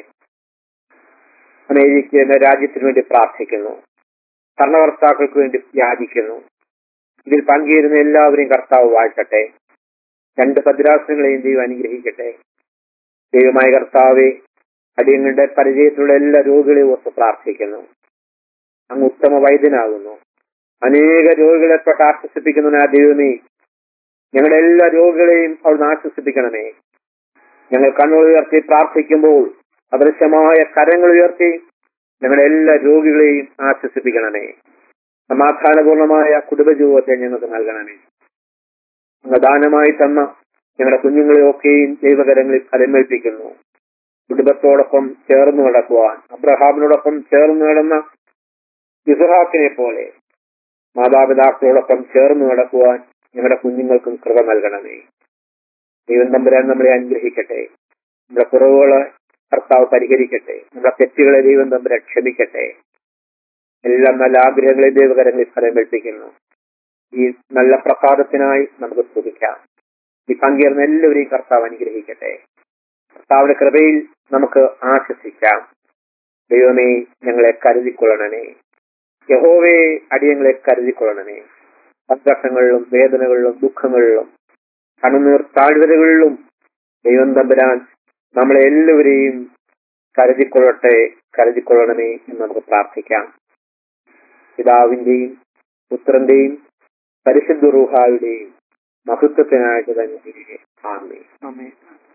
അമേരിക്ക എന്ന രാജ്യത്തിന് വേണ്ടി പ്രാർത്ഥിക്കുന്നു ഭരണകർത്താക്കൾക്ക് വേണ്ടി യാചിക്കുന്നു ഇതിൽ പങ്കുചേരുന്ന എല്ലാവരെയും കർത്താവ് വാഴ്ത്തട്ടെ രണ്ട് ഭദ്രാസനങ്ങളെയും ദൈവം അനുഗ്രഹിക്കട്ടെ ദൈവമായ കർത്താവെ അടിയങ്ങളുടെ പരിചയത്തിലുള്ള എല്ലാ രോഗികളെയും ഓർത്ത് പ്രാർത്ഥിക്കുന്നു അങ്ങ് ഉത്തമ വൈദ്യനാകുന്നു അനേക രോഗികളെ തൊട്ട് ആശ്വസിപ്പിക്കുന്ന ആ ദൈവമേ ഞങ്ങളുടെ എല്ലാ രോഗികളെയും അവിടുന്ന് ആശ്വസിപ്പിക്കണമേ ഞങ്ങൾ കണ്ണുകൾ ഉയർത്തി പ്രാർത്ഥിക്കുമ്പോൾ അദൃശ്യമായ കരങ്ങൾ ഉയർത്തി ഞങ്ങളുടെ എല്ലാ രോഗികളെയും ആശ്വസിപ്പിക്കണമേ സമാധാനപൂർണമായ കുടുംബജീവിതത്തെ ഞങ്ങൾക്ക് നൽകണമേ അങ്ങ് ദാനമായി തന്ന ഞങ്ങളുടെ കുഞ്ഞുങ്ങളെയൊക്കെയും ദൈവകരങ്ങളിൽ ഫലമേൽപ്പിക്കുന്നു കുടുംബത്തോടൊപ്പം ചേർന്ന് നടക്കുവാൻ അബ്രഹാമിനോടൊപ്പം ചേർന്ന് നടന്ന ഇസുഹാക്കിനെ പോലെ മാതാപിതാക്കളോടൊപ്പം ചേർന്ന് നടക്കുവാൻ ഞങ്ങളുടെ കുഞ്ഞുങ്ങൾക്കും കൃപ നൽകണമേ ദൈവം തമ്പുരാൻ നമ്മളെ അനുഗ്രഹിക്കട്ടെ നമ്മുടെ കുറവുകളെ കർത്താവ് പരിഹരിക്കട്ടെ നമ്മുടെ തെറ്റുകളെ ദൈവം തമ്പുരാൻ ക്ഷമിക്കട്ടെ എല്ലാം നല്ല ആഗ്രഹങ്ങളെ ദൈവകരങ്ങളിൽ ഫലമേൽപ്പിക്കുന്നു ഈ നല്ല പ്രസാദത്തിനായി നമുക്ക് സ്തുതിക്കാം ഈ പങ്കേറുന്ന എല്ലാവരെയും കർത്താവ് അനുഗ്രഹിക്കട്ടെ കർത്താവിന്റെ കൃപയിൽ നമുക്ക് ആശ്വസിക്കാം ദൈവമേ ഞങ്ങളെ കരുതിക്കൊള്ളണമേ യഹോവേ അടിയങ്ങളെ കരുതിക്കൊള്ളണമേ സംഘർഷങ്ങളിലും വേദനകളിലും ദുഃഖങ്ങളിലും കണ്ണുനീർ താഴ്വരകളിലും ദൈവം തമ്പുരാൻ നമ്മളെ എല്ലാവരെയും കരുതിക്കൊള്ളട്ടെ കരുതിക്കൊള്ളണമേ എന്ന് നമുക്ക് പ്രാർത്ഥിക്കാം പിതാവിന്റെയും പുത്രന്റെയും പരിശുദ്ധ റൂഹായുടെയും മഹത്വത്തിനായിട്ട് തന്നെ ആമേ ആമേൻ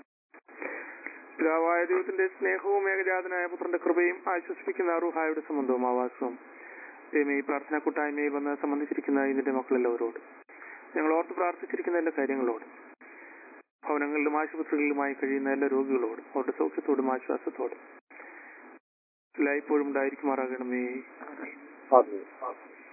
പിതാവായ ദൈവത്തിന്റെ സ്നേഹവും ഏകജാതനായ പുത്രന്റെ കൃപയും ആശ്വസിപ്പിക്കുന്ന അറുഹായുടെ സംബന്ധവും ആവാസവും ദൈവമേ ഈ പ്രാർത്ഥന കൂട്ടായ്മയിൽ വന്ന് സംബന്ധിച്ചിരിക്കുന്ന ഇതിന്റെ മക്കളെല്ലാവരോട് ഞങ്ങൾ ഓർത്ത് പ്രാർത്ഥിച്ചിരിക്കുന്ന എല്ലാ കാര്യങ്ങളോടും ഭവനങ്ങളിലും ആശുപത്രികളിലുമായി കഴിയുന്ന എല്ലാ രോഗികളോടും അവരുടെ സൗഖ്യത്തോടും ആശ്വാസത്തോടും എല്ലായ്പ്പോഴും ഉണ്ടായിരിക്കുമാറാകണമേ ആമേൻ